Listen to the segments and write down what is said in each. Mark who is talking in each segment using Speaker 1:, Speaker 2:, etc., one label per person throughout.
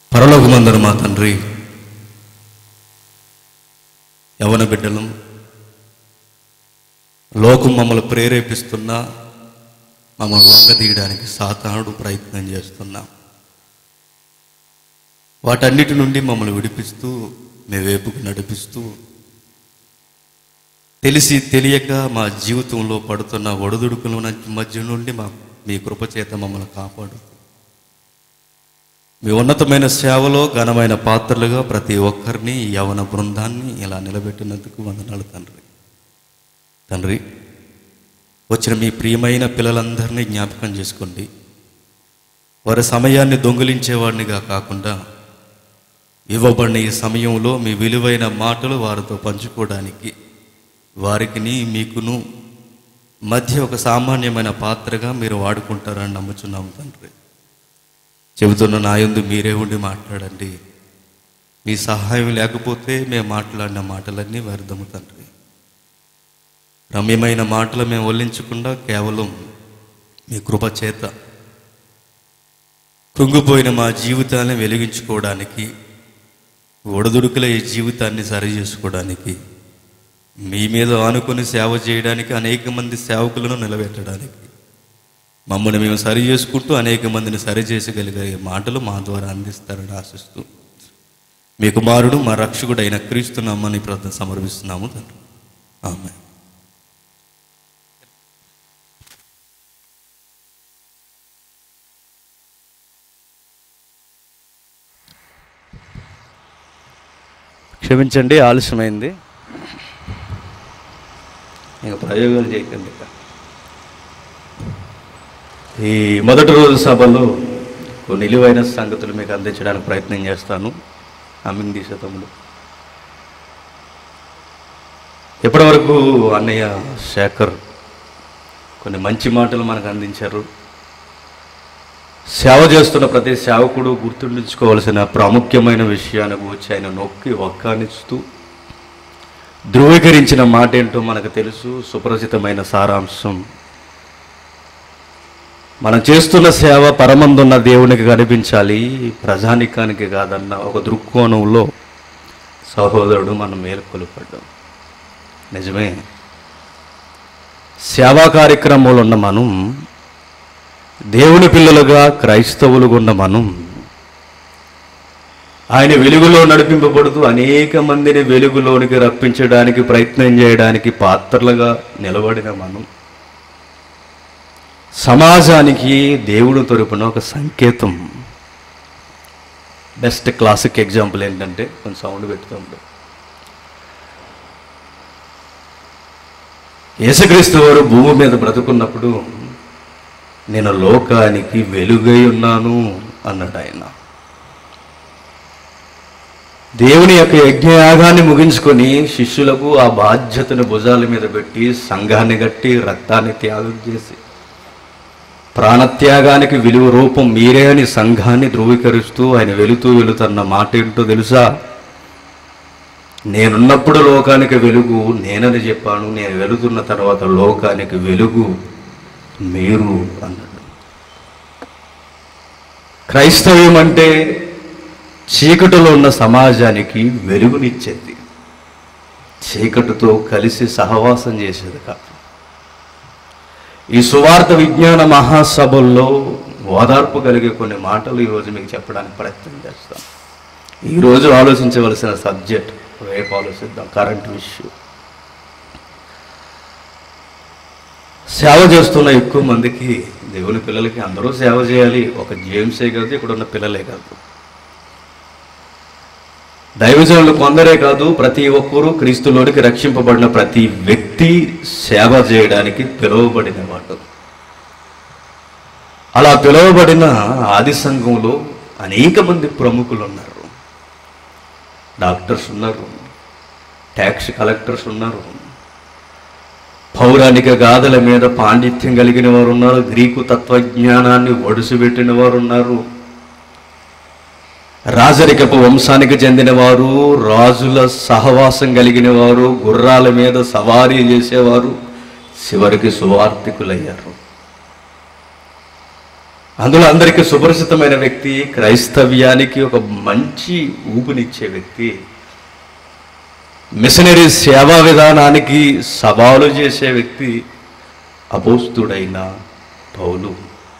Speaker 1: పరలోకమందరు మా తండ్రి యవన బిడ్డలం లోకం మమ్మల్ని ప్రేరేపిస్తున్నా మమ్మల్ని లొంగదీయడానికి సాతానుడు ప్రయత్నం చేస్తున్నా వాటన్నిటి నుండి మమ్మల్ని విడిపిస్తూ మీ వైపుకు నడిపిస్తూ తెలిసి తెలియక మా జీవితంలో పడుతున్న ఒడిదుడుకుల మధ్య నుండి మా మీ కృపచేత మమ్మల్ని కాపాడు మీ ఉన్నతమైన సేవలో ఘనమైన పాత్రలుగా ప్రతి ఒక్కరిని ఈ యవన బృందాన్ని ఇలా నిలబెట్టినందుకు వందనాలు తండ్రి తండ్రి వచ్చిన మీ ప్రియమైన పిల్లలందరినీ జ్ఞాపకం చేసుకోండి వారి సమయాన్ని దొంగిలించేవాడినిగా కాకుండా ఇవ్వబడిన ఈ సమయంలో మీ విలువైన మాటలు వారితో పంచుకోవడానికి వారికిని మీకును మధ్య ఒక సామాన్యమైన పాత్రగా మీరు వాడుకుంటారని నమ్ముచున్నాము తండ్రి చెబుతున్న నా యందు మీరే ఉండి మాట్లాడండి మీ సహాయం లేకపోతే మేము మాట్లాడిన మాటలన్నీ వ్యర్థము తండ్రి రమ్యమైన మాటలు మేము వల్లించకుండా కేవలం మీ కృప చేత కృంగిపోయిన మా జీవితాన్ని వెలిగించుకోవడానికి ఒడదుడుకుల ఈ జీవితాన్ని సరి చేసుకోవడానికి మీ మీద ఆనుకొని సేవ చేయడానికి అనేక మంది సేవకులను నిలబెట్టడానికి మమ్మల్ని మేము సరి చేసుకుంటూ అనేక మందిని సరి చేసగలిగే మాటలు మా ద్వారా అందిస్తారని ఆశిస్తూ మీ కుమారుడు మా రక్షకుడు అయిన క్రీస్తు నమ్మని ప్రార్థన సమర్పిస్తున్నాము తండ్రి ఆమె క్షమించండి ఆలస్యమైంది ఇక ప్రయోగాలు చేయకండి ఇక ఈ మొదటి రోజు సభలో కొన్ని నిలువైన సంగతులు మీకు అందించడానికి ప్రయత్నం చేస్తాను అమ్మింది శతములు ఇప్పటివరకు అన్నయ్య శేఖర్ కొన్ని మంచి మాటలు మనకు అందించారు సేవ చేస్తున్న ప్రతి సేవకుడు గుర్తుండించుకోవాల్సిన ప్రాముఖ్యమైన విషయాన్ని గురించి ఆయన నొక్కి ఒక్కానిస్తూ ధృవీకరించిన మాట ఏంటో మనకు తెలుసు సుపరిచితమైన సారాంశం మనం చేస్తున్న సేవ పరమందున్న దేవునికి కనిపించాలి ప్రజానికానికి కాదన్న ఒక దృక్కోణంలో సహోదరుడు మనం మేలుకొలుపడ్డాం నిజమే సేవా కార్యక్రమంలో ఉన్న మనం దేవుని పిల్లలుగా క్రైస్తవులుగా ఉన్న మనం ఆయన వెలుగులో నడిపింపబడుతూ అనేక మందిని వెలుగులోనికి రప్పించడానికి ప్రయత్నం చేయడానికి పాత్రలుగా నిలబడిన మనం సమాజానికి దేవుడు తరపున ఒక సంకేతం బెస్ట్ క్లాసిక్ ఎగ్జాంపుల్ ఏంటంటే కొంచెం సౌండ్ పెడుతుంది యేసుక్రీస్తు వారు భూమి మీద బ్రతుకున్నప్పుడు నేను లోకానికి వెలుగై ఉన్నాను అన్నాడు ఆయన దేవుని యొక్క యజ్ఞయాగాన్ని ముగించుకొని శిష్యులకు ఆ బాధ్యతను భుజాల మీద పెట్టి సంఘాన్ని గట్టి రక్తాన్ని త్యాగం చేసి ప్రాణత్యాగానికి విలువ రూపం మీరే అని సంఘాన్ని ధృవీకరిస్తూ ఆయన వెళుతూ వెళుతున్న మాట ఏంటో తెలుసా నేనున్నప్పుడు లోకానికి వెలుగు నేనని చెప్పాను నేను వెళుతున్న తర్వాత లోకానికి వెలుగు మీరు అన్నాడు క్రైస్తవ్యం అంటే చీకటిలో ఉన్న సమాజానికి వెలుగునిచ్చేది చీకటితో కలిసి సహవాసం చేసేది కాదు ఈ సువార్త విజ్ఞాన మహాసభల్లో ఓదార్పు కలిగే కొన్ని మాటలు ఈరోజు మీకు చెప్పడానికి ప్రయత్నం చేస్తాం ఈరోజు ఆలోచించవలసిన సబ్జెక్ట్ రేపు ఆలోచిద్దాం కరెంట్ ఇష్యూ సేవ చేస్తున్న ఎక్కువ మందికి దేవుని పిల్లలకి అందరూ సేవ చేయాలి ఒక జేమ్సే కాదు ఇక్కడ ఉన్న పిల్లలే కాదు దైవజనులు కొందరే కాదు ప్రతి ఒక్కరూ క్రీస్తులోనికి రక్షింపబడిన ప్రతి వ్యక్తి సేవ చేయడానికి పిలువబడిన వాడు అలా పిలువబడిన ఆది సంఘంలో అనేక మంది ప్రముఖులు ఉన్నారు డాక్టర్స్ ఉన్నారు ట్యాక్స్ కలెక్టర్స్ ఉన్నారు పౌరాణిక గాథల మీద పాండిత్యం కలిగిన వారు ఉన్నారు గ్రీకు తత్వజ్ఞానాన్ని ఒడిసిపెట్టిన వారు ఉన్నారు రాజరికపు వంశానికి చెందిన వారు రాజుల సహవాసం కలిగిన వారు గుర్రాల మీద సవారీ చేసేవారు చివరికి సువార్థికులయ్యారు అందులో అందరికీ సుపరిచితమైన వ్యక్తి క్రైస్తవ్యానికి ఒక మంచి ఊపునిచ్చే వ్యక్తి మిషనరీ సేవా విధానానికి సవాలు చేసే వ్యక్తి అపోస్తుడైన పౌలు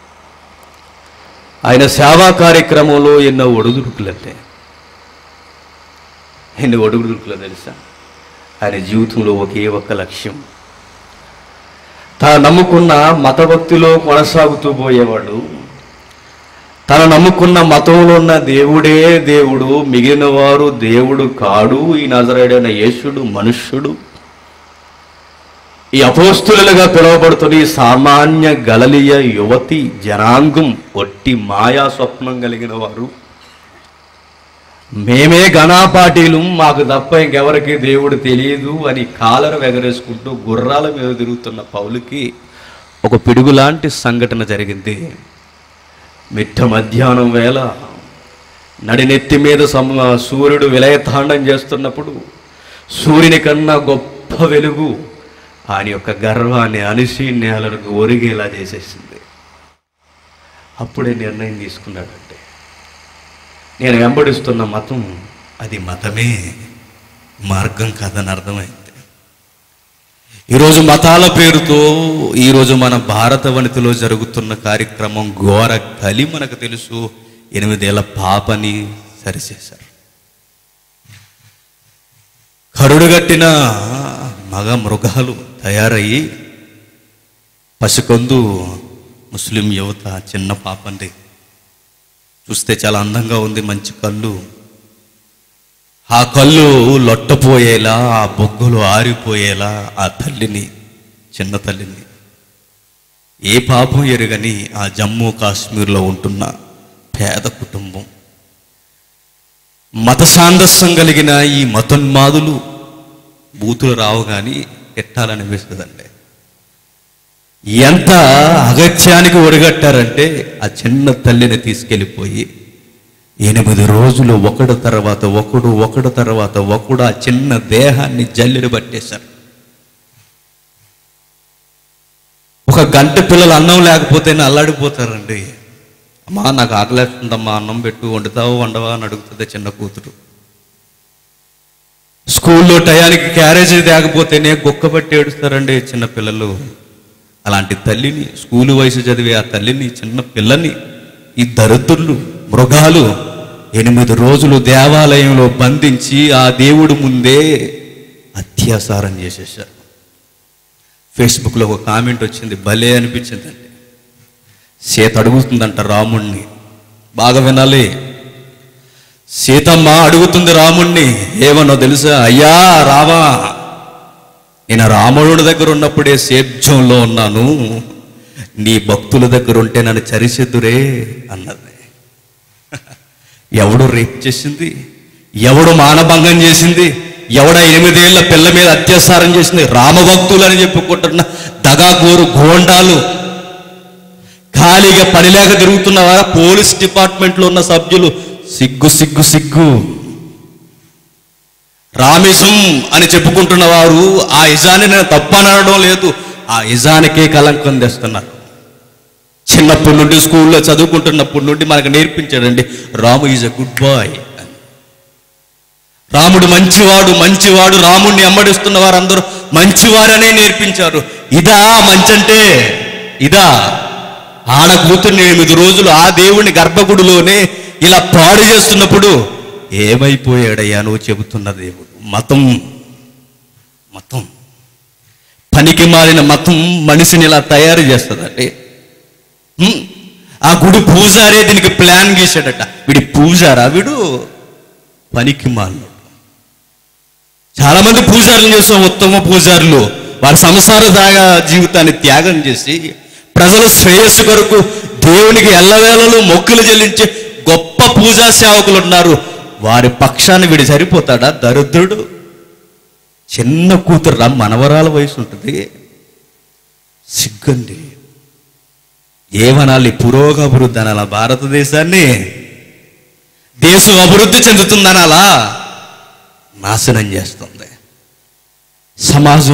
Speaker 1: ఆయన సేవా కార్యక్రమంలో ఎన్నో ఒడుదుడుకులంటే ఎన్ని ఒడుగుడుకులో తెలుసా ఆయన జీవితంలో ఒకే ఒక్క లక్ష్యం తాను నమ్ముకున్న మతభక్తిలో కొనసాగుతూ పోయేవాడు తను నమ్ముకున్న మతంలో ఉన్న దేవుడే దేవుడు మిగిలిన వారు దేవుడు కాడు ఈ నజరేడైన యేసుడు మనుష్యుడు ఈ అపోస్తులుగా పిలువబడుతున్న ఈ సామాన్య గలలియ యువతి జనాంగం ఒట్టి మాయా స్వప్నం కలిగిన వారు మేమే ఘనాపాటీలు మాకు తప్ప ఇంకెవరికి దేవుడు తెలియదు అని కాలరు ఎగరేసుకుంటూ గుర్రాల మీద తిరుగుతున్న పౌలుకి ఒక పిడుగులాంటి సంఘటన జరిగింది మిట్ట మధ్యాహ్నం వేళ నడినెత్తి మీద సమ సూర్యుడు విలయతాండం చేస్తున్నప్పుడు సూర్యుని కన్నా గొప్ప వెలుగు ఆయన యొక్క గర్వాన్ని అనిసి నేలకు ఒరిగేలా చేసేసింది అప్పుడే నిర్ణయం తీసుకున్నాడంటే నేను వెంబడిస్తున్న మతం అది మతమే మార్గం కాదని అర్థమైంది ఈరోజు మతాల పేరుతో ఈరోజు మన భారత వనితలో జరుగుతున్న కార్యక్రమం ఘోర కలి మనకు తెలుసు ఎనిమిదేళ్ల పాపని సరిచేశారు కరుడుగట్టిన మగ మృగాలు తయారయ్యి పసికొందు ముస్లిం యువత చిన్న పాపండి చూస్తే చాలా అందంగా ఉంది మంచి కళ్ళు ఆ కళ్ళు లొట్టపోయేలా ఆ బొగ్గులు ఆరిపోయేలా ఆ తల్లిని చిన్న తల్లిని ఏ పాపం ఎరుగని ఆ జమ్మూ కాశ్మీర్లో ఉంటున్న పేద కుటుంబం మత సాందస్యం కలిగిన ఈ మతోన్మాదులు బూతులు రావు కానీ ఎట్టాలనిపిస్తుందండి ఎంత అగత్యానికి ఒడిగట్టారంటే ఆ చిన్న తల్లిని తీసుకెళ్ళిపోయి ఎనిమిది రోజులు ఒకడు తర్వాత ఒకడు ఒకడు తర్వాత ఒకడు ఆ చిన్న దేహాన్ని జల్లెలు పట్టేశారు ఒక గంట పిల్లలు అన్నం లేకపోతేనే అల్లాడిపోతారండి అమ్మా నాకు ఆకలేస్తుందమ్మా అన్నం పెట్టు వండుతావు వండవా అని అడుగుతుంది చిన్న కూతురు స్కూల్లో టయానికి క్యారేజీ తేకపోతేనే గొక్క పట్టి ఏడుస్తారండి చిన్న పిల్లలు అలాంటి తల్లిని స్కూలు వయసు చదివే ఆ తల్లిని చిన్న పిల్లని ఈ దరిద్రులు మృగాలు ఎనిమిది రోజులు దేవాలయంలో బంధించి ఆ దేవుడు ముందే అత్యాచారం చేసేసారు ఫేస్బుక్లో ఒక కామెంట్ వచ్చింది భలే అనిపించిందండి సీత అడుగుతుందంట రాముణ్ణి బాగా వినాలి సీతమ్మ అడుగుతుంది రాముణ్ణి ఏమన్నో తెలుసా అయ్యా రామా నేను రాముడి దగ్గర ఉన్నప్పుడే సేబ్జంలో ఉన్నాను నీ భక్తుల దగ్గర ఉంటే నన్ను చరిచెద్దురే అన్నది ఎవడు రేప్ చేసింది ఎవడు మానభంగం చేసింది ఎవడ ఎనిమిదేళ్ల పిల్ల మీద అత్యాచారం చేసింది రామభక్తులు అని చెప్పుకుంటున్న దగాగోరు గోండాలు ఖాళీగా పని లేక తిరుగుతున్నవారా పోలీస్ డిపార్ట్మెంట్లో ఉన్న సభ్యులు సిగ్గు సిగ్గు సిగ్గు రామిజం అని చెప్పుకుంటున్న వారు ఆ ఇజాన్ని నేను తప్పనడం లేదు ఆ ఇజానికే కలంకం తెస్తున్నారు చిన్నప్పటి నుండి స్కూల్లో చదువుకుంటున్నప్పటి నుండి మనకు నేర్పించాడండి Ramu is a good boy Ramudu మంచివాడు మంచివాడు రాముడిని అమ్మడిస్తున్న వారందరూ మంచివారనే నేర్పించారు ఇదా మంచంటే ఇదా ఆడ కూతుర్ని ఎనిమిది రోజులు ఆ దేవుని గర్భగుడిలోనే ఇలా పాడు చేస్తున్నప్పుడు ఏమైపోయాడయ్యా నువ్వు చెబుతున్న దేవుడు మతం మతం పనికి మారిన మతం మనిషిని ఇలా తయారు చేస్తుందండి హ్మ్. ఆ గుడి పూజారే దీనికి ప్లాన్ గీశాడట వీడి పూజారా వీడు పనికి మాలిన చాలా మంది పూజారులు చేస్తాం ఉత్తమ పూజారులు వారి సంసార దాగా జీవితాన్ని త్యాగం చేసి ప్రజల శ్రేయస్సు కొరకు దేవునికి ఎల్లవేళలు మొక్కులు చెల్లించే గొప్ప పూజా సేవకులు ఉన్నారు వారి పక్షాన్ని వీడు సరిపోతాడా దరిద్రుడు చిన్న కూతురు రా మనవరాల వయసు ఉంటుంది సిగ్గండి ఏమనాలి పురోగభివృద్ధి అనాలా భారతదేశాన్ని దేశం అభివృద్ధి చెందుతుందనాలా నాశనం చేస్తుంది సమాజం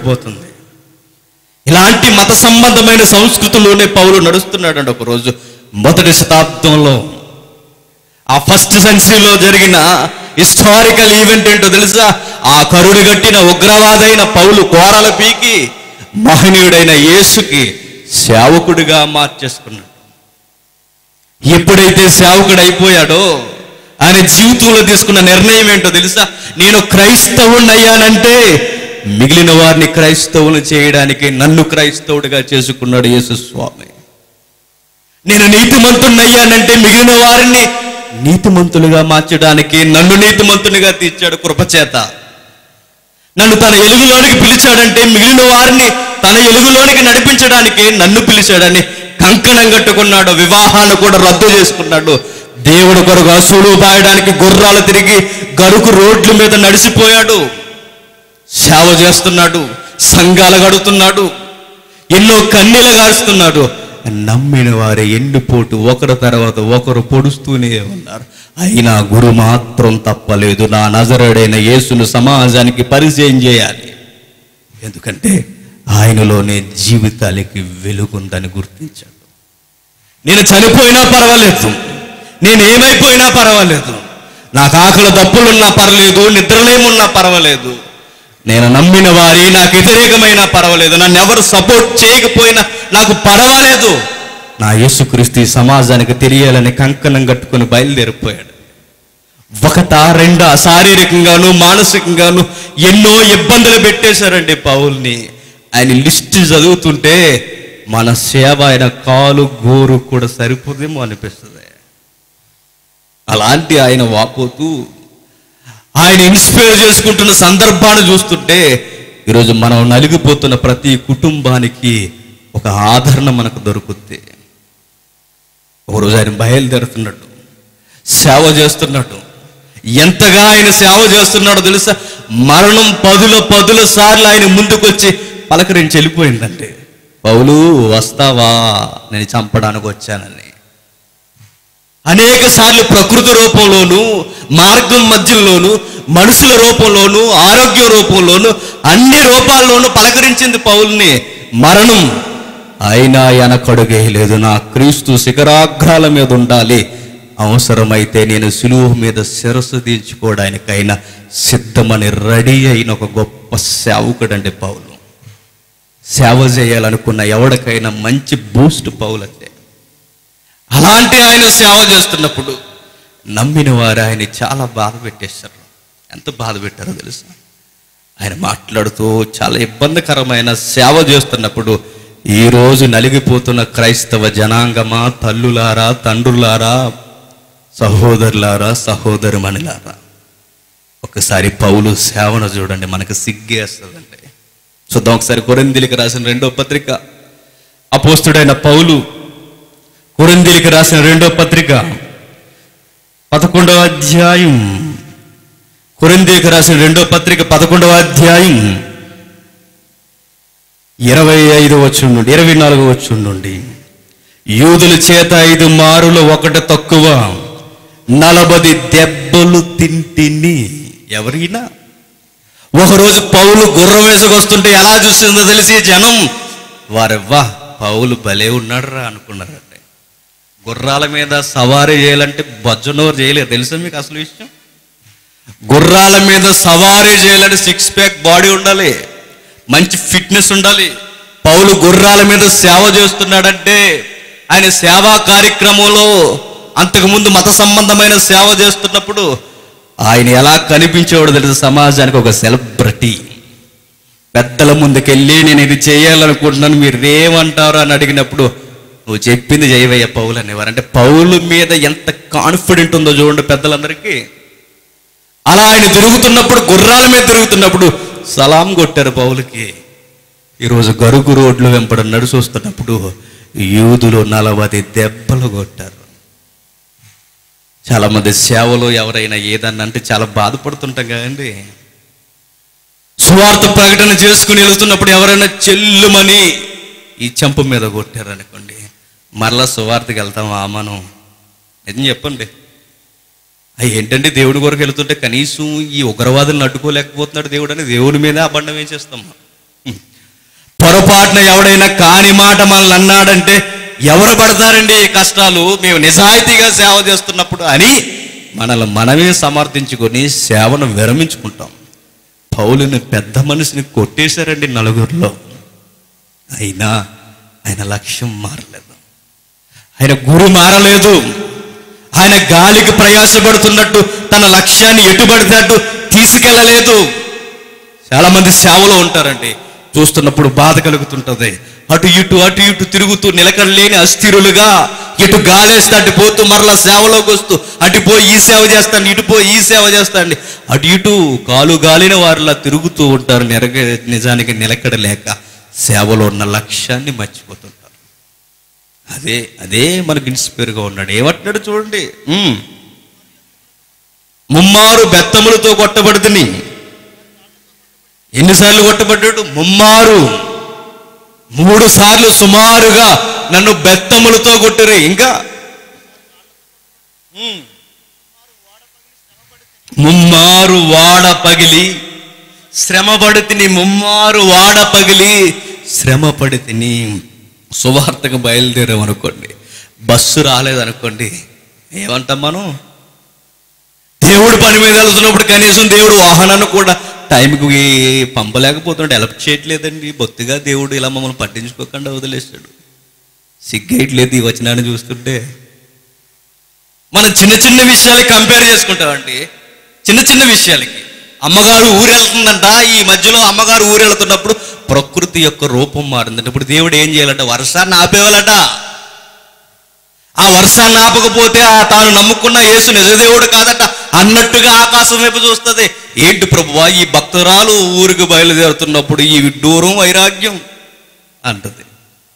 Speaker 1: అట్టడుకుపోతుంది ఇలాంటి మత సంబంధమైన సంస్కృతిలోనే పౌలు నడుస్తున్నాడండి ఒకరోజు మొదటి శతాబ్దంలో ఆ ఫస్ట్ సెంచరీలో జరిగిన హిస్టారికల్ ఈవెంట్ ఏంటో తెలుసా ఆ కరుడు గట్టిన ఉగ్రవాదైన పౌలు కోరల పీకి మహనీయుడైన యేసుకి సేవకుడిగా మార్చేసుకున్నాడు ఎప్పుడైతే సేవకుడు అయిపోయాడో ఆయన జీవితంలో తీసుకున్న నిర్ణయం ఏంటో తెలుసా నేను క్రైస్తవుణ్ణి అయ్యానంటే మిగిలిన వారిని క్రైస్తవులు చేయడానికి నన్ను క్రైస్తవుడిగా చేసుకున్నాడు యేసు స్వామి నేను నీతిమంతుణ్ణి అయ్యానంటే మిగిలిన వారిని నీతిమంతులుగా మార్చడానికి నన్ను నీతిమంతునిగా తీర్చాడు కృపచేత నన్ను తన ఎలుగులోనికి పిలిచాడంటే మిగిలిన వారిని తన ఎలుగులోనికి నడిపించడానికి నన్ను పిలిచాడని కంకణం కట్టుకున్నాడు వివాహాన్ని కూడా రద్దు చేసుకున్నాడు దేవుడు కొరకు అసూలు బాయడానికి గుర్రాలు తిరిగి గరుకు రోడ్ల మీద నడిచిపోయాడు సేవ చేస్తున్నాడు సంఘాలు గడుతున్నాడు ఎన్నో కన్నీలు గారుస్తున్నాడు నమ్మిన వారి ఎండిపోటు ఒకరి తర్వాత ఒకరు పొడుస్తూనే ఉన్నారు అయినా గురు మాత్రం తప్పలేదు నా నజరుడైన యేసును సమాజానికి పరిచయం చేయాలి ఎందుకంటే ఆయనలోనే జీవితాలకి వెలుగుందని గుర్తించాడు నేను చనిపోయినా పర్వాలేదు నేను ఏమైపోయినా పర్వాలేదు నాకు ఆకలి దప్పులున్నా పర్లేదు నిద్రలేమున్నా పర్వాలేదు నేను నమ్మిన వారి నాకు వ్యతిరేకమైనా పర్వాలేదు నన్ను ఎవరు సపోర్ట్ చేయకపోయినా నాకు పర్వాలేదు నా యేసుక్రీస్తు ఈ సమాజానికి తెలియాలని కంకణం కట్టుకొని బయలుదేరిపోయాడు ఒకట రెండా శారీరకంగాను మానసికంగాను ఎన్నో ఇబ్బందులు పెట్టేశారండి పౌల్ని ఆయన లిస్ట్ చదువుతుంటే మన సేవ ఆయన కాలు గోరు కూడా సరిపోదేమో అనిపిస్తుంది అలాంటి ఆయన వాపోతూ ఆయన ఇన్స్పైర్ చేసుకుంటున్న సందర్భాన్ని చూస్తుంటే ఈరోజు మనం నలిగిపోతున్న ప్రతి కుటుంబానికి ఒక ఆదరణ మనకు దొరుకుద్ది ఒకరోజు ఆయన బయలుదేరుతున్నాడు సేవ చేస్తున్నాడు ఎంతగా ఆయన సేవ చేస్తున్నాడో తెలుసా మరణం పదుల పదుల సార్లు ఆయన ముందుకొచ్చి పలకరించి వెళ్ళిపోయిందంటే పౌలు వస్తావా నేను చంపడానికి వచ్చానని అనేక సార్లు ప్రకృతి రూపంలోను మార్గం మధ్యలోను మనుషుల రూపంలోను ఆరోగ్య రూపంలోను అన్ని రూపాల్లోనూ పలకరించింది పౌల్ని మరణం అయినా వెనకడుగేయలేదు నా క్రీస్తు శిఖరాగ్రాల మీద ఉండాలి అవసరమైతే నేను సులువు మీద శిరస్సు తీర్చుకోవడానికైనా సిద్ధమని రెడీ అయిన ఒక గొప్ప సేవకుడండి పౌలు సేవ చేయాలనుకున్న ఎవరికైనా మంచి బూస్ట్ పౌలు అంటే అలాంటి ఆయన సేవ చేస్తున్నప్పుడు నమ్మిన వారు ఆయన చాలా బాధ పెట్టేశారు ఎంత బాధ పెట్టారో తెలుసా ఆయన మాట్లాడుతూ చాలా ఇబ్బందికరమైన సేవ చేస్తున్నప్పుడు ఈ రోజు నలిగిపోతున్న క్రైస్తవ జనాంగమా తల్లులారా తండ్రులారా సహోదరులారా సహోదరుమణిలారా ఒకసారి పౌలు సేవను చూడండి మనకు సిగ్గేస్తుందండి చూద్దాం ఒకసారి కొరిందిలికి రాసిన రెండో పత్రిక అపోస్తుడైన పౌలు కొరిందీలికి రాసిన రెండో పత్రిక పదకొండవ అధ్యాయం కొరిందీలికి రాసిన రెండో పత్రిక పదకొండవ అధ్యాయం ఇరవై ఐదు వచ్చి నుండి ఇరవై నాలుగు వచ్చి నుండి యూదుల చేత ఐదు మారులు ఒకటి తక్కువ నలభది దెబ్బలు తింటిని ఎవరైనా ఒకరోజు పౌలు గుర్రం వేసుకొస్తుంటే ఎలా చూసిందో తెలిసి జనం వారెవ్వా పౌలు భలే ఉన్నాడు రా అనుకున్నారంటే గుర్రాల మీద సవారీ చేయాలంటే బజ్జనోరు చేయలేరు తెలుసా మీకు అసలు విషయం గుర్రాల మీద సవారీ చేయాలంటే సిక్స్ ప్యాక్ బాడీ ఉండాలి మంచి ఫిట్నెస్ ఉండాలి పౌలు గుర్రాల మీద సేవ చేస్తున్నాడంటే ఆయన సేవా కార్యక్రమంలో అంతకుముందు మత సంబంధమైన సేవ చేస్తున్నప్పుడు ఆయన ఎలా కనిపించేవాడు తెలుసు సమాజానికి ఒక సెలబ్రిటీ పెద్దల ముందుకెళ్ళి నేను ఇది చేయాలనుకుంటున్నాను మీరు ఏమంటారు అని అడిగినప్పుడు నువ్వు చెప్పింది చేయవయ్య పౌలు అనేవారు అంటే పౌలు మీద ఎంత కాన్ఫిడెంట్ ఉందో చూడండి పెద్దలందరికీ అలా ఆయన తిరుగుతున్నప్పుడు గుర్రాల మీద తిరుగుతున్నప్పుడు సలాం కొట్టారు పౌలుకి ఈరోజు గరుగు రోడ్లు వెంపడ నడిచి వస్తున్నప్పుడు యూదులు నలభై దెబ్బలు కొట్టారు చాలా మంది సేవలో ఎవరైనా ఏదన్నా అంటే చాలా బాధపడుతుంటాం కదండి సువార్త ప్రకటన చేసుకుని వెళ్తున్నప్పుడు ఎవరైనా చెల్లుమని ఈ చెంప మీద కొట్టారనుకోండి మరలా సువార్తకి వెళ్తామా మనం నిజం చెప్పండి అవి ఏంటంటే దేవుడి కొరకు వెళ్తుంటే కనీసం ఈ ఉగ్రవాదులను అడ్డుకోలేకపోతున్నాడు దేవుడు అని దేవుడి మీదే అబండం వేసేస్తాం మనం. పొరపాటున ఎవడైనా కాని మాట మనల్ని అన్నాడంటే ఎవరు పడతారండి ఈ కష్టాలు మేము నిజాయితీగా సేవ చేస్తున్నప్పుడు అని మనల్ని మనమే సమర్థించుకొని సేవను విరమించుకుంటాం పౌలుని పెద్ద మనిషిని కొట్టేశారండి నలుగురిలో అయినా ఆయన లక్ష్యం మారలేదు ఆయన గురి మారలేదు ఆయన గాలికి ప్రయాసపడుతున్నట్టు తన లక్ష్యాన్ని ఎటుబడినట్టు తీసుకెళ్ళలేదు చాలా మంది సేవలో ఉంటారండి చూస్తున్నప్పుడు బాధ కలుగుతుంటది అటు ఇటు అటు ఇటు తిరుగుతూ నిలకడలేని అస్థిరులుగా ఇటు గాలేస్తే అటు పోతూ మరలా సేవలోకి వస్తూ అటు పోయి ఈ సేవ చేస్తాను ఇటు పోయి ఈ సేవ చేస్తాండి అటు ఇటు కాలు గాలిన వారిలా తిరుగుతూ ఉంటారు నిరగ నిజానికి నిలకడలేక సేవలో ఉన్న లక్ష్యాన్ని మర్చిపోతుంటారు అదే అదే మనకి ఇన్స్పైర్గా ఉన్నాడు ఏమంటున్నాడు చూడండి ఉమ్. ముమ్మారు బెత్తములతో కొట్టబడుతుంది ఎన్నిసార్లు కొట్టబడ్డాడు ముమ్మారు మూడు సార్లు సుమారుగా నన్ను బెత్తములతో కొట్టిరి ఇంకా ఉమ్. ముమ్మారు వాడ పగిలి శ్రమ పడితిని ముమ్మారు వాడ పగిలి శ్రమ పడితిని సువార్తకు బయలుదేరాం అనుకోండి బస్సు రాలేదనుకోండి ఏమంటాం మనం దేవుడు పని మీద వెళ్తున్నప్పుడు కనీసం దేవుడు వాహనాన్ని కూడా టైంకి పంపలేకపోతుంటే హెల్ప్ చేయట్లేదండి బొత్తిగా దేవుడు ఇలా మమ్మల్ని పట్టించుకోకుండా వదిలేస్తాడు సిగ్గేయట్లేదు ఈ వచనాన్ని చూస్తుంటే మనం చిన్న చిన్న విషయాలకి కంపేర్ చేసుకుంటామండి చిన్న చిన్న విషయాలకి అమ్మగారు ఊరెళ్తుందంట ఈ మధ్యలో అమ్మగారు ఊరెళ్తున్నప్పుడు ప్రకృతి యొక్క రూపం మారిందంట ఇప్పుడు దేవుడు ఏం చేయాలంట వర్షాన్ని ఆపేవాలట ఆ వర్షాన్ని ఆపకపోతే ఆ తాను నమ్ముకున్న యేసు నిజదేవుడు కాదట అన్నట్టుగా ఆకాశం వైపు చూస్తుంది ఏంటి ప్రభువా ఈ భక్తురాలు ఊరికి బయలుదేరుతున్నప్పుడు ఈ విడ్డూరం వైరాగ్యం అంటది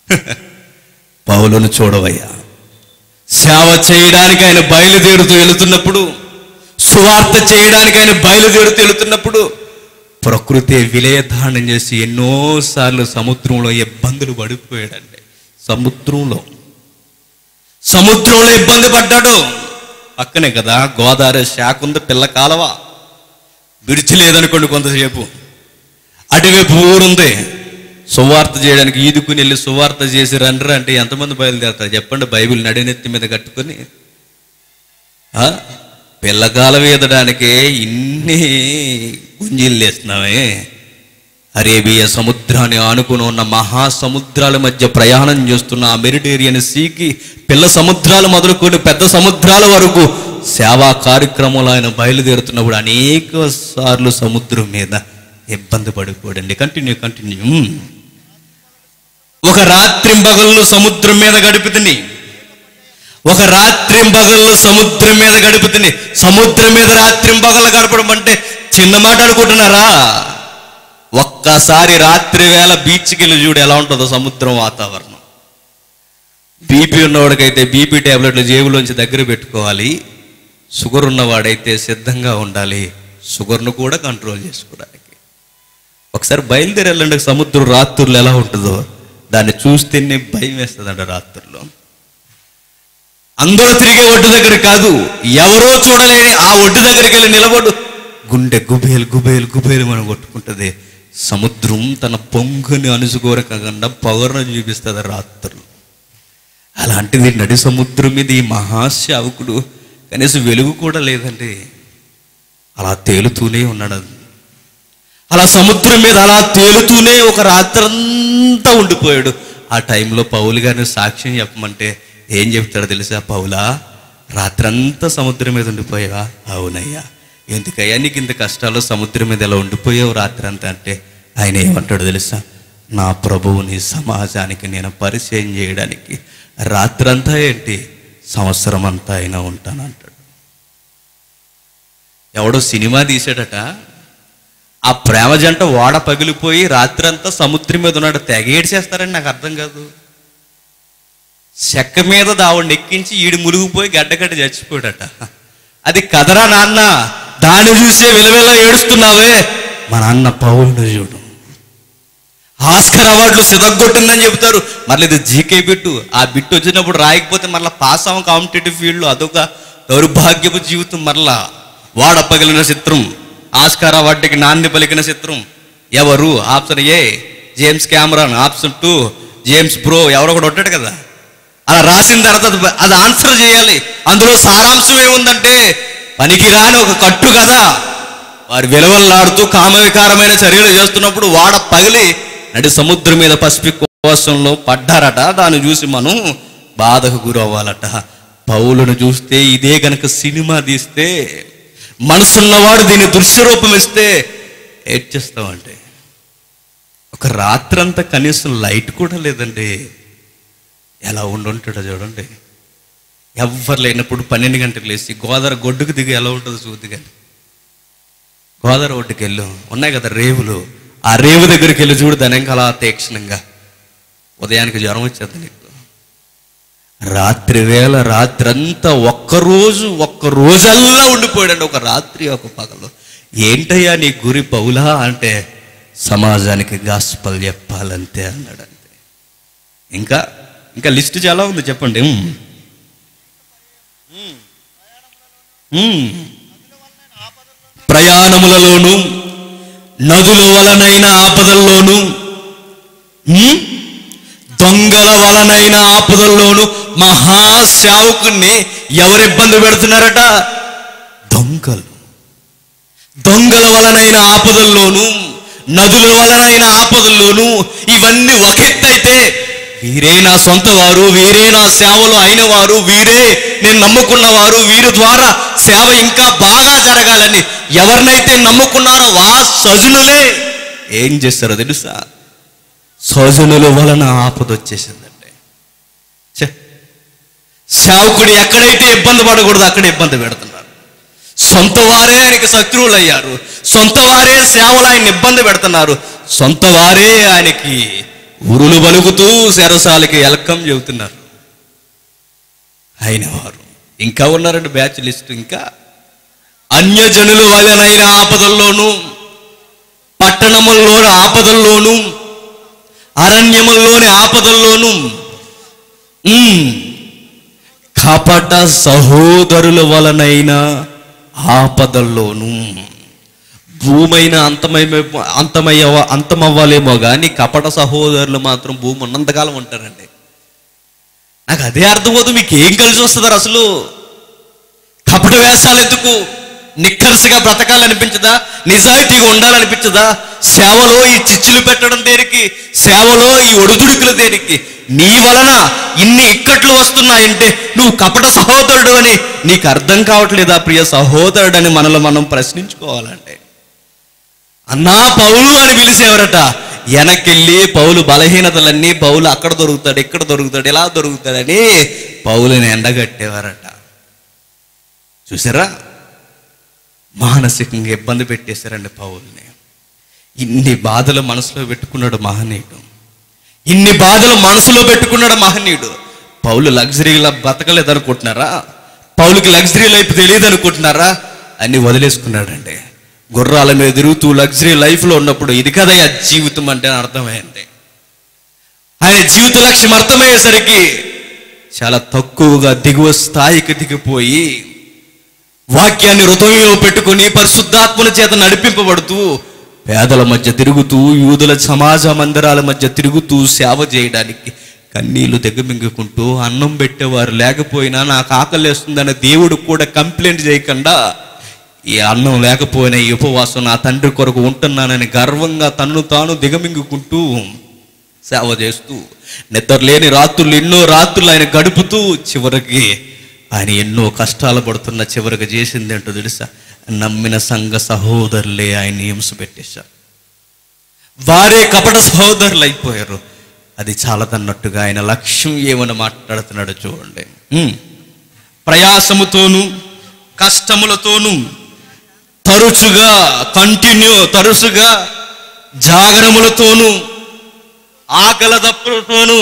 Speaker 1: పౌలను చూడవయ్యా సేవ చేయడానికి ఆయన బయలుదేరుతూ వెళుతున్నప్పుడు సువార్త చేయడానికి ఆయన బయలుదేరుతూ వెళుతున్నప్పుడు ప్రకృతి విలయదానం చేసి ఎన్నోసార్లు సముద్రంలో ఇబ్బందులు పడిపోయాడండి సముద్రంలో సముద్రంలో ఇబ్బంది పడ్డాడు పక్కనే కదా గోదావరి శాఖ ఉంది పిల్ల కాలవ విడిచి లేదనుకోండి కొంతసేపు అటువైపు ఊరుంది సువార్త చేయడానికి ఈదుకుని వెళ్ళి సువార్త చేసి రండ్రా అంటే ఎంతమంది బయలుదేరతారు చెప్పండి బైబిల్ నడినెత్తి మీద కట్టుకొని ఆ? పిల్లకాలం ఈదడానికే ఇన్ని గుంజీలు వేస్తున్నామే అరేబియా సముద్రాన్ని ఆనుకుని ఉన్న మహాసముద్రాల మధ్య ప్రయాణం చేస్తున్న ఆ మెరిటేరియన్ సీకి పిల్ల సముద్రాలు మొదలుకొని పెద్ద సముద్రాల వరకు సేవా కార్యక్రమంలో ఆయన బయలుదేరుతున్నప్పుడు అనేక సార్లు సముద్రం మీద ఇబ్బంది పడిపోడండి కంటిన్యూ కంటిన్యూ ఒక రాత్రింబగళ్ళు సముద్రం మీద గడుపుతుంది ఒక రాత్రింబగళ్ళు సముద్రం మీద గడుపుతుంది సముద్రం మీద రాత్రింబగళ్ళు గడపడం అంటే చిన్న మాట అనుకుంటున్నారా ఒక్కసారి రాత్రి వేళ బీచ్కి వెళ్ళి చూడు ఎలా ఉంటుందో సముద్రం వాతావరణం బీపీ ఉన్నవాడికైతే బీపీ ట్యాబ్లెట్లు జేబులోంచి దగ్గర పెట్టుకోవాలి షుగర్ ఉన్నవాడైతే సిద్ధంగా ఉండాలి షుగర్ను కూడా కంట్రోల్ చేసుకోవడానికి ఒకసారి బయలుదేరి వెళ్ళండి సముద్రం రాత్రులు ఎలా ఉంటుందో దాన్ని చూస్తేనే భయం వేస్తుందంట రాత్రుల్లో అందరూ తిరిగే ఒడ్డు దగ్గర కాదు ఎవరో చూడలేని ఆ ఒడ్డు దగ్గరికి వెళ్ళి నిలబడు గుండె గుబేలు గుబేలు గుబేలు మనం కొట్టుకుంటుంది సముద్రం తన పొంగుని అనుసుకోరకుండా పొగరను చూపిస్తుంది రాత్రులు అలాంటిది నడి సముద్రం మీద ఈ మహాశావకుడు కనీసం వెలుగు కూడా లేదండి అలా తేలుతూనే ఉన్నాడు అలా సముద్రం మీద అలా తేలుతూనే ఒక రాత్రంతా ఉండిపోయాడు ఆ టైంలో పౌలు గారిని సాక్ష్యం చెప్పమంటే ఏం చెప్తాడో తెలుసా పౌలా రాత్రంతా సముద్రం మీద ఉండిపోయావా అవునయ్యా ఎందుకయ్యా నీకు ఇంత కష్టాలు సముద్రం మీద ఎలా ఉండిపోయావు రాత్రంతా అంటే ఆయన ఏమంటాడు తెలుసా నా ప్రభువుని సమాజానికి నేను పరిచయం చేయడానికి రాత్రంతా ఏంటి సంవత్సరం అంతా అయినా ఉంటాను అంటాడు ఎవడో సినిమా తీసాడట ఆ ప్రేమ జంట ఓడ పగిలిపోయి రాత్రంతా సముద్రం మీద ఉన్నాడు తెగ ఏడ్చేస్తారని నాకు అర్థం కాదు చెక్క మీద దావుడిని ఎక్కించి ఈడు మునిగిపోయి గడ్డగడ్డ చచ్చిపోయాడట అది కదరా నాన్న దాన్ని చూసే విలవిల ఏడుస్తున్నావే మా నాన్న పౌరుని చూడు ఆస్కర్ అవార్డులు సిదగొట్టిందని చెప్తారు మళ్ళీ ఇది జీకే బిట్టు ఆ బిట్టు వచ్చినప్పుడు రాయకపోతే మళ్ళీ పాస్ అవ్వం కాంపిటేటివ్ ఫీల్డ్లో అదొక దౌర్భాగ్యపు జీవితం మరలా వాడ పగిలిన చిత్రం ఆస్కార్ అవార్డుకి నాంది పలికిన చిత్రం ఎవరు option A James Cameron option two James bro ఎవరో ఒకడు ఉంటాడు కదా అలా రాసిన తర్వాత అది- అది ఆన్సర్ చేయాలి అందులో సారాంశం ఏముందంటే పనికిరాని ఒక కట్టు కదా వారు విలువల్లాడుతూ కామవికారమైన చర్యలు చేస్తున్నప్పుడు వాడ పగిలి నడి సముద్రం మీద పసిఫిక్ కోసంలో పడ్డారట దాన్ని చూసి మనం బాధకు గురవ్వాలట పౌలను చూస్తే ఇదే గనక సినిమా తీస్తే మనసున్నవాడు దీన్ని దృశ్యరూపం ఇస్తే ఏడ్చేస్తామంటే ఒక రాత్రంతా కనీసం లైట్ కూడా లేదండి ఎలా ఉండుంటాడో చూడండి ఎవ్వరు లేనప్పుడు పన్నెండు గంటలకు లేచి గోదావరి గొడ్డుకు దిగి ఎలా ఉంటుందో చూద్ది కానీ గోదావరి ఒడ్డుకి వెళ్ళు ఉన్నాయి కదా రేవులు ఆ రేవు దగ్గరికి వెళ్ళి చూడు దాని ఇంకా అలా తీక్షణంగా ఉదయానికి జ్వరం వచ్చేది నీకు రాత్రి వేళ రాత్రంతా ఒక్కరోజు ఒక్క రోజల్లా ఉండిపోయాడండి ఒక రాత్రి ఒక పగలు ఏంటయ్యా నీ గురి పౌలా అంటే సమాజానికి గాస్పల్ చెప్పాలంతే అన్నాడు అంతే ఇంకా ఇంకా లిస్ట్ చాలా ఉంది చెప్పండి ఉమ్. ఉమ్. ఉమ్. ప్రయాణములలోను నదుల వలనైన ఆపదల్లోను ఉమ్, దొంగల వలనైన ఆపదల్లోను మహాశావుకుని ఎవరు ఇబ్బంది పెడుతున్నారట దొంగలు దొంగల వలనైన ఆపదల్లోను నదుల వలనైన ఆపదల్లోను ఇవన్నీ ఒక ఎత్తైతే వీరే నా సొంత వారు వీరే నా సేవలు అయిన వారు వీరే నేను నమ్ముకున్నవారు వీరి ద్వారా సేవ ఇంకా బాగా జరగాలని ఎవరినైతే నమ్ముకున్నారో వా సజనులే ఏం చేస్తారో తెలుసా సజనుల వలన ఆపద వచ్చేసిందండి ఛే! సేవకుడు ఎక్కడైతే ఇబ్బంది పడకూడదు అక్కడ ఇబ్బంది పెడుతున్నారు సొంత వారే ఆయనకి శత్రువులు అయ్యారు సొంత వారే సేవలు ఆయన ఇబ్బంది పెడుతున్నారు సొంత వారే ఆయనకి ఉరులు పలుకుతూ శరసాలకి ఎలకం చెబుతున్నారు అయిన వారు ఇంకా ఉన్నారండి బ్యాచ్ లిస్ట్ ఇంకా అన్యజనుల వలనైన ఆపదల్లోనూ పట్టణముల్లోని ఆపదల్లోనూ అరణ్యముల్లోని ఆపదల్లోనూ ఉమ్, కపట సహోదరుల వలనైన ఆపదల్లోను భూమైన అంతమయ అంతమయ్య అంతమవ్వాలేమో కానీ కపట సహోదరులు మాత్రం భూమి ఉన్నంతకాలం ఉంటారండి నాకు అదే అర్థమవుతుంది మీకు ఏం కలిసి వస్తుందారు అసలు కపట వేషాలు ఎందుకు నిక్కర్సిగా బ్రతకాలనిపించదా నిజాయితీగా ఉండాలనిపించదా సేవలో ఈ చిచ్చులు పెట్టడం దేనికి సేవలో ఈ ఒడుదుడుకులు దేనికి నీ వలన ఇన్ని ఇక్కట్లు వస్తున్నాయంటే నువ్వు కపట సహోదరుడు అని నీకు అర్థం కావట్లేదా ప్రియ సహోదరుడు అని మనలో మనం ప్రశ్నించుకోవాలంటే అన్నా పౌలు అని పిలిచేవారట వెనకెళ్ళి పౌలు బలహీనతలన్నీ పౌలు అక్కడ దొరుకుతాడు ఇక్కడ దొరుకుతాడు ఇలా దొరుకుతాడని పౌలుని ఎండగట్టేవారట చూసారా మానసికంగా ఇబ్బంది పెట్టేశారండి పౌల్ని ఇన్ని బాధలు మనసులో పెట్టుకున్నాడు మహనీయుడు ఇన్ని బాధలు మనసులో పెట్టుకున్నాడు మహనీయుడు పౌలు లగ్జరీలా బతకలేదు అనుకుంటున్నారా పౌలుకి లగ్జరీ లైఫ్ తెలియదు అనుకుంటున్నారా అన్ని వదిలేసుకున్నాడండి గుర్రాల మీద తిరుగుతూ లగ్జరీ లైఫ్లో ఉన్నప్పుడు ఇది కదయ్యా జీవితం అంటే అర్థమైంది ఆయన జీవిత లక్ష్యం అర్థమయ్యేసరికి చాలా తక్కువగా దిగువ స్థాయికి దిగిపోయి వాక్యాన్ని హృదయంలో పెట్టుకొని పరిశుద్ధాత్మల చేత నడిపింపబడుతూ పేదల మధ్య తిరుగుతూ యూదుల సమాజ మందిరాల మధ్య తిరుగుతూ సేవ చేయడానికి కన్నీళ్లు దిగమింగుకుంటూ అన్నం పెట్టేవారు లేకపోయినా నాకు ఆకలేస్తుందన్న దేవుడు కూడా కంప్లైంట్ చేయకుండా ఈ అన్నం లేకపోయినా ఈ ఉపవాసం నా తండ్రి కొరకు ఉంటున్నానని గర్వంగా తన్ను తాను దిగమింగుకుంటూ సేవ చేస్తూ నిద్రలేని రాత్రులు ఎన్నో రాత్రులు ఆయన గడుపుతూ చివరికి ఆయన ఎన్నో కష్టాలు పడుతున్న చివరికి చేసింది ఏంటో తెలుసా నమ్మిన సంఘ సహోదరులే ఆయన హింస పెట్టేశారు వారే కపట సహోదరులు అయిపోయారు అది చాలదన్నట్టుగా ఆయన లక్ష్యం ఏమని మాట్లాడుతున్నాడో చూడండి ఉమ్. ప్రయాసముతోనూ కష్టములతోనూ తరచుగా కంటిన్యూ తరచుగా జాగరములతోనూ ఆకల దప్పులతోనూ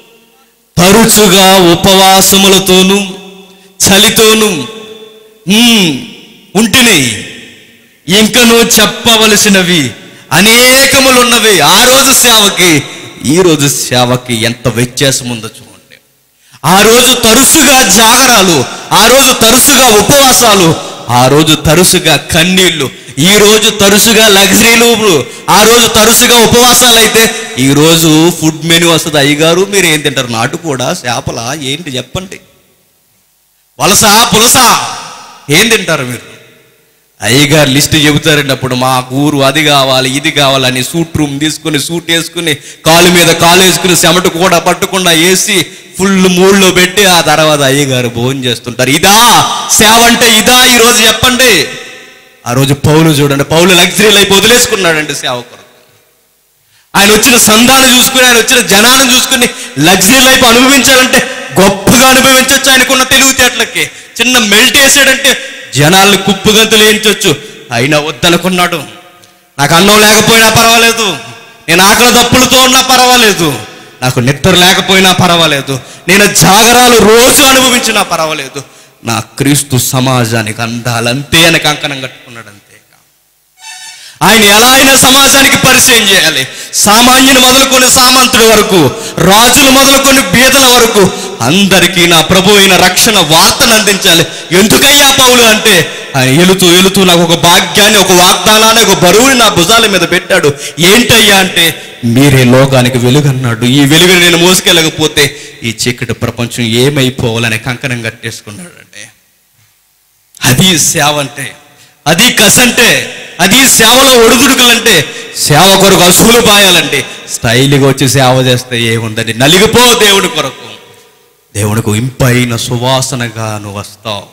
Speaker 1: తరచుగా ఉపవాసములతోనూ చలితోనూ ఉమ్, ఉంటిని ఇంకను చెప్పవలసినవి అనేకములున్నవి ఆ రోజు సేవకి ఈ రోజు సేవకి ఎంత వ్యత్యాసం ఉందో చూడండి ఆ రోజు తరచుగా జాగరాలు ఆ రోజు తరచుగా ఉపవాసాలు ఆ రోజు తరచుగా కన్నీళ్లు ఈ రోజు తరచుగా లగ్జరీలు ఆ రోజు తరచుగా ఉపవాసాలు అయితే ఈ రోజు ఫుడ్ మెనూ వస్తుంది అయ్యగారు మీరు ఏం తింటారు నాటు కూడా చేపల ఏంటి చెప్పండి వలస పులస ఏం తింటారు మీరు అయ్యగారు లిస్ట్ చెబుతారండి అప్పుడు మా ఊరు అది కావాలి ఇది కావాలని సూట్ రూమ్ తీసుకుని సూట్ వేసుకుని కాలు మీద కాలు వేసుకుని చెమట కూడా పట్టకుండా వేసి ఫుల్ మూడ్లో పెట్టి ఆ తర్వాత అయ్యగారు భోజనం చేస్తుంటారు ఇదా సేవ అంటే ఇదా ఈ రోజు చెప్పండి ఆ రోజు పౌలు చూడండి పౌలు లగ్జరీ లైఫ్ వదిలేసుకున్నాడండి సేవ కొరకు ఆయన వచ్చిన సంఘాన్ని చూసుకుని ఆయన వచ్చిన జనాన్ని చూసుకుని లగ్జరీ లైఫ్ అనుభవించాలంటే గొప్పగా అనుభవించవచ్చు ఆయనకున్న తెలివితేటలకి చిన్న మెల్ట్ వేసాడంటే జనాల్ని కుప్పుగంతులు వేయించవచ్చు అయినా వద్దనుకున్నాడు నాకు అన్నం లేకపోయినా పర్వాలేదు నేను ఆకలి దప్పులతో ఉన్నా పర్వాలేదు నాకు నిద్ర లేకపోయినా పర్వాలేదు నేను జాగరాలు రోజు అనుభవించినా పర్వాలేదు నా క్రీస్తు సమాజానికి అందాలంతే అని కంకణం కట్టుకున్నాడు అంతే ఆయన ఎలా అయినా సమాజానికి పరిచయం చేయాలి సామాన్యుని మొదలుకొని సామంతుడి వరకు రాజులు మొదలుకొని బీదల వరకు అందరికీ నా ప్రభు అయిన రక్షణ వార్తను అందించాలి ఎందుకయ్యా పౌలు అంటే ఆయన ఎలుతూ ఎలుతూ నాకు ఒక భాగ్యాన్ని ఒక వాగ్దానాన్ని ఒక బరువుని నా భుజాల మీద పెట్టాడు ఏంటయ్యా అంటే మీరే లోకానికి వెలుగన్నాడు ఈ వెలుగుని నేను మోసుకెళ్ళకపోతే ఈ చీకటి ప్రపంచం ఏమైపోవాలని కంకణం కట్టేసుకున్నాడు అంటే అది సేవ అంటే అది కసంటే అది సేవలో ఒడుదుడుకులంటే సేవ కొరకు అసూలు పాయాలంటే స్టైల్గా వచ్చి సేవ చేస్తే ఏముందండి నలిగిపో దేవుడి కొరకు దేవుడికి ఇంపైన సువాసనగా నువ్వు వస్తావు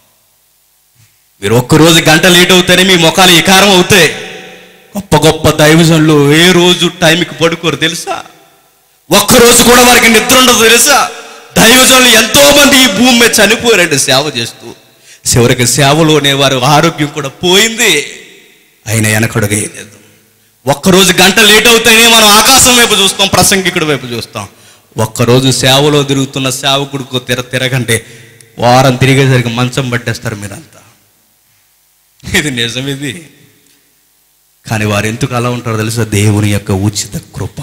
Speaker 1: మీరు ఒక్కరోజు గంట లేట్ అవుతానే మీ ముఖాలు వికారం అవుతాయి గొప్ప గొప్ప దైవజనులు ఏ రోజు టైంకి పడుకోరు తెలుసా ఒక్కరోజు కూడా వారికి నిద్ర ఉండదు తెలుసా దైవజనులు ఎంతో మంది ఈ భూమి మీద చనిపోయారండి సేవ చేస్తూ చివరికి సేవలోనే వారి ఆరోగ్యం కూడా పోయింది ఆయన వెనకడుగేయలేదు ఒక్కరోజు గంట లేట్ అవుతేనే మనం ఆకాశం వైపు చూస్తాం ప్రసంగికుడి వైపు చూస్తాం ఒక్కరోజు సేవలో తిరుగుతున్న సేవకుడికి తిర తిరగంటే వారం తిరిగేసరికి మంచం పట్టేస్తారు మీరంతా ఇది నిజం ఇది కానీ వారు ఎందుకు అలా ఉంటారో తెలుసా దేవుని యొక్క ఉచిత కృప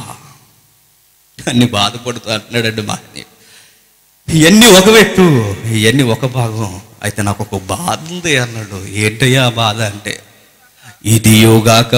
Speaker 1: అన్ని బాధపడుతూ అంటున్నాడండి మా ఇవన్నీ ఒక పెట్టు ఇవన్నీ ఒక భాగం అయితే నాకు ఒక బాధ ఉంది అన్నాడు ఏంటయ్యా ఆ బాధ అంటే ఇది యోగాక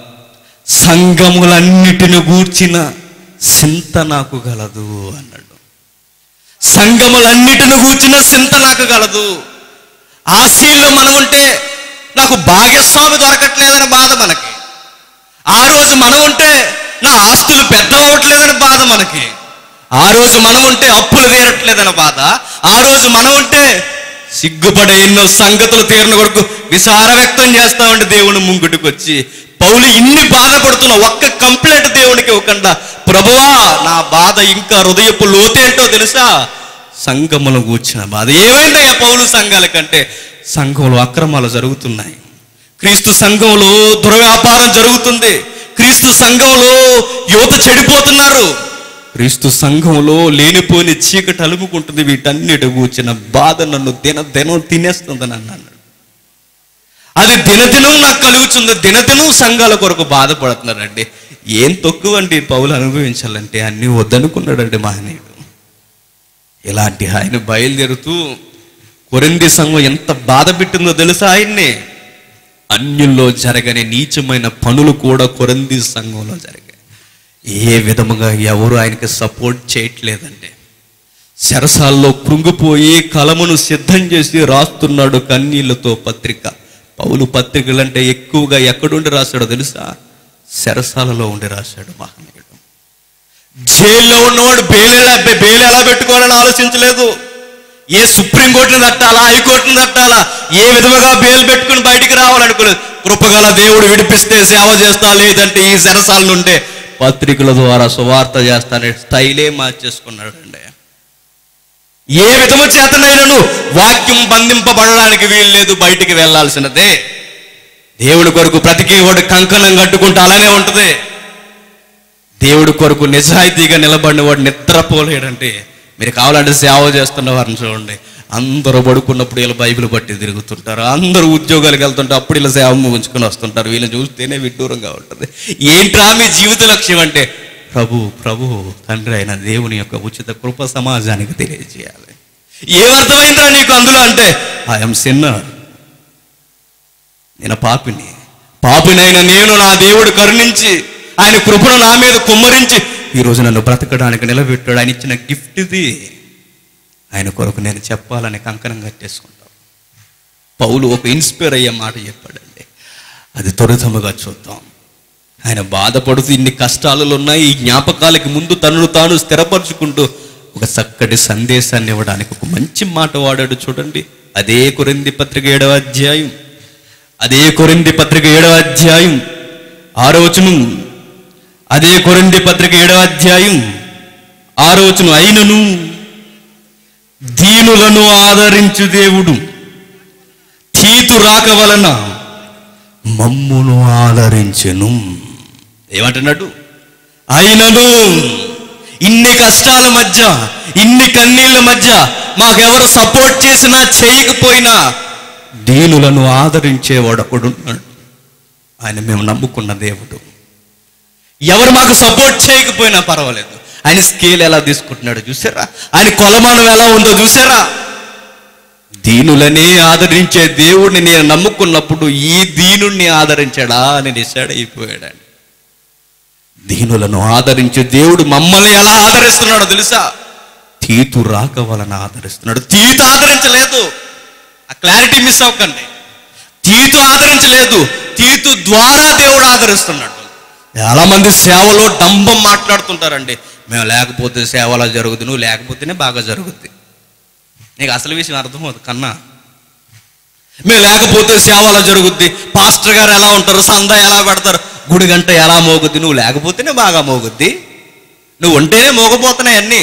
Speaker 1: సంఘములన్నిటిని గూర్చిన చింత నాకు గలదు అన్నాడు సంఘములన్నిటిని గూర్చిన చింత నాకు గలదు ఆశీల్లో మనం ఉంటే నాకు భాగ్యస్వామి దొరకట్లేదని బాధ మనకి ఆ రోజు మనం ఉంటే నా ఆస్తులు పెద్ద అవ్వట్లేదని బాధ మనకి ఆ రోజు మనం ఉంటే అప్పులు తీరట్లేదని బాధ ఆ రోజు మనం ఉంటే సిగ్గుపడే ఎన్నో సంగతులు తీరిన కొరకు విసార వ్యక్తం చేస్తా ఉంటే దేవుని ముంగుటికి వచ్చి పౌలు ఇన్ని బాధపడుతున్న ఒక్క కంప్లైంట్ దేవునికి ఇవ్వకుండా ప్రభువా నా బాధ ఇంకా హృదయపు లోతేంటో తెలుసా సంఘములు కూర్చిన బాధ ఏమైందయ్యా పౌలు సంఘాల కంటే సంఘంలో అక్రమాలు జరుగుతున్నాయి క్రీస్తు సంఘంలో దుర్వ్యాపారం జరుగుతుంది క్రీస్తు సంఘంలో యువత చెడిపోతున్నారు క్రీస్తు సంఘంలో లేనిపోని చీకటి అలుముకుంటుంది వీటన్నిటి కూర్చిన బాధ నన్ను దిన దినం తినేస్తుందని అన్నాడు అది దినదినం నాకు కలుగుతుంది దినదినం సంఘాల కొరకు బాధపడుతున్నారండి ఏం తక్కువ అండి పౌలు అనుభవించాలంటే అన్నీ వద్దనుకున్నాడండి మహనీయుడు ఇలాంటి ఆయన బయలుదేరుతూ కొరింది సంఘం ఎంత బాధ పెట్టిందో తెలుసా ఆయన్ని అన్యుల్లో జరగని నీచమైన పనులు కూడా కొరంది సంఘంలో జరిగాయి ఏ విధముగా ఎవరు ఆయనకి సపోర్ట్ చేయట్లేదండి చెరసాల్లో కృంగిపోయి కలమును సిద్ధం చేసి రాస్తున్నాడు కన్నీళ్లతో పత్రిక పౌలు పత్రికలంటే ఎక్కువగా ఎక్కడుండి రాశాడో తెలుసా చెరసాలలో ఉండి రాశాడు మహనీయుడు జైల్లో ఉన్నవాడు బెయిల్ ఎలా బెయిల్ ఎలా పెట్టుకోవాలని ఆలోచించలేదు ఏ సుప్రీంకోర్టుని తట్టాలా హైకోర్టుని తట్టాలా ఏ విధముగా బెయిల్ పెట్టుకుని బయటికి రావాలనుకోలేదు కృపగల దేవుడు విడిపిస్తే సేవ చేస్తా లేదంటే ఈ సరసాల నుండే పత్రికల ద్వారా సువార్త చేస్తానే స్టైలే మార్చేసుకున్నాడు అండి ఏ విధము చేతనైనను వాక్యం బంధింపబడడానికి వీలు లేదు బయటికి వెళ్ళాల్సినదే దేవుడి కొరకు ప్రతికి వాడు కంకణం కట్టుకుంటే అలానే ఉంటుంది దేవుడి కొరకు నిజాయితీగా నిలబడిన వాడు నిద్రపోలేడంటే మీరు కావాలంటే సేవ చేస్తున్న వారిని చూడండి అందరూ పడుకున్నప్పుడు వీళ్ళు బైబిల్ పట్టి తిరుగుతుంటారు అందరూ ఉద్యోగాలకు వెళ్తుంటే అప్పుడు ఇలా సేవ ఉంచుకొని వస్తుంటారు వీళ్ళని చూస్తేనే విడ్డూరంగా ఉంటుంది ఏంట్రా మీ జీవిత లక్ష్యం అంటే ప్రభు ప్రభు తండ్రి అయిన దేవుని యొక్క ఉచిత కృప సమాజానికి తెలియజేయాలి ఏమర్థమైందిరా నీకు అందులో అంటే ఐఎమ్ సిన్నర్ నేను పాపిని పాపినైన నేను నా దేవుడు కరుణించి ఆయన కృపను నా మీద కుమ్మరించి ఈరోజు నన్ను బ్రతకడానికి నిలబెట్టాడు ఆయన ఇచ్చిన గిఫ్ట్ ఇది ఆయన కొరకు నేను చెప్పాలని కంకణం కట్టేసుకుంటాం పౌలు ఒక ఇన్స్పైర్ అయ్యే మాట చెప్పాడండి అది త్వరితముగా చూద్దాం ఆయన బాధపడుతూ ఇన్ని కష్టాలలో ఉన్నాయి ఈ జ్ఞాపకాలకి ముందు తనను తాను స్థిరపరచుకుంటూ ఒక చక్కటి సందేశాన్ని ఇవ్వడానికి ఒక మంచి మాట వాడాడు చూడండి అదే కొరింది పత్రిక ఏడవ అధ్యాయం అదే కొరింది పత్రిక ఏడవ అధ్యాయం ఆరోచనం అదే కొరింది పత్రిక ఏడవ అధ్యాయం ఆరోచనం అయినను దీనులను ఆదరించు దేవుడు తీతు రాక వలన మమ్మును ఆదరించెను ఏమంటున్నాడు అయినను ఇన్ని కష్టాల మధ్య ఇన్ని కన్నీళ్ళ మధ్య మాకెవరు సపోర్ట్ చేసినా చేయకపోయినా దీనులను ఆదరించేవాడు ఒకడున్నాడు ఆయన మేము నమ్ముకున్న దేవుడు ఎవరు మాకు సపోర్ట్ చేయకపోయినా పర్వాలేదు ఆయన స్కేల్ ఎలా తీసుకుంటున్నాడు చూసారా ఆయన కొలమానం ఎలా ఉందో చూసారా దీనులనే ఆదరించే దేవుడిని నేను నమ్ముకున్నప్పుడు ఈ దీనుణ్ణి ఆదరించాడా అని డిసైడ్ అయిపోయాడండి దీనులను ఆదరించే దేవుడు మమ్మల్ని ఎలా ఆదరిస్తున్నాడో తెలుసా తీతు రాక వలన ఆదరిస్తున్నాడు తీతు ఆదరించలేదు ఆ క్లారిటీ మిస్ అవ్వకండి తీతు ఆదరించలేదు తీతు ద్వారా దేవుడు ఆదరిస్తున్నాడు చాలా మంది సేవలో డంబం మాట్లాడుతుంటారండి మేము లేకపోతే సేవలో జరుగుతుంది నువ్వు లేకపోతేనే బాగా జరుగుద్ది నీకు అసలు విషయం అర్థమవుతుంది కన్నా మేము లేకపోతే సేవలో జరుగుద్ది పాస్టర్ గారు ఎలా ఉంటారు సందా ఎలా పెడతారు గుడి గంట ఎలా మోగుద్ది నువ్వు లేకపోతేనే బాగా మోగుద్ది నువ్వు ఉంటేనే మోగపోతున్నాయి అన్నీ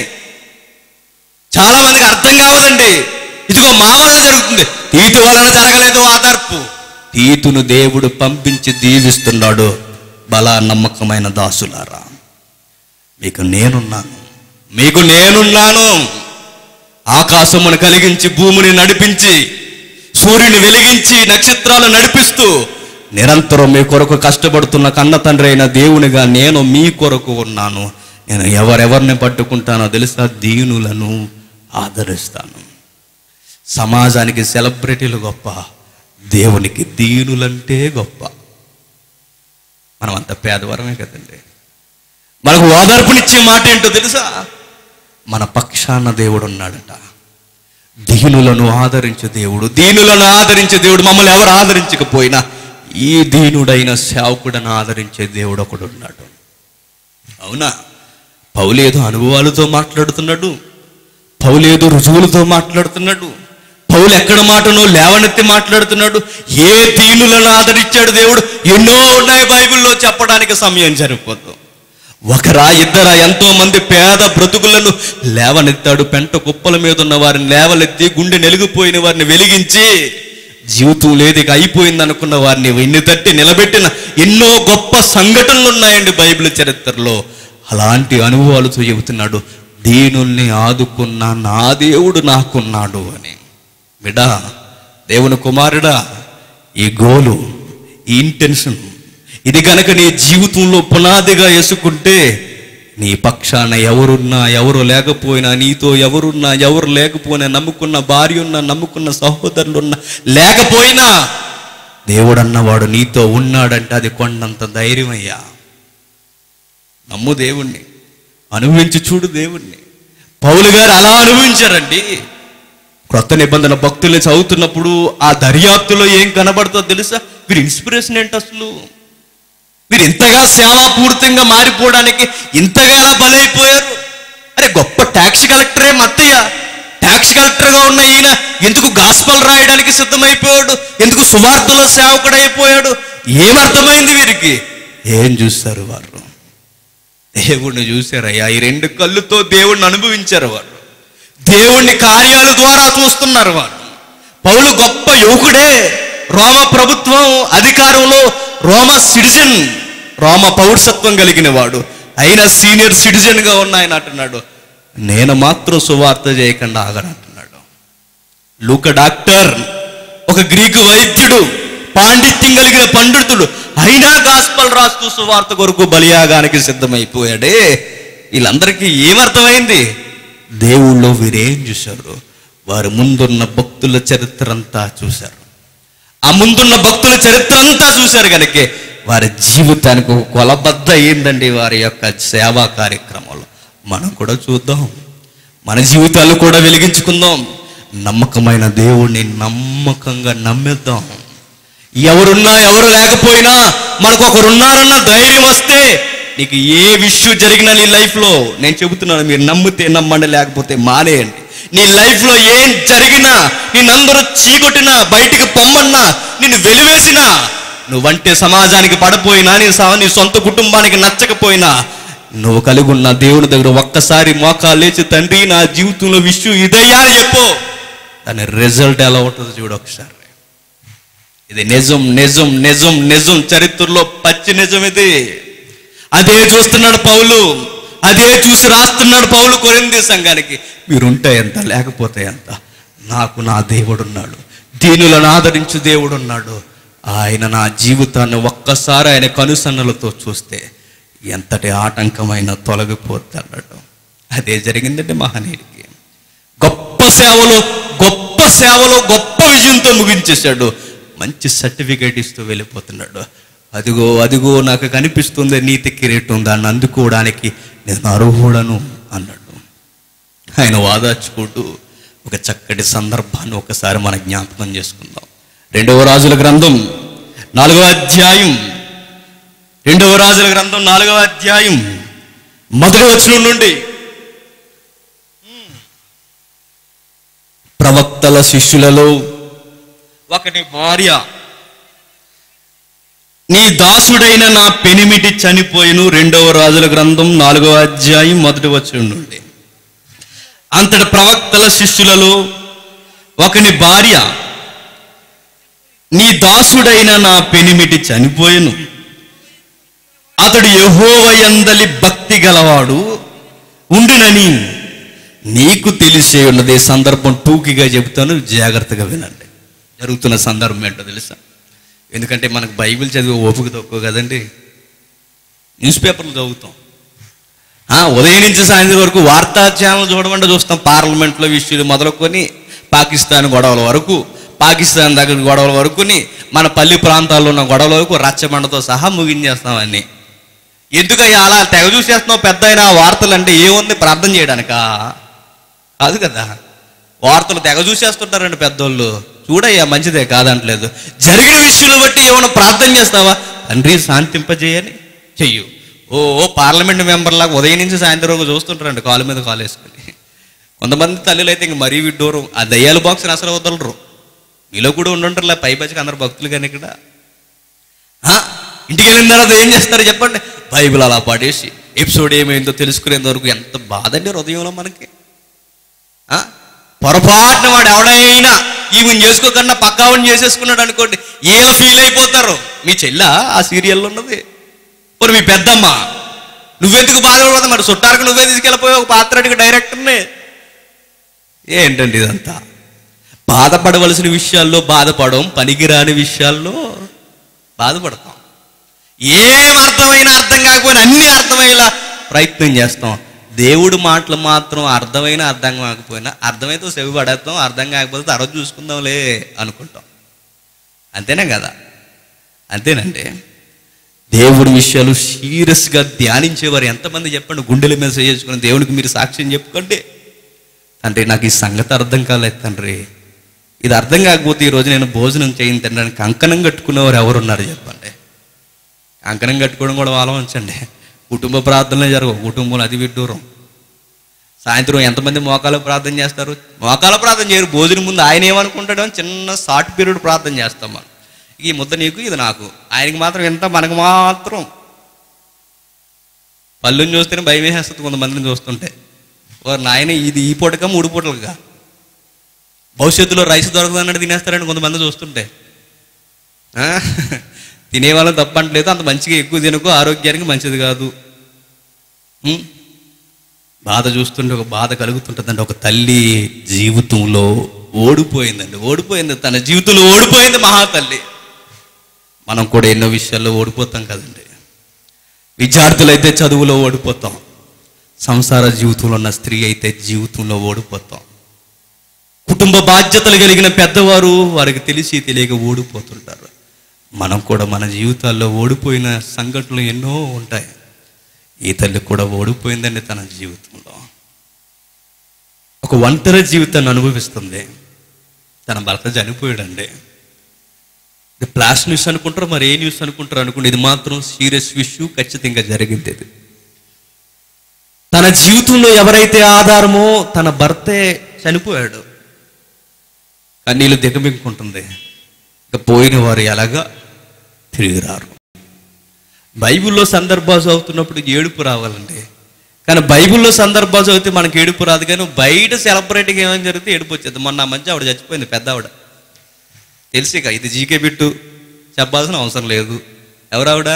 Speaker 1: చాలా మందికి అర్థం కావదండి ఇదిగో మా వలన జరుగుతుంది తీతు వలన జరగలేదు ఆదర్పు తీతును దేవుడు పంపించి దీవిస్తున్నాడు బలా నమ్మకమైన దాసులారా మీకు నేనున్నాను మీకు నేనున్నాను ఆకాశమును కలిగించి భూమిని నడిపించి సూర్యుని వెలిగించి నక్షత్రాలు నడిపిస్తూ నిరంతరం మీ కొరకు కష్టపడుతున్న కన్న తండ్రి అయిన దేవునిగా నేను మీ కొరకు ఉన్నాను నేను ఎవరెవరిని పట్టుకుంటానో తెలుసా దీనులను ఆదరిస్తాను సమాజానికి సెలబ్రిటీలు గొప్ప దేవునికి దీనులంటే గొప్ప మనం అంత పేదవరమే కదండి మనకు ఓదార్పునిచ్చే మాట ఏంటో తెలుసా మన పక్షాన దేవుడు ఉన్నాడట దీనులను ఆదరించే దేవుడు దీనులను ఆదరించే దేవుడు మమ్మల్ని ఎవరు ఆదరించకపోయినా ఈ దీనుడైన సేవకుడను ఆదరించే దేవుడు ఒకడు ఉన్నాడు అవునా పౌలేదో అనుభవాలతో మాట్లాడుతున్నాడు పౌలేదో రుజువులతో మాట్లాడుతున్నాడు పౌలు ఎక్కడ మాటనో లేవనెత్తి మాట్లాడుతున్నాడు ఏ దీనులను ఆదరించాడు దేవుడు ఎన్నో ఉన్నాయి బైబిల్లో చెప్పడానికి సమయం సరిపోదు ఒకరా ఇద్దరా ఎంతో మంది పేద బ్రతుకులను లేవనెత్తాడు పెంట కుప్పల మీద ఉన్న వారిని లేవనెత్తి గుండె నెలిగిపోయిన వారిని వెలిగించి జీవితం లేదు ఇక అయిపోయింది అనుకున్న వారిని వెన్ను తట్టి నిలబెట్టిన ఎన్నో గొప్ప సంఘటనలు ఉన్నాయండి బైబిల్ చరిత్రలో అలాంటి అనుభవాలతో చెబుతున్నాడు దీనుల్ని ఆదుకున్న నా దేవుడు నాకున్నాడు అని బిడా దేవుని కుమారుడా ఈ గోలు ఈ ఇంటెన్షన్ ఇది కనుక నీ జీవితంలో పునాదిగా వేసుకుంటే నీ పక్షాన ఎవరున్నా ఎవరు లేకపోయినా నీతో ఎవరున్నా ఎవరు లేకపోయినా నమ్ముకున్న భార్య ఉన్నా నమ్ముకున్న సహోదరులున్నా లేకపోయినా దేవుడు అన్నవాడు నీతో ఉన్నాడంటే అది కొండంత ధైర్యం అయ్యా నమ్ము దేవుణ్ణి అనుభవించి చూడు దేవుణ్ణి పౌలు గారు అలా అనుభవించారండి క్రొత్త నిబంధన భక్తులు చదువుతున్నప్పుడు ఆ దర్యాప్తులో ఏం కనబడుతుందో తెలుసా వీరి ఇన్స్పిరేషన్ ఏంటి అసలు మీరు ఇంతగా సేవాపూరితంగా మారిపోవడానికి ఇంతగా ఎలా బలైపోయారు అరే గొప్ప ట్యాక్స్ కలెక్టరే మత్తయ్య ట్యాక్స్ కలెక్టర్గా ఉన్న ఈయన ఎందుకు గాస్పల్ రాయడానికి సిద్ధమైపోయాడు ఎందుకు సువార్తలో సేవకుడైపోయాడు ఏమర్థమైంది వీరికి ఏం చూస్తారు వారు దేవుణ్ణి చూశారయ్యా ఈ రెండు కళ్ళుతో దేవుణ్ణి అనుభవించారు వారు దేవుణ్ణి కార్యాల ద్వారా చూస్తున్నారు వారు పౌలు గొప్ప యువకుడే రోమ ప్రభుత్వం అధికారంలో రోమ సిటిజన్ రోమ పౌరసత్వం కలిగిన వాడు అయినా సీనియర్ సిటిజన్ గా ఉన్న ఆయన అంటున్నాడు నేను మాత్రం సువార్త చేయకుండా ఆగనంటున్నాడు లూక డాక్టర్ ఒక గ్రీకు వైద్యుడు పాండిత్యం కలిగిన పండితుడు అయినా గాస్పల్ రాస్తూ సువార్త కొరకు బలియాగానికి సిద్ధమైపోయాడే వీళ్ళందరికీ ఏమర్థమైంది దేవుళ్ళో వీరేం చూశారు వారి ముందున్న భక్తుల చరిత్ర అంతా చూశారు ఆ ముందున్న భక్తుల చరిత్ర అంతా చూశారు కనుక వారి జీవితానికి ఒక కొలబద్ద అయిందండి వారి యొక్క సేవా కార్యక్రమంలో మనం కూడా చూద్దాం మన జీవితాలు కూడా వెలిగించుకుందాం నమ్మకమైన దేవుణ్ణి నమ్మకంగా నమ్మేద్దాం ఎవరున్నా ఎవరు లేకపోయినా మనకు ఒకరున్నారన్న ధైర్యం వస్తే నీకు ఏ విషయం జరిగినా నీ లైఫ్లో నేను చెబుతున్నాను మీరు నమ్మితే నమ్మండి లేకపోతే మానేయండి నీ లైఫ్లో ఏం జరిగినా నిన్నందరూ చీకొట్టినా బయటికి పొమ్మన్నా నిన్ను వెలివేసినా నువ్వంటే సమాజానికి పడపోయినా నీ స- నీ సొంత కుటుంబానికి నచ్చకపోయినా నువ్వు కలిగి ఉన్న దేవుని దగ్గర ఒక్కసారి మోకాలు లేచి తండ్రి నా జీవితంలో విషయం ఇదయ్యా అని చెప్పు దాని రిజల్ట్ ఎలా ఉంటుందో చూడు ఒకసారి ఇది నిజం నిజం నిజం నిజం చరిత్రలో పచ్చి నిజం ఇది అదే చూస్తున్నాడు పౌలు అదే చూసి రాస్తున్నాడు పౌలు కొరింది సంఘానికి మీరుంటే ఎంత లేకపోతే ఎంత నాకు నా దేవుడున్నాడు దీనులను ఆదరించు దేవుడున్నాడు ఆయన నా జీవితాన్ని ఒక్కసారి ఆయన కనుసన్నలతో చూస్తే ఎంతటి ఆటంకమైన తొలగిపోద్ది అన్నాడు అదే జరిగిందండి మహనీయుడికి గొప్ప సేవలో గొప్ప సేవలో గొప్ప విజయంతో ముగించేశాడు మంచి సర్టిఫికేట్ ఇస్తూ వెళ్ళిపోతున్నాడు అదిగో అదిగో నాకు కనిపిస్తుంది నీతి కిరీటం దాన్ని అందుకోవడానికి నేను అర్హుడను అన్నాడు ఆయన వాదాచుకుంటూ ఒక చక్కటి సందర్భాన్ని ఒకసారి మన జ్ఞాపకం చేసుకుందాం రెండవ రాజుల గ్రంథం నాలుగవ అధ్యాయం రెండవ రాజుల గ్రంథం నాలుగవ అధ్యాయం మొదటి వచనం నుండి ప్రవక్తల శిష్యులలో ఒకటి భార్య నీ దాసుడైన నా పెనిమిటి చనిపోయిను రెండవ రాజుల గ్రంథం నాలుగవ అధ్యాయం మొదటి వచనం నుండి అంతటి ప్రవక్తల శిష్యులలో ఒకని భార్య నీ దాసుడైన నా పెనిమిటి చనిపోయెను అతడు యెహోవయందలి భక్తి గలవాడు ఉండునని నీకు తెలిసే ఉన్నది ఈ సందర్భం టూకిగా చెబుతాను జాగ్రత్తగా వినండి జరుగుతున్న సందర్భం ఏంటో తెలుసా ఎందుకంటే మనకు బైబిల్ చదివే ఓపిక తక్కువ కదండి న్యూస్ పేపర్లు చదువుతాం ఆ, ఉదయం నుంచి సాయంత్రం వరకు వార్తా ఛానల్ చూడమంటే చూస్తాం పార్లమెంట్లో విషయాలు మొదలుకొని పాకిస్తాన్ గొడవల వరకు పాకిస్తాన్ దగ్గర గొడవల వరకుని మన పల్లి ప్రాంతాల్లో ఉన్న గొడవల వరకు రచ్చబండతో సహా ముగించేస్తాం అన్ని ఎందుకయ్యా అలా తెగ చూసేస్తున్నావు పెద్ద అయిన వార్తలు అంటే ఏముంది ప్రార్థన చేయడానికా కాదు కదా వార్తలు తెగ చూసేస్తుంటారండి పెద్దోళ్ళు చూడయ్యా మంచిదే కాదంటలేదు జరిగిన విషయాలు బట్టి ఏమైనా ప్రార్థన చేస్తావా తండ్రి శాంతింపజేయని చెయ్యు ఓ ఓ పార్లమెంట్ మెంబర్లాగా ఉదయం నుంచి సాయంత్రం వరకు చూస్తుంటారండి కాలు మీద కాలు వేసుకుని కొంతమంది తల్లులు అయితే ఇంక మరీ విడ్డూరం ఆ దయ్యాల బాక్స్ని అసలు వదలరు మీలో కూడా ఉండుంటారులే పై పచ్చికి అందరు భక్తులు కానీ ఇక్కడ ఆ? ఇంటికి వెళ్ళిన తర్వాత ఏం చేస్తారు చెప్పండి బైబిల్ అలా పడేసి ఎపిసోడ్ ఏమైందో తెలుసుకునేంత వరకు ఎంత బాధ అండి హృదయంలో మనకి ఆ? పొరపాటున వాడు ఎవడైనా ఈవెన్ చేసుకోకుండా పక్కావని చేసేసుకున్నాడు అనుకోండి ఏం ఫీల్ అయిపోతారు మీ చెల్ల ఆ సీరియల్లో ఉన్నది మరి మీ పెద్దమ్మ నువ్వెందుకు బాధపడదు మరి చుట్టాలకు నువ్వే తీసుకెళ్ళిపోయి ఒక పాత్రడికి డైరెక్టర్ని ఏంటండి ఇదంతా బాధపడవలసిన విషయాల్లో బాధపడడం పనికిరాని విషయాల్లో బాధపడతాం ఏం అర్థమైనా అర్థం కాకపోయినా అన్ని అర్థమయ్యేలా ప్రయత్నం చేస్తాం దేవుడు మాటలు మాత్రం అర్థమైన అర్థం కాకపోయినా అర్థమైతే చెవి పడేస్తాం అర్థం కాకపోతే తర్వాత చూసుకుందాంలే అనుకుంటాం అంతేనా కదా అంతేనండి దేవుడి విషయాలు సీరియస్గా ధ్యానించేవారు ఎంతమంది చెప్పండి గుండెల మీద చేసుకుని దేవునికి మీరు సాక్ష్యం చెప్పుకోండి తండ్రి నాకు ఈ సంగతి అర్థం కాలేదు తండ్రి ఇది అర్థం కాకపోతే ఈరోజు నేను భోజనం చేయని తినడానికి కంకణం కట్టుకునేవారు ఎవరున్నారు చెప్పండి కంకణం కట్టుకోవడం కూడా ఆలోచించండి కుటుంబ ప్రార్థనలే జరగవు కుటుంబంలో అది విడ్డూరం సాయంత్రం ఎంతమంది మోకాలు ప్రార్థన చేస్తారు మోకాల ప్రార్థన చేయరు భోజనం ముందు ఆయన ఏమనుకుంటాడో అని చిన్న షార్ట్ పీరియడ్ ప్రార్థన చేస్తాం మనం ఈ ముద్ద నీకు ఇది నాకు ఆయనకి మాత్రం ఎంత మనకు మాత్రం పళ్ళుని చూస్తేనే భయం వేసేస్తుంది కొంతమందిని చూస్తుంటే ఓ నాయన ఇది ఈ పూటగా మూడు పూటలుగా భవిష్యత్తులో రైస్ దొరకదన్నట్టు తినేస్తారని కొంతమంది చూస్తుంటే ఆ? తినేవాళ్ళని తప్పంటలేదు అంత మంచిగా ఎక్కువ తినకు ఆరోగ్యానికి మంచిది కాదు ఉం? బాధ చూస్తుంటే ఒక బాధ కలుగుతుంటుందండి ఒక తల్లి జీవితంలో ఓడిపోయిందండి ఓడిపోయింది తన జీవితంలో ఓడిపోయింది మహాతల్లి మనం కూడా ఎన్నో విషయాల్లో ఓడిపోతాం కదండి విద్యార్థులైతే చదువులో ఓడిపోతాం సంసార జీవితంలో ఉన్న స్త్రీ అయితే జీవితంలో ఓడిపోతాం కుటుంబ బాధ్యతలు కలిగిన పెద్దవారు వారికి తెలిసి తెలియక ఓడిపోతుంటారు మనం కూడా మన జీవితాల్లో ఓడిపోయిన సంఘటనలు ఎన్నో ఉంటాయి ఈ తల్లి కూడా ఓడిపోయిందండి తన జీవితంలో ఒక ఒంటరి జీవితాన్ని అనుభవిస్తుంది తన భర్త చనిపోయాడండి ఇది ప్లాస్ న్యూస్ అనుకుంటారు మరి ఏ న్యూస్ అనుకుంటారు అనుకుంటే ఇది మాత్రం సీరియస్ ఇష్యూ ఖచ్చితంగా జరిగింది ఇది తన జీవితంలో ఎవరైతే ఆధారమో తన భర్తే చనిపోయాడు కన్నీళ్ళు దిగమింగుకుంటుంది ఇక పోయిన వారు ఎలాగా తిరిగి రారు బైబిల్లో సందర్భాలు చదువుతున్నప్పుడు ఏడుపు రావాలండి కానీ బైబిల్లో సందర్భాలు చదివితే మనకి ఏడుపు రాదు కానీ బయట సెలబ్రేట్గా ఏమైనా జరిగితే ఏడుపు వచ్చేది మొన్న ఆ మధ్య ఆవిడ చచ్చిపోయింది పెద్ద ఆవిడ తెలిసిక ఇది జీకే బిట్టు చెప్పాల్సిన అవసరం లేదు ఎవరావిడ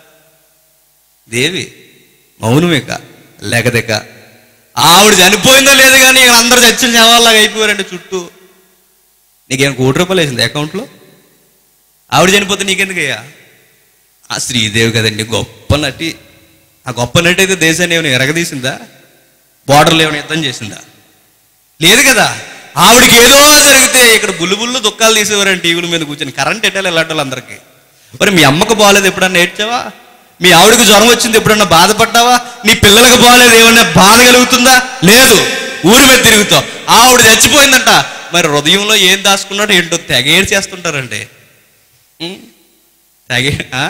Speaker 1: దేవి మౌనమేక లేకదేక ఆవిడ చనిపోయిందో లేదు కానీ ఇక్కడ అందరు చచ్చిన శవాల్లాగా అయిపోయారండి చుట్టూ నీకేం కోటి రూపాయలు వేసింది అకౌంట్లో ఆవిడ చనిపోతే నీకెందుకయ్యా ఆ శ్రీదేవి కదండి గొప్ప నటి ఆ గొప్ప నటి అయితే దేశాన్ని ఏమైనా ఎరగదీసిందా బార్డర్లు ఏమైనా యుద్ధం చేసిందా లేదు కదా ఆవిడకి ఏదో జరిగితే ఇక్కడ బుల్లు బుల్లు దుఃఖాలు తీసేవారండి టీవీల మీద కూర్చొని కరెంట్ ఎట్టాలి ఇలాంటి వాళ్ళందరికీ మరి మీ అమ్మకు బాగాలేదు ఎప్పుడన్నా ఏడ్చావా మీ ఆవిడకి జ్వరం వచ్చింది ఎప్పుడన్నా బాధపడ్డావా నీ పిల్లలకు బాగాలేదు ఏమన్నా బాధ కలుగుతుందా లేదు ఊరి మీద తిరుగుతావు ఆవిడ చచ్చిపోయిందంట మరి హృదయంలో ఏం దాచుకున్నాడో ఏంటో తెగ ఏడు చేస్తుంటారండి ఉం? తెగ ఆ?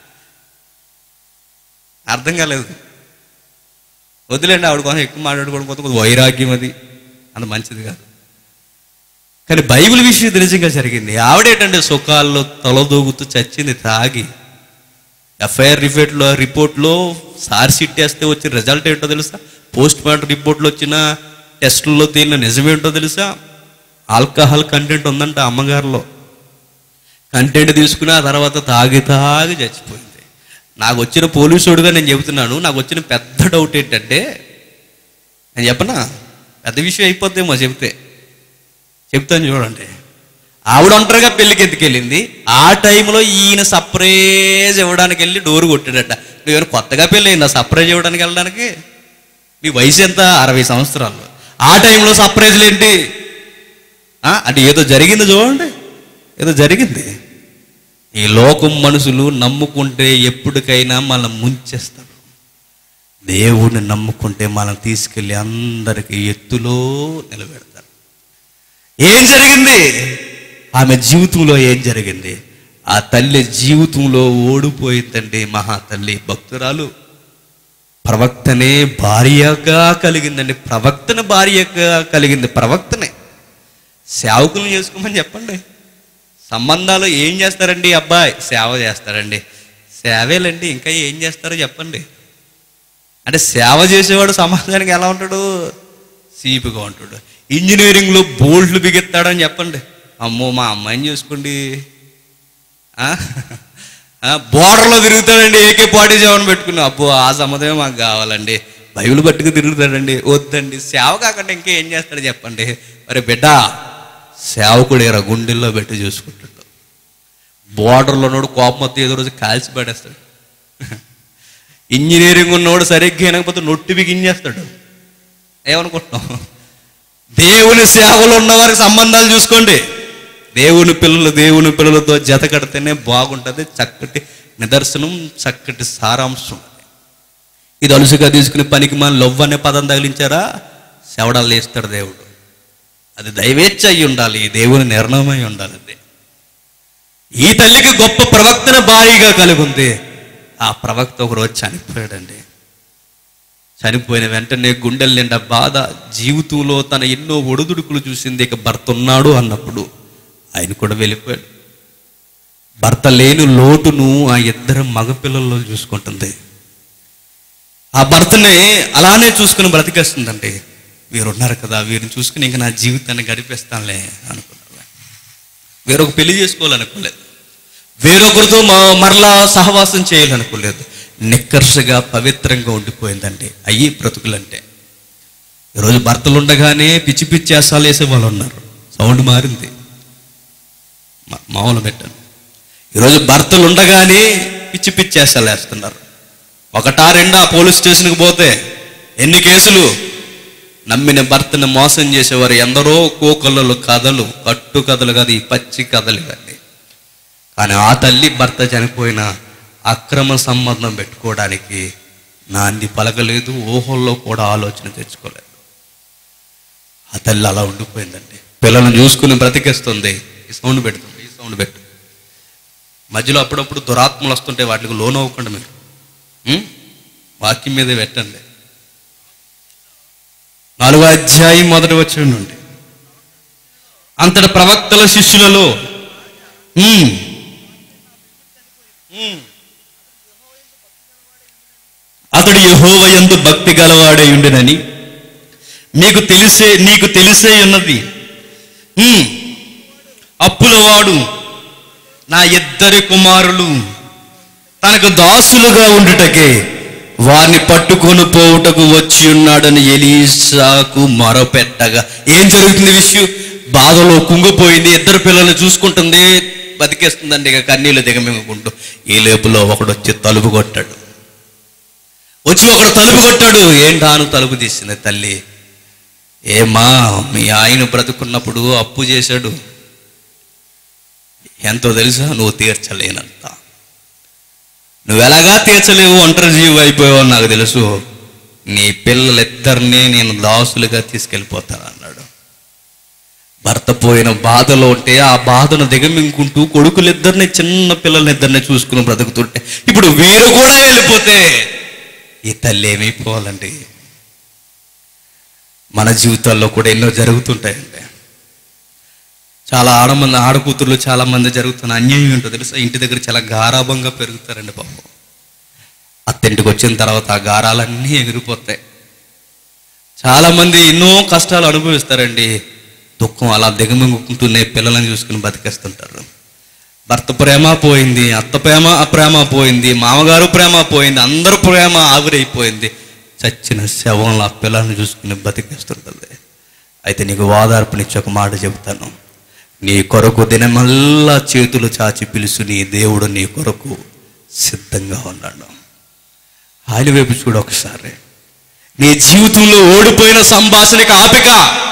Speaker 1: అర్థం కాలేదు వదిలేండి ఆవిడ కోసం ఎక్కువ మాట్లాడుకోవడం కోసం కొంచెం వైరాగ్యం అది అంత మంచిది కాదు కానీ బైబిల్ విషయం నిజంగా జరిగింది ఆవిడేటంటే సుఖాల్లో తలదూగుతూ చచ్చింది తాగి ఎఫ్ఐఆర్ రిపోర్ట్లో రిపోర్ట్లో సార్ సిట్ వేస్తే వచ్చిన రిజల్ట్ ఏంటో తెలుసా పోస్ట్ మార్టం రిపోర్ట్లో వచ్చిన టెస్టుల్లో తేలిన నిజమేంటో తెలుసా ఆల్కహాల్ కంటెంట్ ఉందంట అమ్మగారిలో కంటెంట్ తీసుకుని ఆ తర్వాత తాగి తాగి చచ్చిపోయింది నాకు వచ్చిన పోలీసుడుగా నేను చెబుతున్నాను నాకు వచ్చిన పెద్ద డౌట్ ఏంటంటే నేను చెప్పనా పెద్ద విషయం అయిపోద్దేమో చెబితే చెప్తాను చూడండి ఆవిడ ఒంటరిగా పెళ్ళికి ఎత్తుకెళ్ళింది ఆ టైంలో ఈయన సర్ప్రైజ్ ఇవ్వడానికి వెళ్ళి డోరు కొట్టాడట నువ్వేమైనా కొత్తగా పెళ్ళి అయిందా సర్ప్రైజ్ ఇవ్వడానికి వెళ్ళడానికి నీ వయసు ఎంత అరవై సంవత్సరాలు ఆ టైంలో సర్ప్రైజ్లు ఏంటి ఆ, అంటే ఏదో జరిగింది చూడండి ఏదో జరిగింది ఈ లోకం మనుషులు నమ్ముకుంటే ఎప్పటికైనా మనం ముంచేస్తారు దేవుడిని నమ్ముకుంటే మనం తీసుకెళ్ళి అందరికి ఎత్తులో నిలబెడతారు ఏం జరిగింది ఆమె జీవితంలో ఏం జరిగింది ఆ తల్లి జీవితంలో ఓడిపోయిందండి మహా తల్లి భక్తురాలు ప్రవక్తనే భార్యగా కలిగిందండి ప్రవక్తన భార్యగా కలిగింది ప్రవక్తనే సేవకులను చేసుకోమని చెప్పండి సంబంధాలు ఏం చేస్తారండి ఈ అబ్బాయి సేవ చేస్తారండి సేవేలండి ఇంకా ఏం చేస్తారో చెప్పండి అంటే సేవ చేసేవాడు సమాజానికి ఎలా ఉంటాడు సీపుగా ఉంటాడు ఇంజనీరింగ్లో బోల్ట్లు బిగెత్తాడని చెప్పండి అమ్మో మా అమ్మాయిని చూసుకోండి ఆ? ఆ, బోర్డర్లో తిరుగుతాడండి ఏకే పార్టీ సేవను పెట్టుకుని అబ్బో ఆ సమ్మతమే మాకు కావాలండి బైబిల్ పట్టుకు తిరుగుతాడండి వద్దండి సేవ కాకుండా ఇంకేం చేస్తాడు చెప్పండి మరి బిడ్డ సేవకుడు ఎరా గుండెల్లో పెట్టి చూసుకుంటాడు బోర్డర్లో ఉన్నోడు కోపం మొత్తం ఏదో రోజు కాల్చి పడేస్తాడు ఇంజనీరింగ్ ఉన్నోడు సరిగ్గా వినకపోతే నొట్టి బిగించేస్తాడు ఏమనుకుంటున్నాం దేవుని సేవలో ఉన్నవారికి సంబంధాలు చూసుకోండి దేవుని పిల్లలు దేవుని పిల్లలతో జత కడితేనే బాగుంటుంది చక్కటి నిదర్శనం చక్కటి సారాంశం ఇది అలుసుగా తీసుకుని పనికి మన లవ్ అనే పదం తగిలించారా శవడాలు వేస్తాడు దేవుడు అది దైవేచ్ఛ అయి ఉండాలి దేవుని నిర్ణయమై ఉండాలి అది ఈ తల్లికి గొప్ప ప్రవక్తన భారీగా కలిగి ఉంది ఆ ప్రవక్త ఒకరోజు చనిపోయాడండి చనిపోయిన వెంటనే గుండెల నిండా బాధ జీవితంలో తన ఎన్నో ఒడుదుడుకులు చూసింది ఇక భర్త ఉన్నాడు అన్నప్పుడు ఆయన కూడా వెళ్ళిపోయాడు భర్త లేని లోటును ఆ ఇద్దరు మగపిల్లల్లో చూసుకుంటుంది ఆ భర్తని అలానే చూసుకుని బ్రతికేస్తుందండి వీరు ఉన్నారు కదా వీరిని చూసుకుని ఇంకా నా జీవితాన్ని గడిపేస్తానులే అనుకున్నారు వేరొక పెళ్లి చేసుకోవాలనుకోలేదు వేరొకరితో మ- మరలా సహవాసం చేయాలనుకోలేదు నిక్కర్షగా పవిత్రంగా ఉండిపోయిందండి అయ్యి బ్రతుకులంటే ఈరోజు భర్తలు ఉండగానే పిచ్చి పిచ్చి వేసాలు వేసే వాళ్ళు ఉన్నారు సౌండ్ మారింది మా- మామూలు పెట్టాను ఈరోజు భర్తలు ఉండగానే పిచ్చి పిచ్చి వేసాలు వేస్తున్నారు ఒకటా రెండా పోలీస్ స్టేషన్కి పోతే ఎన్ని కేసులు నమ్మిన భర్తను మోసం చేసేవారు ఎందరో కోకలలు కథలు కట్టు కథలు కాదు ఈ పచ్చి కథలు ఇవన్నీ కానీ ఆ తల్లి భర్త చనిపోయిన అక్రమ సంబంధం పెట్టుకోవడానికి నాంది పలకలేదు ఊహల్లో కూడా ఆలోచన తెచ్చుకోలేదు ఆ తల్లి అలా ఉండిపోయిందండి పిల్లలను చూసుకుని బ్రతికేస్తుంది ఈ సౌండ్ పెడుతుంది ఈ సౌండ్ పెట్టు మధ్యలో అప్పుడప్పుడు దురాత్మలు వస్తుంటే వాటికి లోన్ అవ్వకుండా మీరు ఉం? వాక్యం మీద పెట్టండి నాలుగో అధ్యాయం మొదటి వచ్చి నుండి అంతటి ప్రవక్తల శిష్యులలో ఉం, ఉం. అతడు యెహోవయందు భక్తి గలవాడై ఉండినని నీకు తెలిసే నీకు తెలిసే ఉన్నది ఉం. అప్పులవాడు నా ఇద్దరి కుమారులు తనకు దాసులుగా ఉండుటకే వారిని పట్టుకొని పోవుటకు వచ్చి ఉన్నాడని ఎలీసాకు మొరపెట్టగా ఏం జరుగుతుంది విషయం బాధలో కుంగిపోయింది ఇద్దరు పిల్లల్ని చూసుకుంటుంది బతికేస్తుందండి ఇక కన్నీళ్ళు దిగమింగుకుంటూ ఈ లేపులో ఒకడు వచ్చి తలుపు కొట్టాడు వచ్చి ఒకడు తలుపు కొట్టాడు ఏంటాను తలుపు తీసింది తల్లి ఏమా మీ ఆయన బ్రతుకున్నప్పుడు అప్పు చేశాడు ఎంతో తెలుసా నువ్వు తీర్చలేనంత నువ్వు ఎలాగా తీర్చలేవు ఒంటరి జీవి అయిపోయావు నాకు తెలుసు నీ పిల్లలిద్దరినీ నేను దాసులుగా తీసుకెళ్ళిపోతాను అన్నాడు భర్త పోయిన బాధలో ఉంటే ఆ బాధను దిగమింగుకుంటూ కొడుకులిద్దరిని చిన్న పిల్లలిద్దరిని చూసుకుని బ్రతుకుతుంటే ఇప్పుడు వీరు కూడా వెళ్ళిపోతే ఈ తల్లి ఏమైపోవాలండి మన జీవితాల్లో కూడా ఎన్నో జరుగుతుంటాయండి చాలా ఆడమంది ఆడకూతుర్లు చాలా మంది జరుగుతున్న అన్యాయం ఏంటో తెలుసా ఇంటి దగ్గర చాలా గారాభంగా పెరుగుతారండి పాపం అత్తింటికి వచ్చిన తర్వాత ఆ గారాలన్నీ ఎగిరిపోతాయి చాలా మంది ఎన్నో కష్టాలు అనుభవిస్తారండి దుఃఖం అలా దిగమింగుకుంటూనే పిల్లలను చూసుకుని బతికేస్తుంటారు భర్త ప్రేమ పోయింది అత్త ప్రేమ ప్రేమ పోయింది మామగారు ప్రేమ పోయింది అందరు ప్రేమ ఆవిరైపోయింది చచ్చిన శవంలో ఆ పిల్లల్ని చూసుకుని బతికేస్తుంటుంది అయితే నీకు వాదార్పునిచ్చి ఒక మాట చెబుతాను నీ కొరకు దినమల్లా చేతులు చాచి పిలుసు నీ దేవుడు నీ కొరకు సిద్ధంగా ఉన్నాడు ఆయన వైపు చూడు ఒకసారి నీ జీవితంలో ఓడిపోయిన సంభాషణకి ఆపిక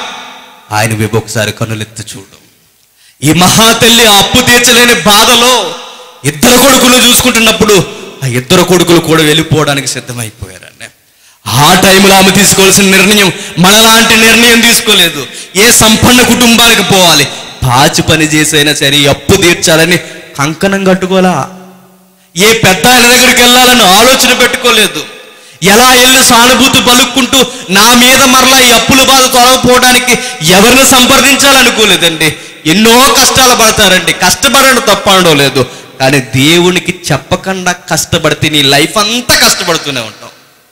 Speaker 1: ఆయన వైపు ఒకసారి కన్నులెత్తి చూడు ఈ మహాతల్లి ఆ అప్పు తీర్చలేని బాధలో ఇద్దరు కొడుకులు చూసుకుంటున్నప్పుడు ఆ ఇద్దరు కొడుకులు కూడా వెళ్ళిపోవడానికి సిద్ధమైపోయారండి ఆ టైంలో ఆమె తీసుకోవాల్సిన నిర్ణయం మనలాంటి నిర్ణయం తీసుకోలేదు ఏ సంపన్న కుటుంబానికి పోవాలి పాచి పని చేసైనా సరే ఈ అప్పు తీర్చాలని కంకణం కట్టుకోలా ఏ పెద్ద ఆయన దగ్గరికి వెళ్ళాలని ఆలోచన పెట్టుకోలేదు ఎలా వెళ్ళి సానుభూతి పలుక్కుంటూ నా మీద మరలా ఈ అప్పుల బాధ తొలగిపోవడానికి ఎవరిని సంప్రదించాలనుకోలేదండి ఎన్నో కష్టాలు పడతారండి కష్టపడడం తప్ప అనడం లేదు కానీ దేవునికి చెప్పకుండా కష్టపడితే నీ లైఫ్ అంతా కష్టపడుతూనే ఉంటావు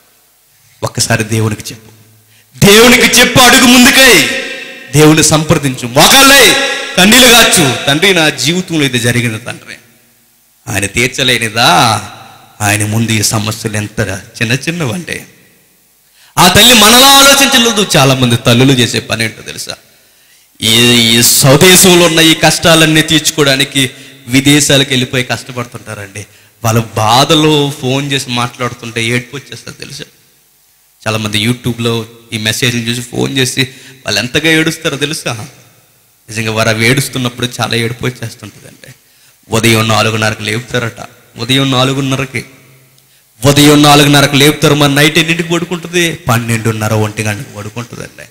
Speaker 1: ఒక్కసారి దేవునికి చెప్పు దేవునికి చెప్పు అడుగు ముందుకై దేవుని సంప్రదించు మోకాళ్ళై కన్నీళ్ళు కాచు తండ్రి నా జీవితంలో ఇది జరిగిన తండ్రి ఆయన తీర్చలేనిదా ఆయన ముందు ఈ సమస్యలు ఎంత చిన్న చిన్నవంటే ఆ తల్లి మనలా ఆలోచించలేదు చాలా మంది తల్లులు చేసే పని ఏంటో తెలుసా ఈ ఈ స్వదేశంలో ఉన్న ఈ కష్టాలన్నీ తీర్చుకోవడానికి విదేశాలకు వెళ్ళిపోయి కష్టపడుతుంటారండి వాళ్ళ బాధలో ఫోన్ చేసి మాట్లాడుతుంటే ఏడుపు వచ్చేస్తారు తెలుసా చాలా మంది యూట్యూబ్లో ఈ మెసేజ్ని చూసి ఫోన్ చేసి వాళ్ళు ఎంతగా ఏడుస్తారో తెలుసా నిజంగా వారు అవి ఏడుస్తున్నప్పుడు చాలా ఏడుపు వచ్చేస్తుంటుందండి ఉదయం నాలుగున్నరకు లేపుతారట ఉదయం నాలుగున్నరకి ఉదయం నాలుగున్నరకు లేపుతారు మరి నైట్ ఎన్నింటికి పడుకుంటుంది పన్నెండున్నర ఒంటి గంటకు పడుకుంటుందండి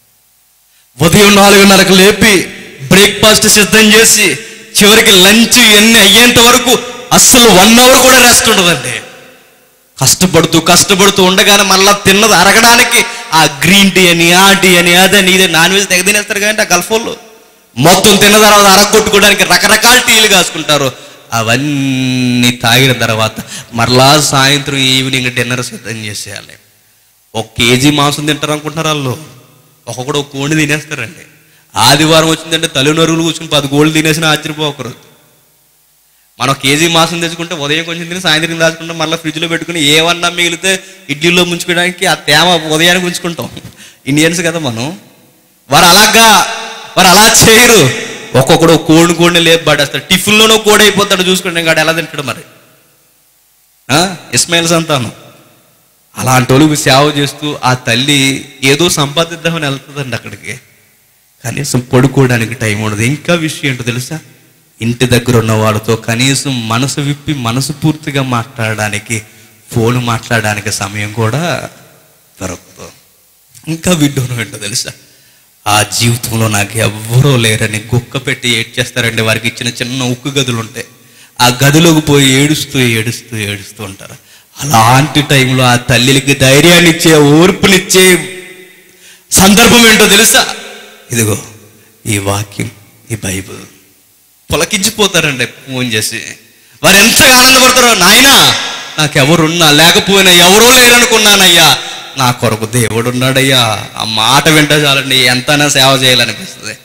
Speaker 1: ఉదయం నాలుగున్నరకు లేపి బ్రేక్ఫాస్ట్ సిద్ధం చేసి చివరికి లంచ్ ఇవన్నీ అయ్యేంత వరకు అస్సలు వన్ అవర్ కూడా రెస్ట్ ఉండదండి కష్టపడుతూ కష్టపడుతూ ఉండగానే మళ్ళా తిన్నది అరగడానికి ఆ గ్రీన్ టీ అని ఆ టీ అని అదని ఇదే నాన్ వెజ్ తెగ తినేస్తారు కదండి ఆ గల్ఫోళ్ళు మొత్తం తిన్న తర్వాత అరగొట్టుకోవడానికి రకరకాల టీలు కాసుకుంటారు అవన్నీ తాగిన తర్వాత మరలా సాయంత్రం ఈవినింగ్ డిన్నర్ సిద్ధం చేసేయాలి ఒక కేజీ మాంసం తింటారు అనుకుంటున్నారు వాళ్ళు ఒక్కొక్కడు ఒక కోడిని తినేస్తారండి ఆదివారం వచ్చిందంటే తల్లి నరుగులు కూర్చుని పది గోళ్ళు తినేసిన ఆశ్చర్యపోకరు మనం ఒక కేజీ మాంసం తెచ్చుకుంటే ఉదయం కొంచెం తిని సాయంత్రం దాచుకుంటాం మళ్ళీ ఫ్రిడ్జ్లో పెట్టుకుని ఏమన్నా మిగిలితే ఇడ్లీలో ముంచుకోవడానికి ఆ తేమ ఉదయానికి ఉంచుకుంటాం ఇండియన్స్ కదా మనం వారు అలాగా వారు అలా చేయరు ఒక్కొక్కడు కోడిని కోడిని లేపు పడేస్తాడు టిఫిన్లోనూ కోడి అయిపోతాడు చూసుకుంటే ఇంకా ఎలా తింటాడు మరి ఆ? ఇస్మాయిల్ సంతానం
Speaker 2: అలాంటి వాళ్ళకి సేవ చేస్తూ ఆ తల్లి ఏదో సంపాదిద్దామని వెళ్తుందండి అక్కడికి కనీసం పడుకోవడానికి టైం ఉండదు ఇంకా విషయం ఏంటో తెలుసా ఇంటి దగ్గర ఉన్న వాళ్ళతో కనీసం మనసు విప్పి మనసు పూర్తిగా మాట్లాడడానికి ఫోన్ మాట్లాడడానికి సమయం కూడా దొరకదు ఇంకా విడ్డూరం ఏంటో తెలుసా ఆ జీవితంలో నాకు ఎవ్వరూ లేరని గుక్క పెట్టి ఏడ్చేస్తారండి వారికి ఇచ్చిన చిన్న ఉక్కు గదులు ఉంటాయి ఆ గదిలోకి పోయి ఏడుస్తూ ఏడుస్తూ ఏడుస్తూ ఉంటారు అలాంటి టైంలో ఆ తల్లికి ధైర్యాన్ని ఇచ్చే ఓర్పునిచ్చే సందర్భం ఏంటో తెలుసా ఇదిగో ఈ వాక్యం ఈ బైబిల్ పులకించిపోతారండి ఫోన్ చేసి వారు ఎంతగా ఆనందపడతారో నాయనా నాకెవరున్నా లేకపోయినా ఎవరో లేరనుకున్నానయ్యా నా కొరకు దేవుడు ఉన్నాడయ్యా ఆ మాట వింటే చాలండి ఎంతైనా సేవ చేయాలనిపిస్తుంది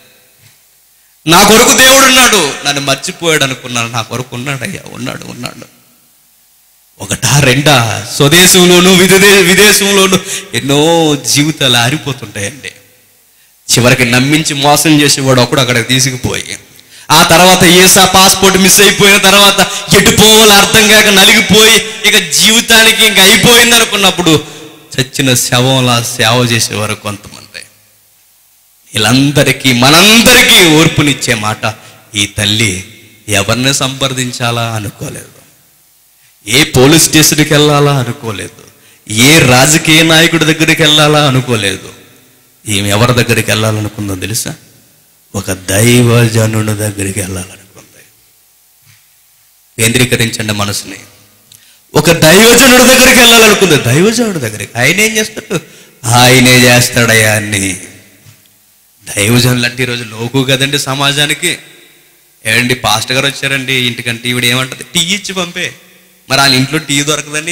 Speaker 2: నా కొరకు దేవుడు ఉన్నాడు నన్ను మర్చిపోయాడు అనుకున్నాను నా కొరకు ఉన్నాడయ్యా ఉన్నాడు ఉన్నాడు ఒకటా రెండా స్వదేశంలోను విదే విదేశంలోను ఎన్నో జీవితాలు ఆరిపోతుంటాయండి చివరికి నమ్మించి మోసం చేసేవాడు ఒకడు అక్కడికి తీసుకుపోయి ఆ తర్వాత ఏసా పాస్పోర్ట్ మిస్ అయిపోయిన తర్వాత ఎటు పోవాలో అర్థం కాక నలిగిపోయి ఇక జీవితానికి ఇంక అయిపోయింది అనుకున్నప్పుడు చచ్చిన శవంలా సేవ చేసేవారు కొంతమంది వీళ్ళందరికీ మనందరికీ ఓర్పునిచ్చే మాట ఈ తల్లి ఎవరిని సంప్రదించాలా అనుకోలేదు ఏ పోలీస్ స్టేషన్కి వెళ్ళాలా అనుకోలేదు ఏ రాజకీయ నాయకుడి దగ్గరికి వెళ్ళాలా అనుకోలేదు ఈమె ఎవరి దగ్గరికి వెళ్ళాలనుకుందో తెలుసా ఒక దైవజనుడి దగ్గరికి వెళ్ళాలనుకుంది కేంద్రీకరించండి మనసుని ఒక దైవజనుడి దగ్గరికి వెళ్ళాలనుకుంది దైవజనుడి దగ్గరికి ఆయన ఏం చేస్తాడు ఆయనే చేస్తాడయ్యా అన్ని దైవజనులు అంటే ఈరోజు లోకు కదండి సమాజానికి ఏమండి పాస్టర్ గారు వచ్చారండి ఇంటికంటే ఈవిడ ఏమంటది టీ ఇచ్చి పంపే మరి వాళ్ళ ఇంట్లో టీ దొరకదని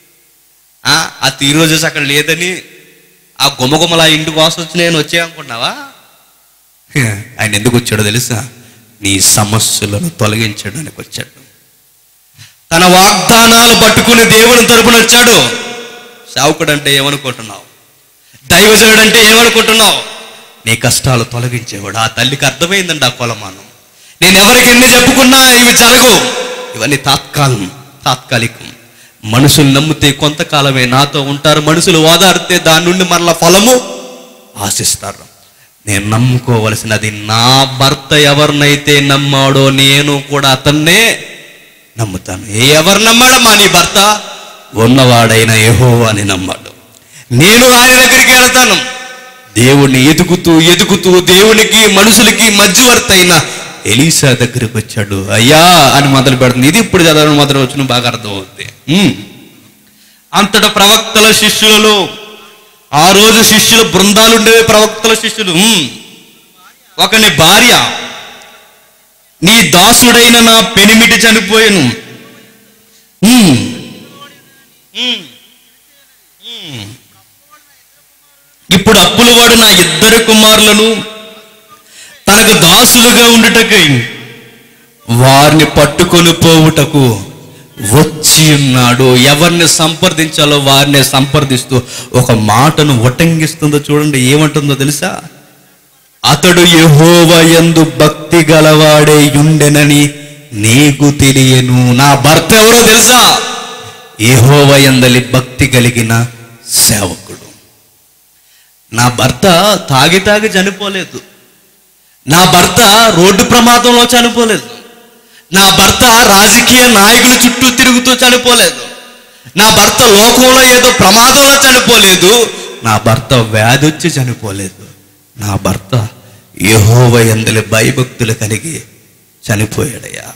Speaker 2: ఆ ఆ టీ రోజెస్ అక్కడ లేదని ఆ గుమ్మగుమ్మల ఇంటి కోసం వచ్చి నేను వచ్చే అనుకున్నావా హ, ఆయన ఎందుకు వచ్చాడో తెలుసా నీ సమస్యలను తొలగించడానికి వచ్చాడు తన వాగ్దానాలు పట్టుకుని దేవుని తరపున వచ్చాడు సావుకుడు అంటే ఏమనుకుంటున్నావు దైవజనుడు అంటే ఏమనుకుంటున్నావు నీ కష్టాలు తొలగించేవాడు ఆ తల్లికి అర్థమైందండి ఆ కొలమానం నేను ఎవరికి ఎన్ని చెప్పుకున్నా ఇవి జరగవు ఇవన్నీ తాత్కాలం తాత్కాలికం మనుషులు నమ్మితే కొంతకాలమే నాతో ఉంటారు మనుషులు ఓదారితే దాని నుండి మరల ఫలము ఆశిస్తారు నేను నమ్ముకోవలసినది నా భర్త ఎవరినైతే నమ్మాడో నేను కూడా అతన్నే నమ్ముతాను ఎవరు నమ్మాడమ్మా నీ భర్త ఉన్నవాడైన యహో అని నమ్మాడు నేను ఆయన దగ్గరికి వెళ్తాను దేవుణ్ణి ఎదుగుతూ ఎదుగుతూ దేవునికి మనుషులకి మధ్యవర్తి అయిన ఎలీసా దగ్గరికి వచ్చాడు అయ్యా అని మొదలు పెడుతుంది ఇది ఇప్పుడు చదవడం మొదలు వచ్చిన బాగా అర్థమవుతుంది ఉమ్. అంతటా ప్రవక్తల శిష్యులలో ఆ రోజు శిష్యుల బృందాలు ఉండేవి ప్రవక్తల శిష్యులు ఉమ్. ఒకని భార్య నీ దాసుడైన నా పెనిమిటి చనిపోయాను ఉమ్. ఉమ్. ఉమ్. ఇప్పుడు అప్పుల వాడు నా ఇద్దరు కుమారులను తనకు దాసులుగా ఉండుటకై వారిని పట్టుకొని పోవుటకు వచ్చి ఉన్నాడు ఎవరిని సంప్రదించాలో వారిని సంప్రదిస్తూ ఒక మాటను ఉటంగిస్తుందో చూడండి ఏమంటుందో తెలుసా అతడు యెహోవ యందు భక్తి గలవాడే యుండెనని నీకు తెలియను నా భర్త ఎవరో తెలుసా యెహోవ యందలి భక్తి కలిగిన సేవకుడు నా భర్త తాగి తాగి చనిపోలేదు నా భర్త రోడ్డు ప్రమాదంలో చనిపోలేదు నా భర్త రాజకీయ నాయకుల చుట్టూ తిరుగుతూ చనిపోలేదు నా భర్త లోకంలో ఏదో ప్రమాదంలో చనిపోలేదు నా భర్త వ్యాధి వచ్చి చనిపోలేదు నా భర్త యహోవ ఎందలి భయభక్తులు కలిగి చనిపోయాడయ్యా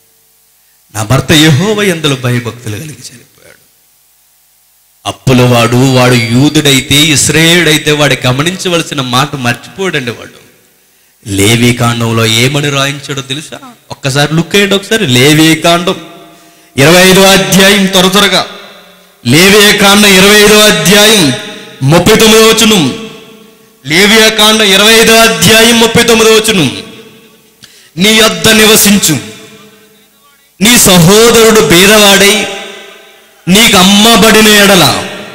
Speaker 2: నా భర్త యహోవ ఎందలు భయభక్తులు కలిగి చనిపోయాడు అప్పుల వాడు వాడు యూదుడైతే ఇస్రాయేయుడైతే వాడు గమనించవలసిన మాట మర్చిపోడండి వాడు లేవీ కాండంలో ఏమని రాయించాడో తెలుసా ఒక్కసారి లుక్ అయ్యండి ఒకసారి లేవీ కాండం ఇరవై ఐదో అధ్యాయం త్వర త్వరగా లేవియ కాండం ఇరవై ఐదో అధ్యాయం ముప్పై తొమ్మిదో వచనం లేవియ కాండం ఇరవై ఐదో అధ్యాయం ముప్పై తొమ్మిదో వచనం నీ యొద్ద నివసించు నీ సహోదరుడు బీదవాడై నీకు అమ్మబడిన ఎడల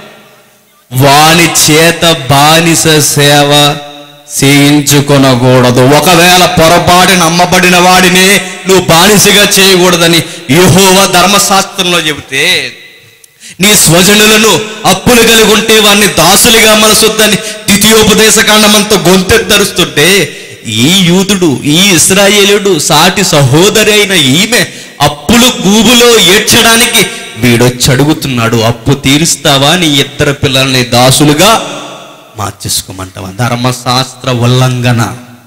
Speaker 2: వాని చేత బానిస సేవ చేయించుకొనకూడదు ఒకవేళ పొరపాటున అమ్మబడిన వాడినే నువ్వు బానిసగా చేయకూడదని యెహోవా ధర్మశాస్త్రంలో చెబితే నీ స్వజనులను అప్పులు కలిగి ఉంటే వారిని దాసులుగా మనసొద్దని ద్వితీయోపదేశకాండమంతా గొంతెత్తరుస్తుంటే ఈ యూదుడు ఈ ఇస్రాయేలుడు సాటి సహోదరి అయిన ఈమె అప్పులు గూబులో ఏడ్చడానికి వీడొచ్చి అడుగుతున్నాడు అప్పు తీరుస్తావా నీ ఇద్దరు పిల్లల్ని దాసులుగా మార్చేసుకోమంటావా ధర్మశాస్త్ర ఉల్లంఘన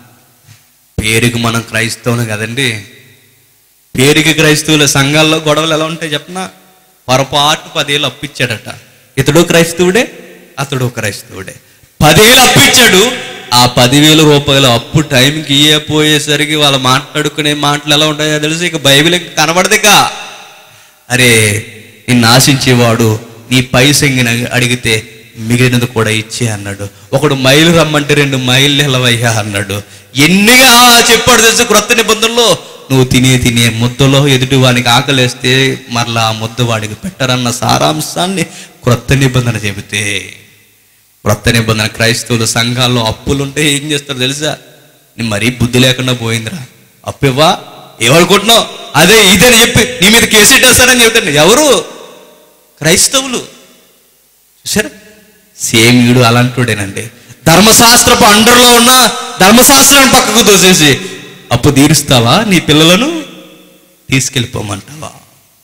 Speaker 2: పేరుకి మనం క్రైస్తవులు కదండి పేరుకి క్రైస్తవుల సంఘాల్లో గొడవలు ఎలా ఉంటాయి చెప్పనా పొరపాటు పదేళ్ళు అప్పిచ్చాడట ఇతడు క్రైస్తవుడే అతడు క్రైస్తవుడే పదేళ్ళు అప్పిచ్చాడు ఆ పదివేల రూపాయలు అప్పు టైంకి ఇయ్యపోయేసరికి వాళ్ళు మాట్లాడుకునే మాటలు ఎలా ఉంటాయో తెలిసి ఇక బైబిల్ ఇంక కనబడదిక అరే నిన్ను ఆశించేవాడు నీ పైసంగిన అడిగితే మిగిలినది కూడా ఇచ్చే అన్నాడు ఒకడు మైలు రమ్మంటే రెండు మైళ్ళు నిలవయ్యా అన్నాడు ఎన్నిగా చెప్పాడు తెలుసు క్రొత్త నిబంధనలో నువ్వు తినే తినే ముద్దలో ఎదుటి వానికి ఆకలేస్తే మరలా ఆ ముద్ద వాడికి పెట్టరన్న సారాంశాన్ని క్రొత్త నిబంధన చెబితే క్రొత్త నిబంధన క్రైస్తవులు సంఘాల్లో అప్పులుంటే ఏం చేస్తారు తెలుసా నీ మరీ బుద్ధి లేకుండా పోయిందిరా అప్పు ఇవ్వా ఏమనుకుంటున్నావు అదే ఇదని చెప్పి నీ మీద కేసు పెట్టేస్తారని చెబుతాను ఎవరు క్రైస్తవులు చూసారా సేమ్ వీడు అలాంటివాడేనండి ధర్మశాస్త్రపు అండర్లో ఉన్న ధర్మశాస్త్రాన్ని పక్కకు తోసేసి అప్పు తీరుస్తావా నీ పిల్లలను తీసుకెళ్ళిపోమంటావా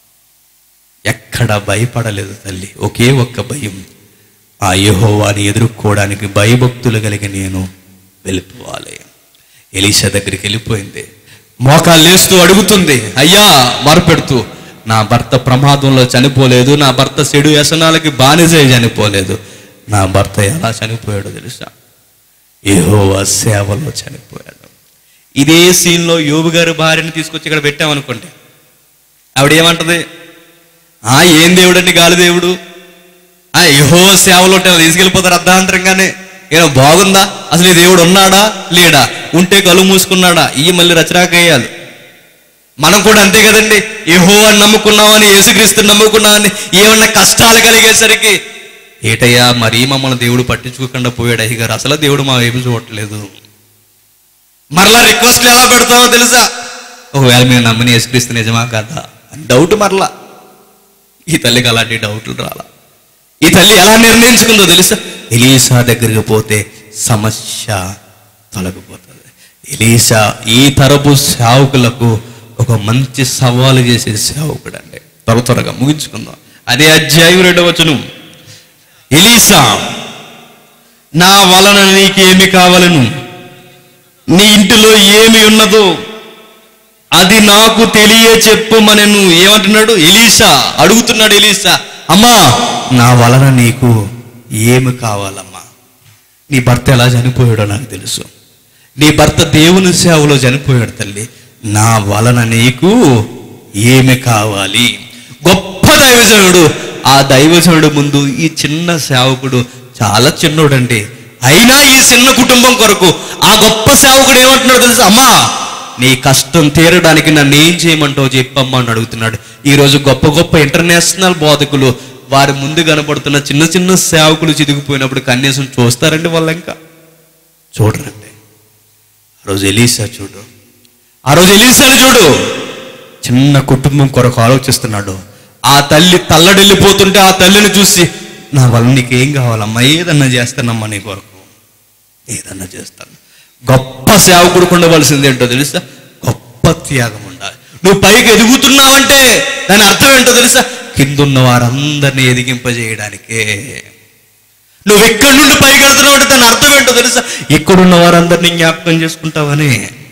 Speaker 2: ఎక్కడ భయపడలేదు తల్లి ఒకే ఒక్క భయం ఆ యెహోవాని ఎదుర్కోవడానికి భయభక్తులు కలిగి నేను వెళ్ళిపోవాలి ఎలీషా దగ్గరికి వెళ్ళిపోయింది మోకాలు లేస్తూ అడుగుతుంది అయ్యా మొరపెడుతూ నా భర్త ప్రమాదంలో చనిపోలేదు నా భర్త చెడు వ్యసనాలకి బానిసై చనిపోలేదు నా భర్త ఎలా చనిపోయాడో తెలుసా యెహోవా సేవలో చనిపోయాడు ఇదే సీన్లో యోబు గారి భార్యని తీసుకొచ్చి ఇక్కడ పెట్టామనుకోండి ఆవిడ ఏమంటది ఆ ఏం దేవుడండి గాలి దేవుడు ఆ యహో సేవలు ఉంటే అలా తీసుకెళ్ళిపోతారు అర్ధాంతరంగానే ఏమో బాగుందా అసలు ఈ దేవుడు ఉన్నాడా లేడా ఉంటే కళ్ళు మూసుకున్నాడా ఈ మళ్ళీ రచనాకేయాలి మనం కూడా అంతే కదండి యహో అని నమ్ముకున్నామని యేసుక్రీస్తుని నమ్ముకున్నామని ఏమన్నా కష్టాలు కలిగేసరికి ఏటయ్యా మరీ మమ్మల్ని దేవుడు పట్టించుకోకుండా పోయాడు అయ్యగారు అసలు దేవుడు మా వైపు చూడట్లేదు మరలా రిక్వెస్ట్లు ఎలా పెడతామో తెలుసా ఒకవేళ మేము నమ్మని యేసుక్రీస్తు నిజమా కదా అని డౌట్ మరలా ఈ తల్లికి అలాంటి డౌట్లు రాలా ఈ తల్లి ఎలా నిర్ణయించుకుందో తెలుసా ఎలీసా దగ్గరికి పోతే సమస్య తొలగిపోతుంది ఎలీసా ఈ తరపు సేవకులకు ఒక మంచి సవాలు చేసే సేవకుడు అండి త్వర త్వరగా ముగించుకుందాం అదే అధ్యాయం రెండవ వచనం ఎలీసా నా వలన నీకేమి కావాలను నీ ఇంటిలో ఏమి ఉన్నదో అది నాకు తెలియ చెప్పమనను ఏమంటున్నాడు ఎలీసా అడుగుతున్నాడు ఎలీసా అమ్మా నా వలన నీకు ఏమి కావాలమ్మా నీ భర్త ఎలా చనిపోయాడో నాకు తెలుసు నీ భర్త దేవుని సేవలో చనిపోయాడు తల్లి నా వలన నీకు ఏమి కావాలి గొప్ప దైవజనుడు ఆ దైవజనుడు ముందు ఈ చిన్న సేవకుడు చాలా చిన్నోడండి అయినా ఈ చిన్న కుటుంబం కొరకు ఆ గొప్ప సేవకుడు ఏమంటున్నాడు తెలుసా అమ్మా నీ కష్టం తీరడానికి నన్ను ఏం చేయమంటావు చెప్పమ్మా అని అడుగుతున్నాడు ఈరోజు గొప్ప గొప్ప ఇంటర్నేషనల్ బోధకులు వారి ముందు కనబడుతున్న చిన్న చిన్న సేవకులు చిదిగిపోయినప్పుడు కనీసం చూస్తారండి వాళ్ళు ఇంకా చూడరండి ఆ రోజు ఎలీసా చూడు ఆ రోజు ఎలీసాని చూడు చిన్న కుటుంబం కొరకు ఆలోచిస్తున్నాడు ఆ తల్లి తల్లడిల్లిపోతుంటే ఆ తల్లిని చూసి నా వల్ల నీకు ఏం కావాలమ్మా ఏదన్నా చేస్తానమ్మా నీ కొరకు ఏదన్నా చేస్తాను గొప్ప సేవకుడు ఉండవలసింది ఏంటో తెలుసా గొప్ప త్యాగం ఉండాలి నువ్వు పైకి ఎదుగుతున్నావంటే దాని అర్థం ఏంటో తెలుసా కిందున్న వారందరినీ ఎదిగింపజేయడానికే నువ్వు ఎక్కడి నుండి పైకి వెళ్తున్నావు అంటే దాని అర్థం ఏంటో తెలుసా ఇక్కడున్న వారందరినీ జ్ఞాపకం చేసుకుంటావని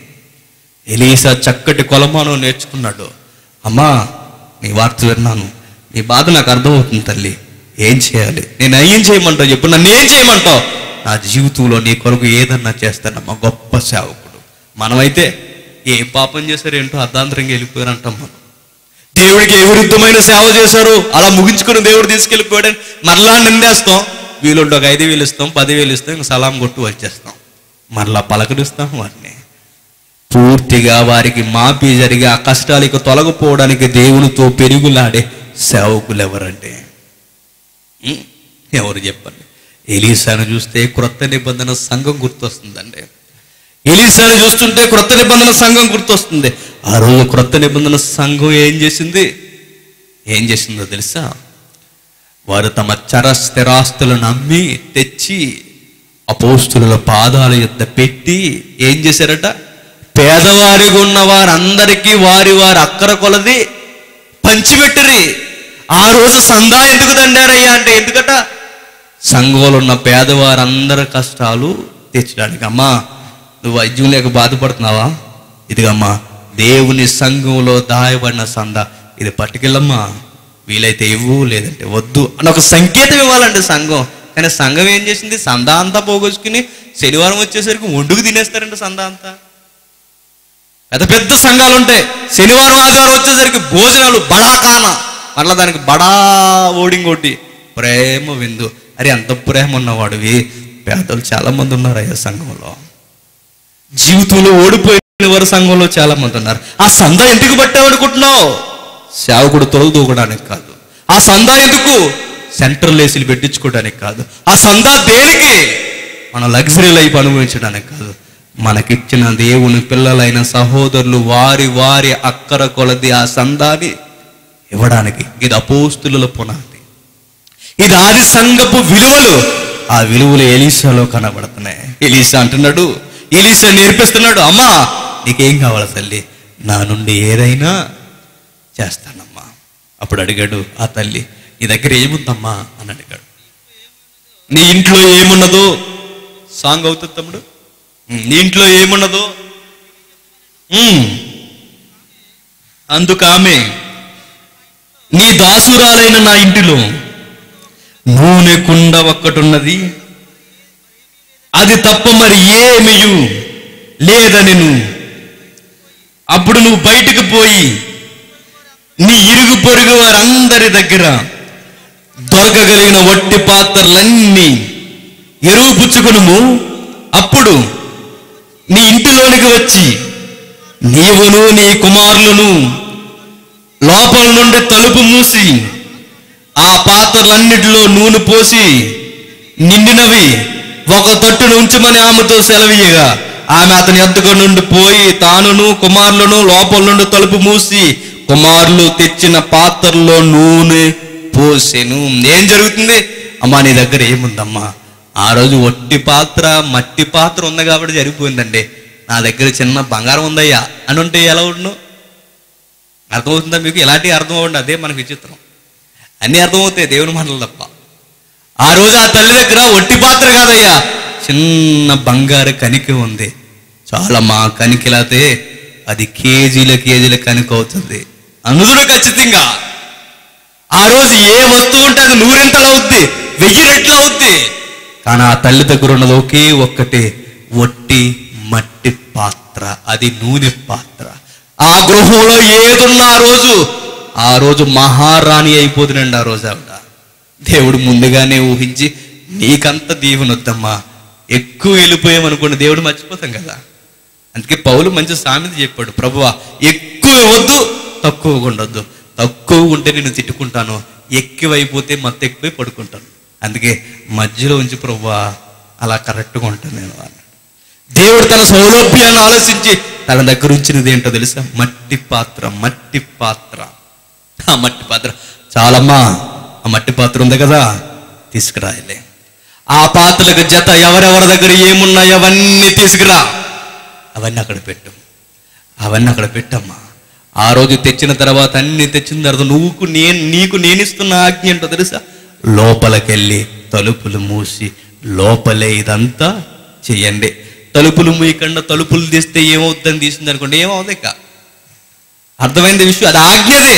Speaker 2: ఎలీసా చక్కటి కొలమానం నేర్చుకున్నాడు అమ్మా నీ వార్త విన్నాను నీ బాధ నాకు అర్థమవుతుంది తల్లి ఏం చేయాలి నేను ఏం చేయమంటావు చెప్పు నన్ను ఏం చేయమంటావు నా జీవితంలో నీ కొరకు ఏదన్నా చేస్తానమ్మా గొప్ప సేవకుడు మనమైతే ఏ పాపం చేశారు ఏంటో అర్ధాంతరంగా వెళ్ళిపోయారంటాం మనం దేవుడికి ఏ విరుద్ధమైన సేవ చేశారు అలా ముగించుకుని దేవుడు తీసుకెళ్ళిపోయాడని మరలా నిందేస్తాం వీలుండి ఒక ఐదు వేలు ఇస్తాం పదివేలు ఇస్తాం ఇంక సలాం కొట్టు వచ్చేస్తాం మరలా పలకరిస్తాం వారిని పూర్తిగా వారికి మాపి జరిగి ఆ కష్టాలకు తొలగిపోవడానికి దేవునితో పెరుగులాడే సేవకులు ఎవరంటే ఉం? ఎవరు చెప్పండి ఎలీసాను చూస్తే క్రొత్త నిబంధన సంఘం గుర్తొస్తుందండి ఎలీసాను చూస్తుంటే క్రొత్త నిబంధన సంఘం గుర్తొస్తుంది ఆ రోజు క్రొత్త నిబంధన సంఘం ఏం చేసింది ఏం చేసిందో తెలుసా వారు తమ చర స్థిరాస్తులను అమ్మి తెచ్చి అపోస్తుల పాదాల యొద్ద పెట్టి ఏం చేశారట పేదవారిగా ఉన్న వారందరికీ వారి వారి అక్కర కొలది పంచిపెట్టిరి ఆ రోజు సందా ఎందుకు దండారయ్యా అంటే ఎందుకట సంఘంలో ఉన్న పేదవారందరి కష్టాలు తీర్చడానికి అమ్మా నువ్వు వైద్యం లేక బాధపడుతున్నావా ఇదిగమ్మా దేవుని సంఘంలో దాయబడిన సంద ఇది పట్టుకెళ్ళమ్మా వీలైతే ఇవ్వు లేదంటే వద్దు అని ఒక సంకేతం ఇవ్వాలండి సంఘం కానీ సంఘం ఏం చేసింది సందా అంతా పోగొచ్చుకుని శనివారం వచ్చేసరికి ఒడ్డుకు తినేస్తారండి సందా అంతా పెద్ద పెద్ద సంఘాలు ఉంటాయి శనివారం ఆదివారం వచ్చేసరికి భోజనాలు బడాకాన మళ్ళా దానికి బడా ఓడింగొట్టి ప్రేమ విందు అరే ఎంత ప్రేమ ఉన్నవాడివి పేదలు చాలా మంది ఉన్నారు అయ్యా సంఘంలో జీవితంలో ఓడిపోయిన వారు సంఘంలో చాలా మంది ఉన్నారు ఆ సంద ఎందుకు పట్టావనుకుంటున్నావు సేవకుడు తొలలు దూకడానికి కాదు ఆ సందా ఎందుకు సెంట్రల్ ఏసీలు పెట్టించుకోవడానికి కాదు ఆ సందా దేనికి మన లగ్జరీ లైఫ్ అనుభవించడానికి కాదు మనకిచ్చిన దేవుని పిల్లలైన సహోదరులు వారి వారి అక్కర కొలది ఆ సందాన్ని ఇవ్వడానికి ఇది అపోస్తుల పునాది ఇది ఆది సంఘపు విలువలు ఆ విలువలు ఎలీసాలో కనబడుతున్నాయి ఎలీసా అంటున్నాడు ఎలీసా నేర్పిస్తున్నాడు అమ్మా నీకేం కావాలి తల్లి నా నుండి ఏదైనా చేస్తానమ్మా అప్పుడు అడిగాడు ఆ తల్లి నీ దగ్గర ఏముందమ్మా అని అడిగాడు నీ ఇంట్లో ఏమున్నదో సాంగ్ అవుతుంది తమ్ముడు ఉమ్, నీ ఇంట్లో ఏమున్నదో ఉమ్, అందుకు ఆమె నీ దాసురాలైన నా ఇంటిలో నూనె కుండ ఒక్కటున్నది అది తప్ప మరి ఏమియు లేదనెను అప్పుడు నువ్వు బయటకు పోయి నీ ఇరుగు పొరుగు వారందరి దగ్గర దొరకగలిగిన వట్టి పాత్రలన్నీ ఎరువు పుచ్చుకును అప్పుడు నీ ఇంటిలోనికి వచ్చి నీవును నీ కుమారులను లోపల నుండి తలుపు మూసి ఆ పాత్రలన్నిటిలో నూనె పోసి నిండినవి ఒక తట్టును ఉంచమని ఆమెతో సెలవీయగా ఆమె అతని ఎద్దుకు నుండి పోయి తానును కుమారులను లోపల నుండి తలుపు మూసి కుమారులు తెచ్చిన పాత్రలో నూనె పోసెను ఏం జరుగుతుంది అమ్మా నీ దగ్గర ఏముందమ్మా ఆ రోజు ఒట్టి పాత్ర మట్టి పాత్ర ఉంది కాబట్టి జరిగిపోయిందండి నా దగ్గర చిన్న బంగారం ఉందయ్యా అని ఉంటే ఎలా ఉండు అర్థమవుతుందా మీకు ఇలాంటి అర్థం అవ్వండి అదే మనకు విచిత్రం అన్నీ అర్థమవుతాయి దేవుని మాటలు తప్ప ఆ రోజు ఆ తల్లి దగ్గర ఒట్టి పాత్ర కాదయ్యా చిన్న బంగారు కణిక ఉంది చాలా మా కణికిలాతే అది కేజీల కేజీల కణిక అవుతుంది అనుదుడు ఖచ్చితంగా ఆ రోజు ఏ వస్తువు ఉంటే అది నూరింతలు అవుద్ది వెయ్యి రెట్లు అవుద్ది కానీ ఆ తల్లి దగ్గర ఉన్నది ఒకే ఒక్కటి ఒట్టి మట్టి పాత్ర అది నూనె పాత్ర ఆ గృహంలో ఏదున్నా ఆ రోజు ఆ రోజు మహారాణి అయిపోతుందండి ఆ రోజు ఆవిడ దేవుడు ముందుగానే ఊహించి నీకంత దీవెనొద్దమ్మా ఎక్కువ వెళ్ళిపోయామనుకోండి దేవుడు మర్చిపోతాం కదా అందుకే పౌలు మంచి సామెత చెప్పాడు ప్రభువా ఎక్కువ ఇవ్వద్దు తక్కువ ఉండొద్దు తక్కువ ఉంటే నేను తిట్టుకుంటాను ఎక్కువైపోతే మత్తు ఎక్కువై పడుకుంటాను అందుకే మధ్యలో ఉంచి ప్రభువా అలా కరెక్ట్గా ఉంటాను నేను అన్నాడు దేవుడు తన సౌలభ్యాన్ని ఆలోచించి తన దగ్గర ఉంచినది ఏంటో తెలుసా మట్టి పాత్ర మట్టి పాత్ర ఆ మట్టి పాత్ర చాలమ్మా ఆ మట్టి పాత్ర ఉంది కదా తీసుకురాయలే ఆ పాత్రలకు జత ఎవరెవరి దగ్గర ఏమున్నాయో అవన్నీ తీసుకురా అవన్నీ అక్కడ పెట్టు అవన్నీ అక్కడ పెట్టమ్మా ఆ రోజు తెచ్చిన తర్వాత అన్ని తెచ్చిన తర్వాత నువ్వుకు నేను నీకు నేను ఇస్తున్న ఆజ్ఞ ఏంటో తెలుసా లోపలికెళ్ళి తలుపులు మూసి లోపలే ఇదంతా చెయ్యండి తలుపులు మూయకుండా తలుపులు తీస్తే ఏమవుతుందని తీసింది అనుకోండి ఏమవుతుంది ఇక అర్థమైంది విషయం అది ఆజ్ఞదే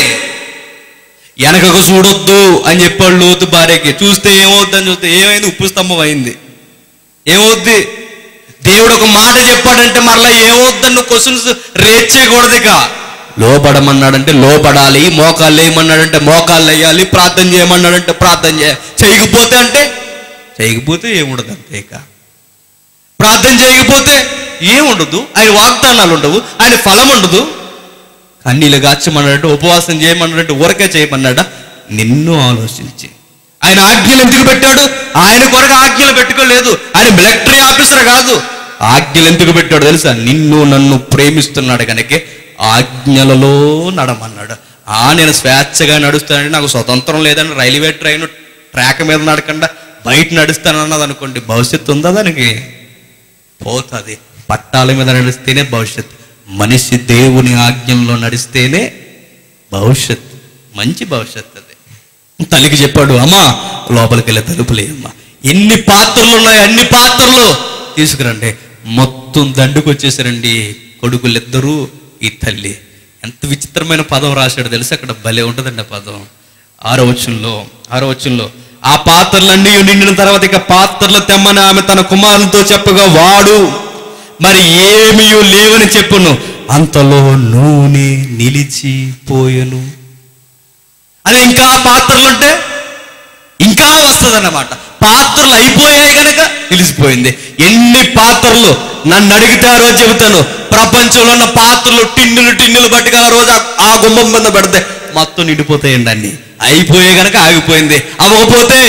Speaker 2: వెనకకు చూడొద్దు అని చెప్పాడు లోతు భార్యకి చూస్తే ఏమవుద్దని చూస్తే ఏమైంది ఉప్పు స్తంభం అయింది ఏమవుద్ది దేవుడు ఒక మాట చెప్పాడంటే మరలా ఏమవుద్దని నువ్వు క్వశ్చన్స్ రేట్ చేయకూడదు ఇక లోపడమన్నాడంటే లోపడాలి మోకాళ్ళు వేయమన్నాడంటే మోకాళ్ళు వేయాలి ప్రార్థన చేయమన్నాడంటే ప్రార్థన చేయాలి చేయకపోతే అంటే చేయకపోతే ఏముండదు అంతే ఇక ప్రార్థన చేయకపోతే ఏముండదు ఆయన వాగ్దానాలు ఉండవు ఆయన ఫలం ఉండదు కన్నీళ్ళు గాచమన్నాడు ఉపవాసం చేయమన్నాడు ఊరకే చేయమన్నాడా నిన్ను ఆలోచించి ఆయన ఆజ్ఞలు ఎందుకు పెట్టాడు ఆయన కొరకు ఆజ్ఞలు పెట్టుకోలేదు ఆయన మిలిటరీ ఆఫీసర్ కాదు ఆజ్ఞలు ఎందుకు పెట్టాడు తెలుసా నిన్ను నన్ను ప్రేమిస్తున్నాడు కనుక ఆజ్ఞలలో నడమన్నాడు ఆ నేను స్వేచ్ఛగా నడుస్తానంటే నాకు స్వతంత్రం లేదని రైల్వే ట్రైన్ ట్రాక్ మీద నడకుండా బయట నడుస్తాను అన్నది అనుకోండి భవిష్యత్తు ఉందా దానికి పోతుంది పట్టాల మీద నడిస్తేనే భవిష్యత్తు మనిషి దేవుని ఆజ్ఞంలో నడిస్తేనే భవిష్యత్తు మంచి భవిష్యత్తు అది తల్లికి చెప్పాడు అమ్మా లోపలికి వెళ్ళే తలుపులే అమ్మా ఎన్ని పాత్రలు ఉన్నాయి అన్ని పాత్రలు తీసుకురండి మొత్తం దండుకు వచ్చేసారండి కొడుకులిద్దరూ ఈ తల్లి ఎంత విచిత్రమైన పదం రాశాడు తెలుసు అక్కడ భలే ఉంటుందండి ఆ పదం ఆరో వచ్చంలో ఆరో వచ్చంలో ఆ పాత్రలన్నీ నిండిన తర్వాత ఇక పాత్రలు తెమ్మని ఆమె తన కుమారులతో చెప్పగా వాడు మరి ఏమీ లేవని చెప్పును అంతలో నూనె నిలిచిపోయెను అది ఇంకా పాత్రలు ఉంటే ఇంకా వస్తుంది అన్నమాట పాత్రలు అయిపోయాయి కనుక నిలిచిపోయింది ఎన్ని పాత్రలు నన్ను అడిగితే ఆ రోజు చెబుతాను ప్రపంచంలో ఉన్న పాత్రలు టిన్నులు టిన్నులు పట్టుగా ఆ రోజు ఆ- ఆ గుమ్మం మీద పడితే మొత్తం నిండిపోతాయండి అన్ని అయిపోయే గనక ఆగిపోయింది అవ్వకపోతే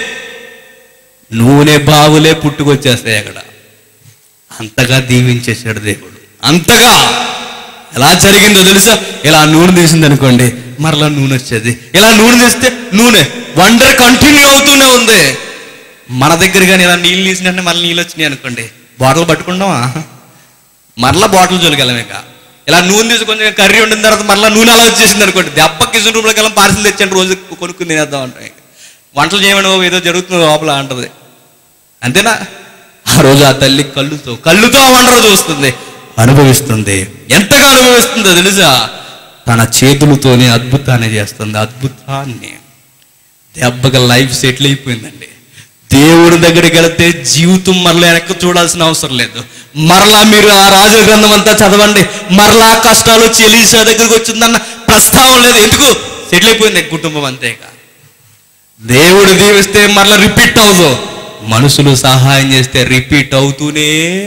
Speaker 2: నూనె బావులే పుట్టుకొచ్చేస్తాయి అక్కడ అంతగా దీవించేశాడు దేవుడు అంతగా ఎలా జరిగిందో తెలుసా ఇలా నూనె తీసింది అనుకోండి మరలా నూనె వచ్చేది ఇలా నూనె తీస్తే నూనె వండర్ కంటిన్యూ అవుతూనే ఉంది మన దగ్గర కానీ ఇలా నీళ్ళు తీసినట్టే మళ్ళీ నీళ్ళు వచ్చినాయి అనుకోండి బాటిల్ పట్టుకుంటామా మరలా బాటిల్ జోలికెళ్ళం ఇక ఇలా నూనె తీసి కొంచెం కర్రీ వండిన తర్వాత మరలా నూనె అలా వచ్చేసింది అనుకోండి దెబ్బ కిచెన్ రూమ్లోకి వెళ్ళి పార్సిల్ తెచ్చాను రోజు కొనుక్కుని తినేద్దాం అంటే వంటలు చేయమని ఓ ఏదో జరుగుతుంది లోపల అంటది అంతేనా ఆ రోజు ఆ తల్లి కళ్ళుతో కళ్ళుతో ఆ వంటలు చూస్తుంది అనుభవిస్తుంది ఎంతగా అనుభవిస్తుందో తెలుసా తన చేతులతోనే అద్భుతాన్ని చేస్తుంది అద్భుతాన్ని దెబ్బగా లైఫ్ సెటిల్ అయిపోయిందండి దేవుడి దగ్గరికి వెళితే జీవితం మరలా వెనక్కి చూడాల్సిన అవసరం లేదు మరలా మీరు ఆ రాజు గ్రంథం అంతా చదవండి మరలా కష్టాలు వచ్చి ఎలీసా దగ్గరికి వచ్చిందన్న ప్రస్తావం లేదు ఎందుకు సెటిల్ అయిపోయింది కుటుంబం అంతేగా దేవుడు దీవిస్తే మరలా రిపీట్ అవ్వదు మనుషులు సహాయం చేస్తే రిపీట్ అవుతూనే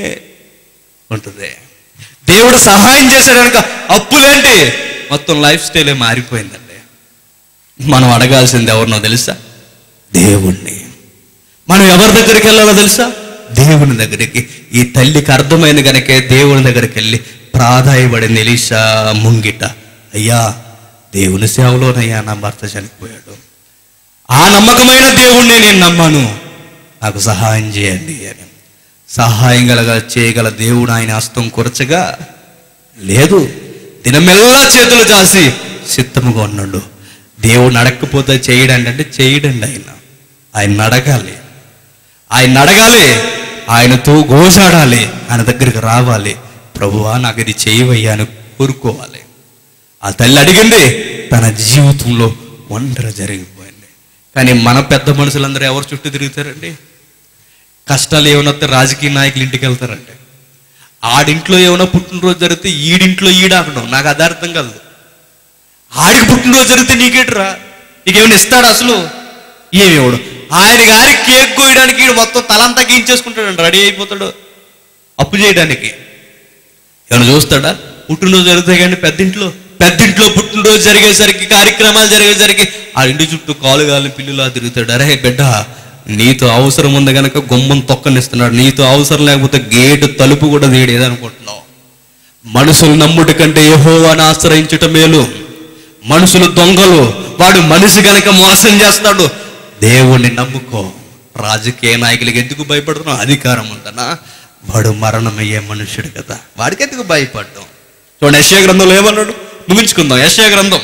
Speaker 2: ఉంటుంది దేవుడు సహాయం చేశాడు కనుక అప్పులేంటి మొత్తం లైఫ్ స్టైలే మారిపోయిందండి మనం అడగాల్సింది ఎవరినో తెలుసా దేవుణ్ణి మనం ఎవరి దగ్గరికి వెళ్ళాలో తెలుసా దేవుని దగ్గరికి ఈ తల్లికి అర్థమైంది కనుకే దేవుని దగ్గరికి వెళ్ళి ప్రాధాయపడింది ఎలీషా ముంగిట అయ్యా దేవుని సేవలోనయ్యా నా భర్త చనిపోయాడు ఆ నమ్మకమైన దేవుణ్ణి నేను నమ్మాను నాకు సహాయం చేయండి అని సహాయం గలగ చేయగల దేవుడు ఆయన హస్తం కురచగా లేదు దినమెల్లా చేతులు చాసి సిద్ధముగా ఉన్నాడు దేవుడు అడగకపోతే చేయడండి అంటే చేయడండి ఆయన ఆయన అడగాలి ఆయన అడగాలి ఆయనతో గోజాడాలి ఆయన దగ్గరికి రావాలి ప్రభువా నాకు ఇది చేయవయ్యా అని కోరుకోవాలి ఆ తల్లి అడిగింది తన జీవితంలో ఒంటరి జరిగిపోయింది కానీ మన పెద్ద మనుషులందరూ ఎవరు చుట్టూ తిరుగుతారండి కష్టాలు ఏమైనా వస్తే రాజకీయ నాయకులు ఇంటికి వెళ్తారంటే ఆడింట్లో ఏమైనా పుట్టినరోజు జరిగితే ఈడింట్లో ఈడాకడం నాకు అది అర్థం కాదు ఆడికి పుట్టినరోజు జరిగితే నీకేట్రా నీకేమైనా ఇస్తాడు అసలు ఏమేవాడు ఆయన గారి కేక్ కోయడానికి ఈడు మొత్తం తలంతా గీంచేసుకుంటాడు రెడీ అయిపోతాడు అప్పు చేయడానికి ఏమైనా చూస్తాడా పుట్టినరోజు జరుగుతాయి కానీ పెద్దింట్లో పెద్దింట్లో పుట్టినరోజు జరిగేసరికి కార్యక్రమాలు జరిగేసరికి ఆ ఇంటి చుట్టూ కాలు గాలి పిల్లులా తిరుగుతాడు అరే బిడ్డ నీతో అవసరం ఉంది కనుక గుమ్మం తొక్కనిస్తున్నాడు నీతో అవసరం లేకపోతే గేటు తలుపు కూడా తీయడేదనుకుంటున్నావు మనుషులు నమ్ముటి కంటే యెహోవాను ఆశ్రయించుట మేలు మనుషులు దొంగలు వాడు మనిషి గనక మోసం చేస్తాడు దేవుణ్ణి నమ్ముకో రాజకీయ నాయకులకి ఎందుకు భయపడుతున్నావు అధికారం ఉందనా వాడు మరణమయ్యే మనుషుడు కదా వాడికి ఎందుకు భయపడ్డాం చూడండి యశ్య గ్రంథంలో ఏమన్నాడు ముగించుకుందాం యశ్య గ్రంథం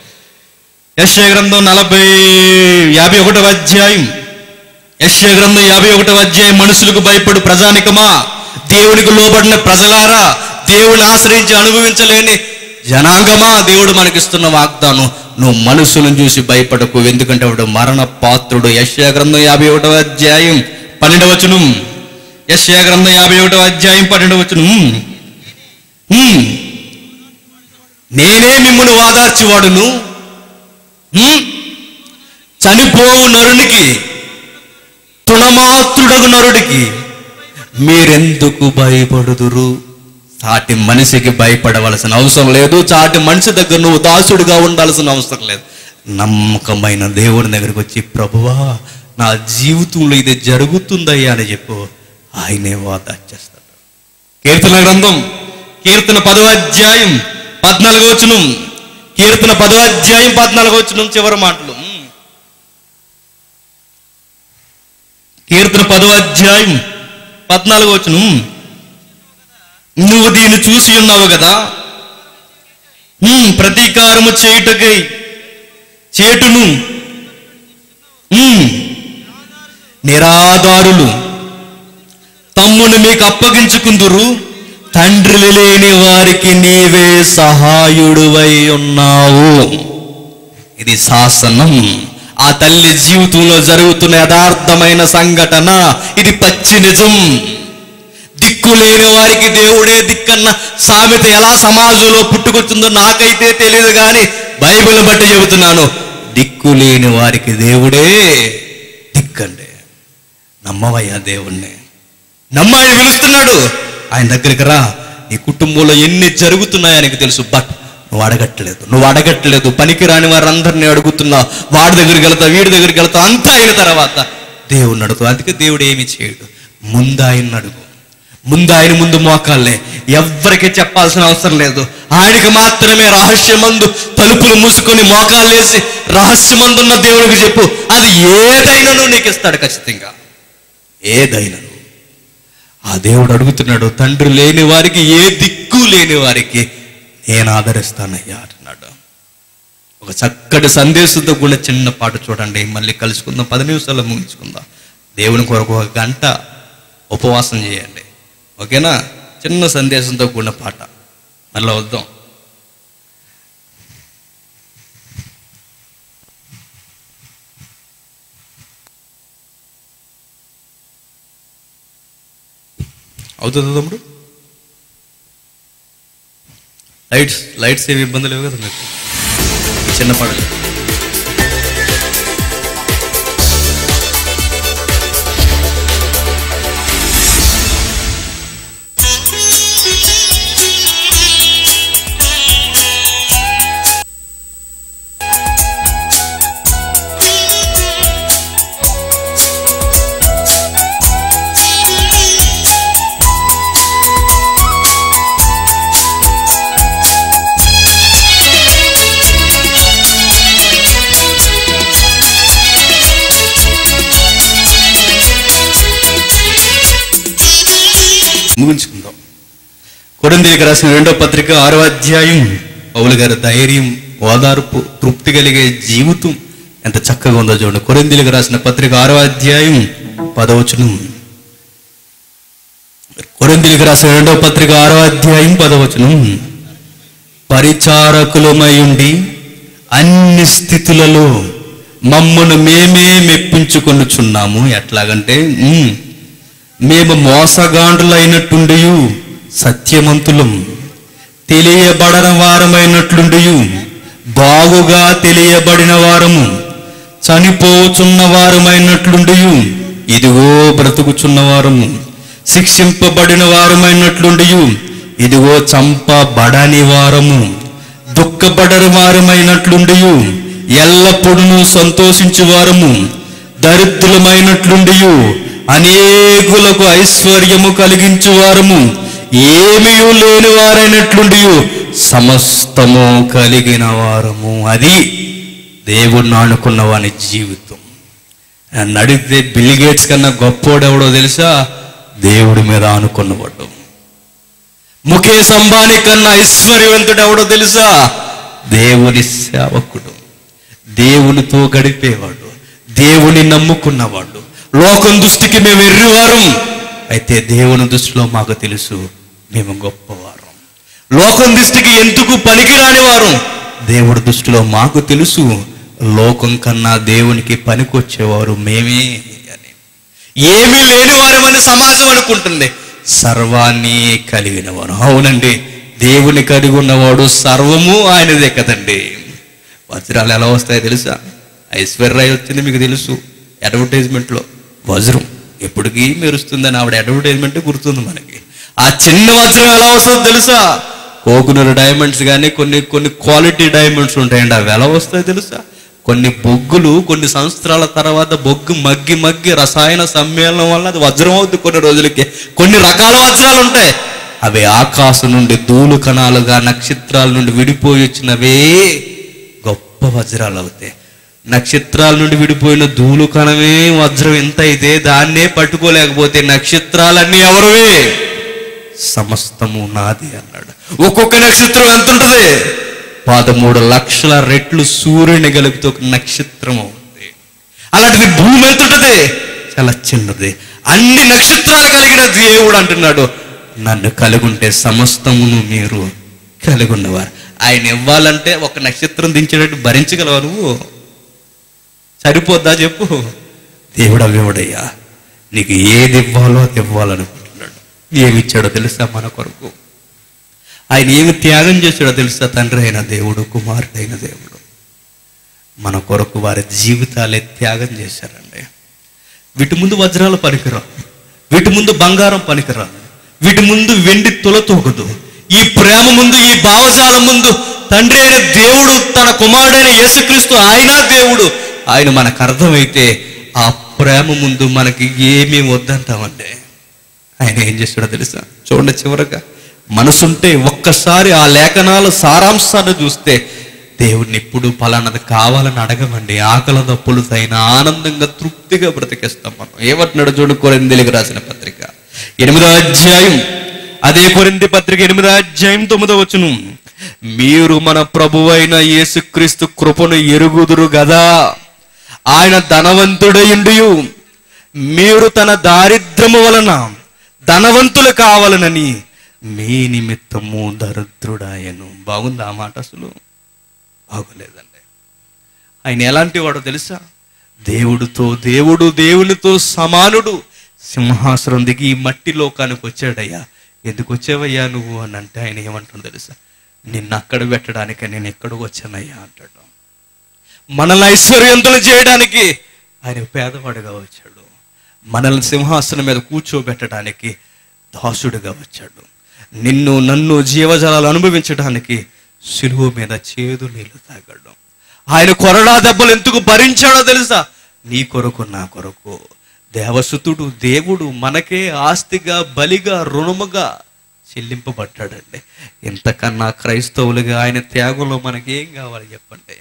Speaker 2: యశ్య గ్రంథం నలభై యాభై ఒకటవ అధ్యాయం యశ్య గ్రంథం యాభై ఒకటవ అధ్యాయం మనుషులకు భయపడు ప్రజానికమా దేవునికి లోబడిన ప్రజలారా దేవుని ఆశ్రయించి అనుభవించలేని జనాంగమా దేవుడు మనకిస్తున్న వాగ్దానం నువ్వు మనుషులను చూసి భయపడకు ఎందుకంటే వాడు మరణ పాత్రుడు యశ్యా గ్రంథం యాభై ఒకటవ అధ్యాయం పన్నెండవ వచనం యశ్యా గ్రంథం యాభై ఒకటవ అధ్యాయం పన్నెండవ వచనం హ్మ్. నేనే మిమ్మల్ని వాదార్చివాడును హ్మ్? చనిపోవు నరునికి తృణమాత్రుడగు నరుడికి మీరెందుకు భయపడుదురు సాటి మనిషికి భయపడవలసిన అవసరం లేదు చాటి మనిషి దగ్గర నువ్వు దాసుడుగా ఉండాల్సిన అవసరం లేదు నమ్మకమైన దేవుని దగ్గరికి వచ్చి ప్రభువా నా జీవితంలో ఇది జరుగుతుందయ్యా అని చెప్పు ఆయనే వాదాచేస్తాడు కీర్తన గ్రంథం కీర్తన పదవ అధ్యాయం పద్నాలుగో వచనం కీర్తన పదవ అధ్యాయం పద్నాలుగో వచనం చివరి మాటలు కీర్తన పదో అధ్యాయం పద్నాలుగు వచ్చును నువ్వు దీన్ని చూసి ఉన్నావు కదా ఉమ్, ప్రతీకారము చేయుటకై చేటును ఉమ్, నిరాధారులు తమ్మును మీకు అప్పగించుకుందురు తండ్రి లేని వారికి నీవే సహాయుడువై ఉన్నావు ఇది శాసనం ఆ తల్లి జీవితంలో జరుగుతున్న యథార్థమైన సంఘటన ఇది పచ్చి నిజం దిక్కు లేని వారికి దేవుడే దిక్కన్న సామెత ఎలా సమాజంలో పుట్టుకొచ్చిందో నాకైతే తెలియదు కానీ బైబిల్ బట్టి చెబుతున్నాను దిక్కు లేని వారికి దేవుడే దిక్కండి నమ్మవయ్యా దేవుణ్ణి నమ్మ ఆయన పిలుస్తున్నాడు ఆయన దగ్గరికి రా నీ కుటుంబంలో ఎన్ని జరుగుతున్నాయో ఆయనకు తెలుసు బట్ నువ్వు అడగట్లేదు నువ్వు అడగట్లేదు పనికి రాని వారందరినీ అడుగుతున్నావు వాడి దగ్గరికి వెళ్తావు వీడి దగ్గరికి వెళ్తావు అంతా అయిన తర్వాత దేవుణ్ణి అడుగు అందుకే దేవుడు ఏమి చేయడు ముందు ఆయన అడుగు ముందు ఆయన ముందు మోకాళ్ళే ఎవ్వరికి చెప్పాల్సిన అవసరం లేదు ఆయనకి మాత్రమే రహస్యమందు తలుపులు మూసుకొని మోకాళ్ళేసి రహస్యమందున్న దేవుడికి చెప్పు అది ఏదైనాను నీకు ఇస్తాడు ఖచ్చితంగా ఏదైనాను ఆ దేవుడు అడుగుతున్నాడు తండ్రి లేని వారికి ఏ దిక్కు లేని వారికి నేను ఆదరిస్తానయ్యా అంటున్నాడు ఒక చక్కటి సందేశంతో కూడా చిన్న పాట చూడండి మళ్ళీ కలుసుకుందాం పది నిమిషాల్లో ముగించుకుందాం దేవుని కొరకు ఒక గంట ఉపవాసం చేయండి ఓకేనా చిన్న సందేశంతో కూడిన పాట మళ్ళీ వద్దాం అవుతుందా తమ్ముడు లైట్స్ లైట్స్ ఏమి ఇబ్బంది లేవు కదా మీకు చిన్న పాటలు ముగించుకుందాం కొరందీకి రాసిన రెండో పత్రిక ఆరో అధ్యాయం పౌలు గారి ధైర్యం ఓదార్పు తృప్తి కలిగే జీవితం ఎంత చక్కగా ఉందో చూడండి కొరిందీలకు రాసిన పత్రిక ఆరో అధ్యాయం పదవచనం కొరిందీలకు రాసిన రెండో పత్రిక ఆరో అధ్యాయం పదవచనం పరిచారకులమై ఉండి అన్ని స్థితులలో మమ్మను మేమే మెప్పించుకొనుచున్నాము ఎట్లాగంటే ఉమ్, మేము మోసగాండ్రులైనట్టుండి సత్యమంతులం తెలియబడన వారమైనట్లుండి బాగుగా తెలియబడిన వారము చనిపోచున్న వారమైనట్లుండి ఇదిగో బ్రతుకుచున్న వారము శిక్షింపబడిన వారమైనట్లుండి ఇదిగో చంపబడని వారము దుఃఖపడని వారమైనట్లుండి ఎల్లప్పుడూ సంతోషించు వారము దరిద్రులమైనట్లుండి అనేకులకు ఐశ్వర్యము కలిగించు వారము ఏమీ లేని వారైనట్లుండి సమస్తము కలిగిన వారము అది దేవుణ్ణి ఆనుకున్న వాని జీవితం నన్ను అడిగితే బిల్ గేట్స్ కన్నా గొప్పోడెవడో తెలుసా దేవుడి మీద ఆనుకున్నవాడు ముఖేష్ అంబానీ కన్నా ఐశ్వర్యవంతుడు ఎవడో తెలుసా దేవుని సేవకుడు దేవునితో గడిపేవాడు దేవుని నమ్ముకున్నవాడు లోకం దృష్టికి మేము ఎర్రివారం అయితే దేవుని దృష్టిలో మాకు తెలుసు మేము గొప్పవారం లోకం దృష్టికి ఎందుకు పనికిరాని వారం దేవుడి దృష్టిలో మాకు తెలుసు లోకం కన్నా దేవునికి పనికొచ్చేవారు మేమే అని ఏమీ లేని వారమని సమాజం అనుకుంటుంది సర్వాన్ని కలిగిన వారు అవునండి దేవుని కలిగి ఉన్నవాడు సర్వము ఆయనదే కదండి వజ్రాలు ఎలా వస్తాయో తెలుసా ఐశ్వర్య వచ్చింది మీకు తెలుసు అడ్వర్టైజ్మెంట్లో వజ్రం ఎప్పటికీ మెరుస్తుందని ఆవిడ అడ్వర్టైజ్మెంట్ గుర్తుంది మనకి ఆ చిన్న వజ్రం ఎలా వస్తుందో తెలుసా కోకునూరు డైమండ్స్ కానీ కొన్ని కొన్ని క్వాలిటీ డైమండ్స్ ఉంటాయండి అవి ఎలా వస్తాయో తెలుసా కొన్ని బొగ్గులు కొన్ని సంవత్సరాల తర్వాత బొగ్గు మగ్గి మగ్గి రసాయన సమ్మేళనం వల్ల అది వజ్రం అవుతుంది కొన్ని రోజులకి కొన్ని రకాల వజ్రాలు ఉంటాయి అవి ఆకాశం నుండి ధూళి కణాలుగా నక్షత్రాల నుండి విడిపోయి వచ్చినవే గొప్ప వజ్రాలు అవుతాయి నక్షత్రాల నుండి విడిపోయిన ధూళి కణమే వజ్రం ఎంత అయితే దాన్నే పట్టుకోలేకపోతే నక్షత్రాలన్నీ ఎవరివే సమస్తము నాది అన్నాడు ఒక్కొక్క నక్షత్రం ఎంత ఉంటుంది పదమూడు లక్షల రెట్లు సూర్యుని గలుపుతూ ఒక నక్షత్రము ఉంది అలాంటిది భూమి ఎంత ఉంటుంది చాలా చిన్నది అన్ని నక్షత్రాలు కలిగిన దేవుడు అంటున్నాడు నన్ను కలుగుంటే సమస్తమును మీరు కలిగి ఉన్నవారు ఆయన ఇవ్వాలంటే ఒక నక్షత్రం దించేటట్టు భరించగలవా నువ్వు సరిపోద్దా చెప్పు దేవుడు అవ్వడయ్యా నీకు ఏది ఇవ్వాలో అది ఇవ్వాలనుకుంటున్నాడు ఏమి ఇచ్చాడో తెలుసా మన కొరకు ఆయన ఏమి త్యాగం చేశాడో తెలుసా తండ్రి అయిన దేవుడు కుమారుడైన దేవుడు మన కొరకు వారి జీవితాలే త్యాగం చేశారండి వీటి ముందు వజ్రాలు పనికిరావు వీటి ముందు బంగారం పనికిరావు వీటి ముందు వెండి తొలతూగదు ఈ ప్రేమ ముందు ఈ భావజాలం ముందు తండ్రి అయిన దేవుడు తన కుమారుడైన యేసుక్రీస్తు ఆయన దేవుడు ఆయన మనకు అర్థమైతే ఆ ప్రేమ ముందు మనకి ఏమీ వద్దంటామండి ఆయన ఏం చేస్తాడో తెలుసా చూడండి చివరగా మనసుంటే ఒక్కసారి ఆ లేఖనాల సారాంశాన్ని చూస్తే దేవుడిని ఎప్పుడు పలానది కావాలని అడగమండి ఆకలి దప్పులు తైన ఆనందంగా తృప్తిగా బ్రతికేస్తాం మనం ఏమంటున్నాడు చూడు కొరిందెలికి రాసిన పత్రిక ఎనిమిదో అధ్యాయం అదే కొరింది పత్రిక ఎనిమిదో అధ్యాయం తొమ్మిదో వచ్చును మీరు మన ప్రభువైన యేసుక్రీస్తు కృపను ఎరుగుదురు గదా ఆయన ధనవంతుడయుండియు మీరు తన దారిద్ర్యము వలన ధనవంతులు కావాలనని మీ నిమిత్తము దరిద్రుడాయను బాగుంది ఆ మాట అసలు బాగోలేదండి ఆయన ఎలాంటి వాడో తెలుసా దేవుడితో దేవుడు దేవునితో సమానుడు సింహాసనం దిగి ఈ మట్టి లోకానికి వచ్చాడయ్యా ఎందుకు వచ్చావయ్యా నువ్వు అని అంటే ఆయన ఏమంటుందో తెలుసా నిన్ను అక్కడ పెట్టడానికి నేను ఎక్కడికి వచ్చానయ్యా అంటాడు మనల్ని ఐశ్వర్యంతులు చేయడానికి ఆయన పేదవాడుగా వచ్చాడు మనల్ని సింహాసనం మీద కూర్చోబెట్టడానికి దాసుడుగా వచ్చాడు నిన్ను నన్ను జీవజలాలు అనుభవించడానికి సిలువ మీద చేదు నీళ్లు తాగాడు ఆయన కొరడా దెబ్బలు ఎందుకు భరించాడో తెలుసా నీ కొరకు నా కొరకు దేవసుతుడు దేవుడు మనకే ఆస్తిగా బలిగా రుణముగా చెల్లింపబడ్డాడండి ఇంతకన్నా క్రైస్తవులుగా ఆయన త్యాగంలో మనకేం కావాలి చెప్పండి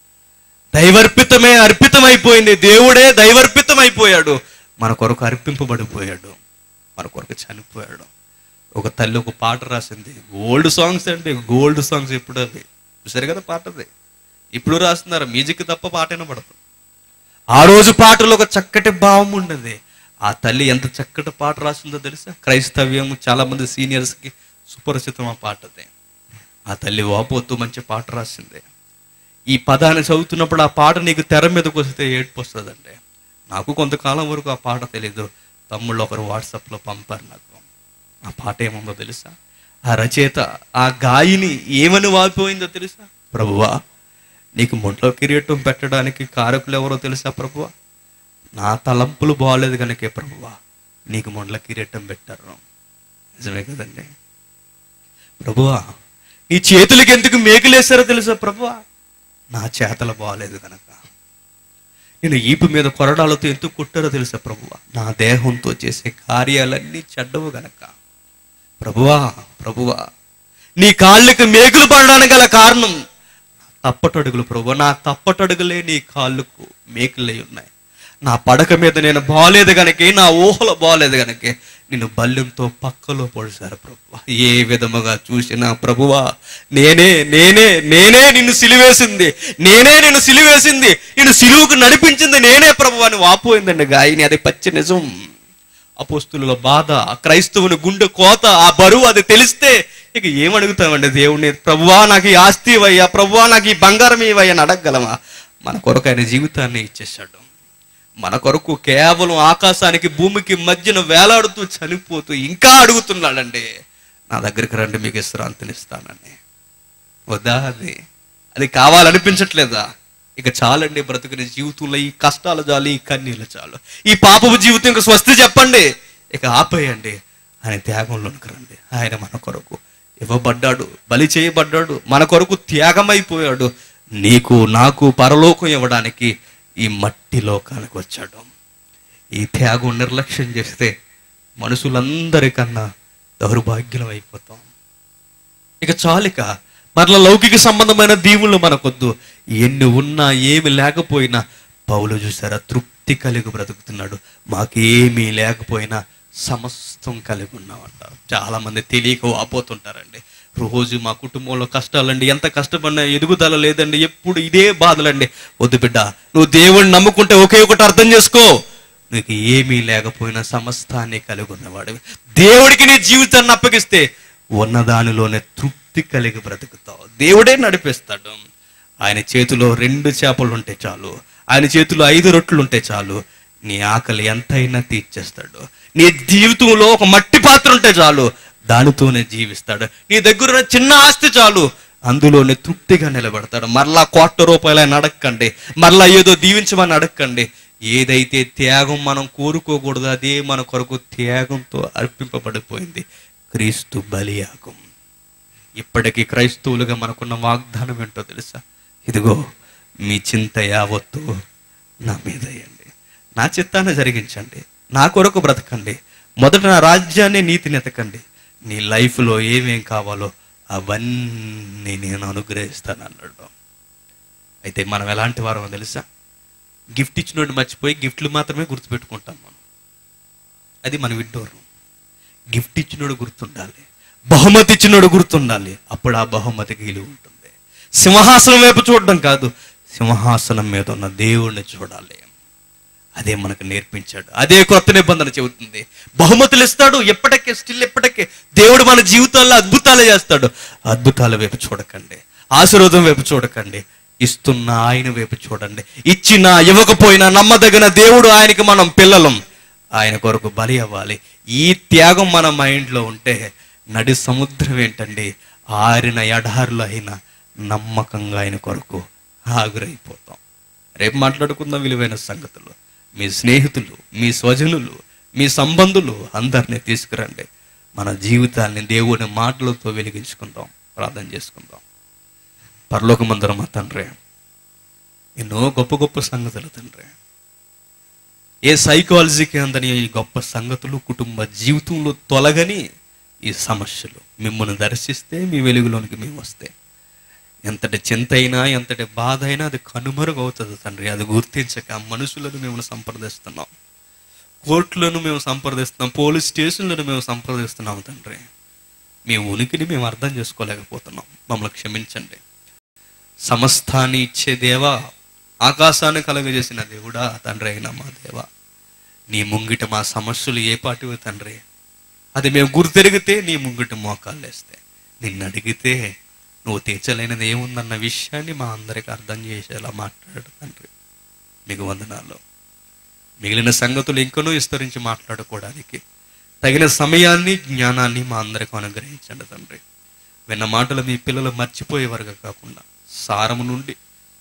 Speaker 2: దైవర్పితమే అర్పితమైపోయింది దేవుడే దైవర్పితమైపోయాడు మన కొరకు అర్పింపబడిపోయాడు మన కొరకు చనిపోయాడు ఒక తల్లి ఒక పాట రాసింది గోల్డ్ సాంగ్స్ అంటే గోల్డ్ సాంగ్స్ ఎప్పుడు అవి చూసారు కదా పాటది ఇప్పుడు రాస్తున్నారు మ్యూజిక్ తప్ప పాట వినపడదు ఆ రోజు పాటలో ఒక చక్కటి భావం ఉండేది ఆ తల్లి ఎంత చక్కటి పాట రాసిందో తెలుసా క్రైస్తవ్యం చాలా మంది సీనియర్స్కి సుపరిచితం ఆ పాటది ఆ తల్లి వాపోతూ మంచి పాట రాసింది ఈ పదాన్ని చదువుతున్నప్పుడు ఆ పాట నీకు తెర మీదకి వస్తే ఏడ్పు వస్తుందండి నాకు కొంతకాలం వరకు ఆ పాట తెలీదు తమ్ముళ్ళు ఒకరు వాట్సాప్లో పంపారు నాకు ఆ పాట ఏముందో తెలుసా ఆ రచయిత ఆ గాయని ఏమని వాపోయిందో తెలుసా ప్రభువా నీకు మొంట్లో కిరీటం పెట్టడానికి కారకులు ఎవరో తెలుసా ప్రభువా నా తలంపులు బాగలేదు కనుకే ప్రభువా నీకు మొండ్ల కిరీటం పెట్టారు నిజమే కదండి ప్రభువా నీ చేతులకి ఎందుకు మేకులేసారో తెలుసా ప్రభువా నా చేతలు బాగలేదు కనుక నేను ఈపు మీద కొరడాలతో ఎందుకు కుట్టారో తెలుసా ప్రభువా నా దేహంతో చేసే కార్యాలన్నీ చెడ్డవు గనక ప్రభువా ప్రభువా నీ కాళ్ళకి మేకులు పడడానికి గల కారణం తప్పటడుగులు ప్రభు నా తప్పటడుగులే నీ కాళ్ళకు మేకులై ఉన్నాయి నా పడక మీద నేను బాలేదు గనకే నా ఊహలో బాలేదు గనకే నిన్ను బల్యంతో పక్కలో పొడిచారు ప్రభు ఏ విధముగా చూసినా ప్రభువా నేనే నేనే నేనే నిన్ను సిలివేసింది నేనే నిన్ను సిలివేసింది నిన్ను సిలువుకు నడిపించింది నేనే ప్రభు అని వాపోయిందండి గాయని అది పచ్చి నిజం అపోస్తుల బాధ ఆ క్రైస్తవుని గుండె కోత ఆ బరువు అది తెలిస్తే ఇక ఏమడుగుతామండి దేవుణ్ణి ప్రభువా నాకు ఈ ఆస్తి ఇవ్వయ్యా ప్రభువా నాకు ఈ బంగారం ఇవ్వయ్యా అని అడగగలమా మన కొరకు ఆయన జీవితాన్ని ఇచ్చేశాడు మన కొరకు కేవలం ఆకాశానికి భూమికి మధ్యన వేలాడుతూ చనిపోతూ ఇంకా అడుగుతున్నాడండి నా దగ్గరికి రండి మీకు విశ్రాంతినిస్తానని వద్దా అది అది కావాలనిపించట్లేదా ఇక చాలండి బ్రతుకుని జీవితంలో ఈ కష్టాలు చాలు ఈ కన్నీళ్ళు చాలు ఈ పాపపు జీవితం ఇంకా స్వస్తి చెప్పండి ఇక ఆపేయండి ఆయన త్యాగంలోనికి రండి ఆయన మన కొరకు ఇవ్వబడ్డాడు బలి చేయబడ్డాడు మన కొరకు త్యాగమైపోయాడు నీకు నాకు పరలోకం ఇవ్వడానికి ఈ మట్టి లోకానికి వచ్చాడు ఈ త్యాగం నిర్లక్ష్యం చేస్తే మనుషులందరికన్నా దౌర్భాగ్యం అయిపోతాం ఇక చాలిక మరల లౌకిక సంబంధమైన దీవులు మనకొద్దు ఎన్ని ఉన్నా ఏమి లేకపోయినా పౌలు చూసారా తృప్తి కలిగి బ్రతుకుతున్నాడు మాకేమీ లేకపోయినా సమస్తం కలిగి ఉన్నామంటారు చాలా మంది తెలియక వాపోతుంటారండి రోజు మా కుటుంబంలో కష్టాలండి ఎంత కష్టపడినా ఎదుగుదల లేదండి ఎప్పుడు ఇదే బాధలండి వద్దు బిడ్డ నువ్వు దేవుడిని నమ్ముకుంటే ఒకే ఒకటి అర్థం చేసుకో నీకు ఏమీ లేకపోయినా సమస్తాన్ని కలిగి ఉన్నవాడు దేవుడికి నీ జీవితాన్ని అప్పగిస్తే ఉన్నదానిలోనే తృప్తి కలిగి బ్రతుకుతావు దేవుడే నడిపిస్తాడు ఆయన చేతిలో రెండు చేపలు ఉంటే చాలు ఆయన చేతిలో ఐదు రొట్లు ఉంటే చాలు నీ ఆకలి ఎంతైనా తీర్చేస్తాడు నీ జీవితంలో ఒక మట్టి పాత్ర ఉంటే చాలు దానితోనే జీవిస్తాడు నీ దగ్గర ఉన్న చిన్న ఆస్తి చాలు అందులోనే తృప్తిగా నిలబడతాడు మరలా కోట్ల రూపాయలని అడగకండి మరలా ఏదో దీవించమని అడగకండి ఏదైతే త్యాగం మనం కోరుకోకూడదు అదే మన కొరకు త్యాగంతో అర్పింపబడిపోయింది క్రీస్తు బలియాగం ఇప్పటికీ క్రైస్తవులుగా మనకున్న వాగ్దానం ఏంటో తెలుసా ఇదిగో మీ చింత యావత్తు నా మీద వేయండి నా చిత్తాన్ని జరిగించండి నా కొరకు బ్రతకండి మొదట నా రాజ్యాన్ని నీతిని ఎతకండి నీ లైఫ్లో ఏమేం కావాలో అవన్నీ నేను అనుగ్రహిస్తాను అన్నాడు అయితే మనం ఎలాంటి వారమో తెలుసా గిఫ్ట్ ఇచ్చినోడిని మర్చిపోయి గిఫ్ట్లు మాత్రమే గుర్తుపెట్టుకుంటాం మనం అది మన విడ్డోరు గిఫ్ట్ ఇచ్చినోడు గుర్తుండాలి బహుమతి ఇచ్చినోడు గుర్తుండాలి అప్పుడు ఆ బహుమతికి విలువ ఉంటుంది సింహాసనం వైపు చూడడం కాదు సింహాసనం మీద ఉన్న దేవుణ్ణి చూడాలి అదే మనకు నేర్పించాడు అదే కొత్త నిబంధన చెబుతుంది బహుమతులు ఇస్తాడు ఎప్పటికే స్టిల్ ఎప్పటికే దేవుడు మన జీవితాల్లో అద్భుతాలు చేస్తాడు అద్భుతాల వైపు చూడకండి ఆశీర్వాదం వైపు చూడకండి ఇస్తున్న ఆయన వైపు చూడండి ఇచ్చినా ఇవ్వకపోయినా నమ్మదగిన దేవుడు ఆయనకి మనం పిల్లలం ఆయన కొరకు బలి అవ్వాలి ఈ త్యాగం మన మైండ్లో ఉంటే నడి సముద్రం ఏంటండి ఆరిన ఎడారులు అయినా నమ్మకంగా ఆయన కొరకు ఆగురైపోతాం రేపు మాట్లాడుకుందాం విలువైన సంగతులు మీ స్నేహితులు మీ స్వజనులు మీ సంబంధులు అందరినీ తీసుకురండి మన జీవితాన్ని దేవుని మాటలతో వెలిగించుకుందాం ప్రార్థన చేసుకుందాం పరలోకమందరం మా తండ్రి ఎన్నో గొప్ప గొప్ప సంగతులు తండ్రి ఏ సైకాలజీకి అందని ఈ గొప్ప సంగతులు కుటుంబ జీవితంలో తొలగని ఈ సమస్యలు మిమ్మల్ని దర్శిస్తే మీ వెలుగులోనికి మేము వస్తే ఎంతటి చింత అయినా ఎంతటి బాధ అయినా అది కనుమరుగవుతుంది తండ్రి అది గుర్తించక మనుషులను మేము సంప్రదిస్తున్నాం కోర్టులను మేము సంప్రదిస్తున్నాం పోలీస్ స్టేషన్లను మేము సంప్రదిస్తున్నాం తండ్రి మీ ఉనికిని మేము అర్థం చేసుకోలేకపోతున్నాం మమ్మల్ని క్షమించండి సమస్తాన్ని ఇచ్చే దేవా ఆకాశాన్ని కలుగజేసిన దేవుడా తండ్రి అయిన మా దేవా నీ ముంగిట మా సమస్యలు ఏ పాటివి తండ్రి అది మేము గుర్తెరిగితే నీ ముంగిట మోకాళ్ళు వేస్తే నిన్ను అడిగితే నువ్వు తీర్చలేనిది ఏముందన్న విషయాన్ని మా అందరికి అర్థం చేసేలా మాట్లాడు తండ్రి మీకు వందనాలు మిగిలిన సంగతులు ఇంకనూ విస్తరించి మాట్లాడుకోవడానికి తగిన సమయాన్ని జ్ఞానాన్ని మా అందరికి అనుగ్రహించండి తండ్రి విన్న మాటలు మీ పిల్లలు మర్చిపోయేవారుగా కాకుండా సారము నుండి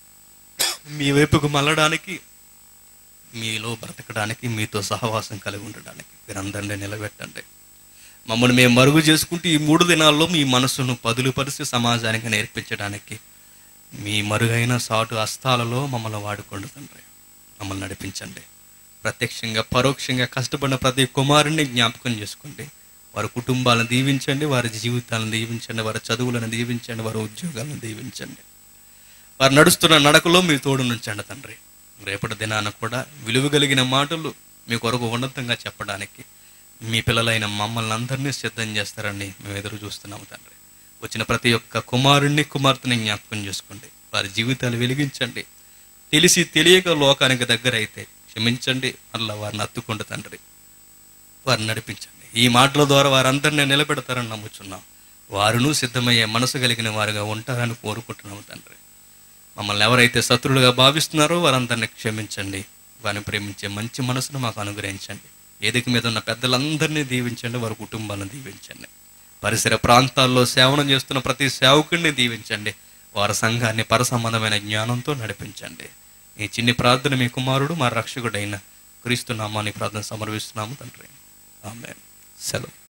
Speaker 2: మీ వైపుకు మళ్ళడానికి మీలో బ్రతకడానికి మీతో సహవాసం కలిగి ఉండడానికి మీరందరినీ నిలబెట్టండి మమ్మల్ని మేము మరుగు చేసుకుంటూ ఈ మూడు దినాల్లో మీ మనసును పదులుపరిచి సమాజానికి నేర్పించడానికి మీ మరుగైన సాటు హస్తాలలో మమ్మల్ని వాడుకోండి తండ్రి మమ్మల్ని నడిపించండి ప్రత్యక్షంగా పరోక్షంగా కష్టపడిన ప్రతి కుమారుణ్ణి జ్ఞాపకం చేసుకోండి వారి కుటుంబాలను దీవించండి వారి జీవితాలను దీవించండి వారి చదువులను దీవించండి వారి ఉద్యోగాలను దీవించండి వారు నడుస్తున్న నడకలో మీ తోడు నుంచండి తండ్రి రేపటి దినాన కూడా విలువ కలిగిన మాటలు మీ కొరకు ఉన్నతంగా చెప్పడానికి మీ పిల్లలైన మమ్మల్ని అందరినీ సిద్ధం చేస్తారని మేము ఎదురు చూస్తున్నాము తండ్రి వచ్చిన ప్రతి ఒక్క కుమారుణ్ణి కుమార్తెని జ్ఞాపకం చేసుకోండి వారి జీవితాలు వెలిగించండి తెలిసి తెలియక లోకానికి దగ్గర అయితే క్షమించండి మళ్ళీ వారిని అత్తుకోండి తండ్రి వారిని నడిపించండి ఈ మాటల ద్వారా వారందరినీ నిలబెడతారని నమ్ముచున్నాం వారును సిద్ధమయ్యే మనసు కలిగిన వారుగా ఉంటారని కోరుకుంటున్నాము తండ్రి మమ్మల్ని ఎవరైతే శత్రులుగా భావిస్తున్నారో వారందరిని క్షమించండి వారిని ప్రేమించే మంచి మనసును మాకు అనుగ్రహించండి వేదిక మీద ఉన్న పెద్దలందరినీ దీవించండి వారి కుటుంబాలను దీవించండి పరిసర ప్రాంతాల్లో సేవనం చేస్తున్న ప్రతి సేవకుడిని దీవించండి వారి సంఘాన్ని పరసంబంధమైన జ్ఞానంతో నడిపించండి ఈ చిన్ని ప్రార్థన మీ కుమారుడు మా రక్షకుడైన క్రీస్తు నామాన్ని ప్రార్థన సమర్పిస్తున్నాము తండ్రి ఆమె సెలవు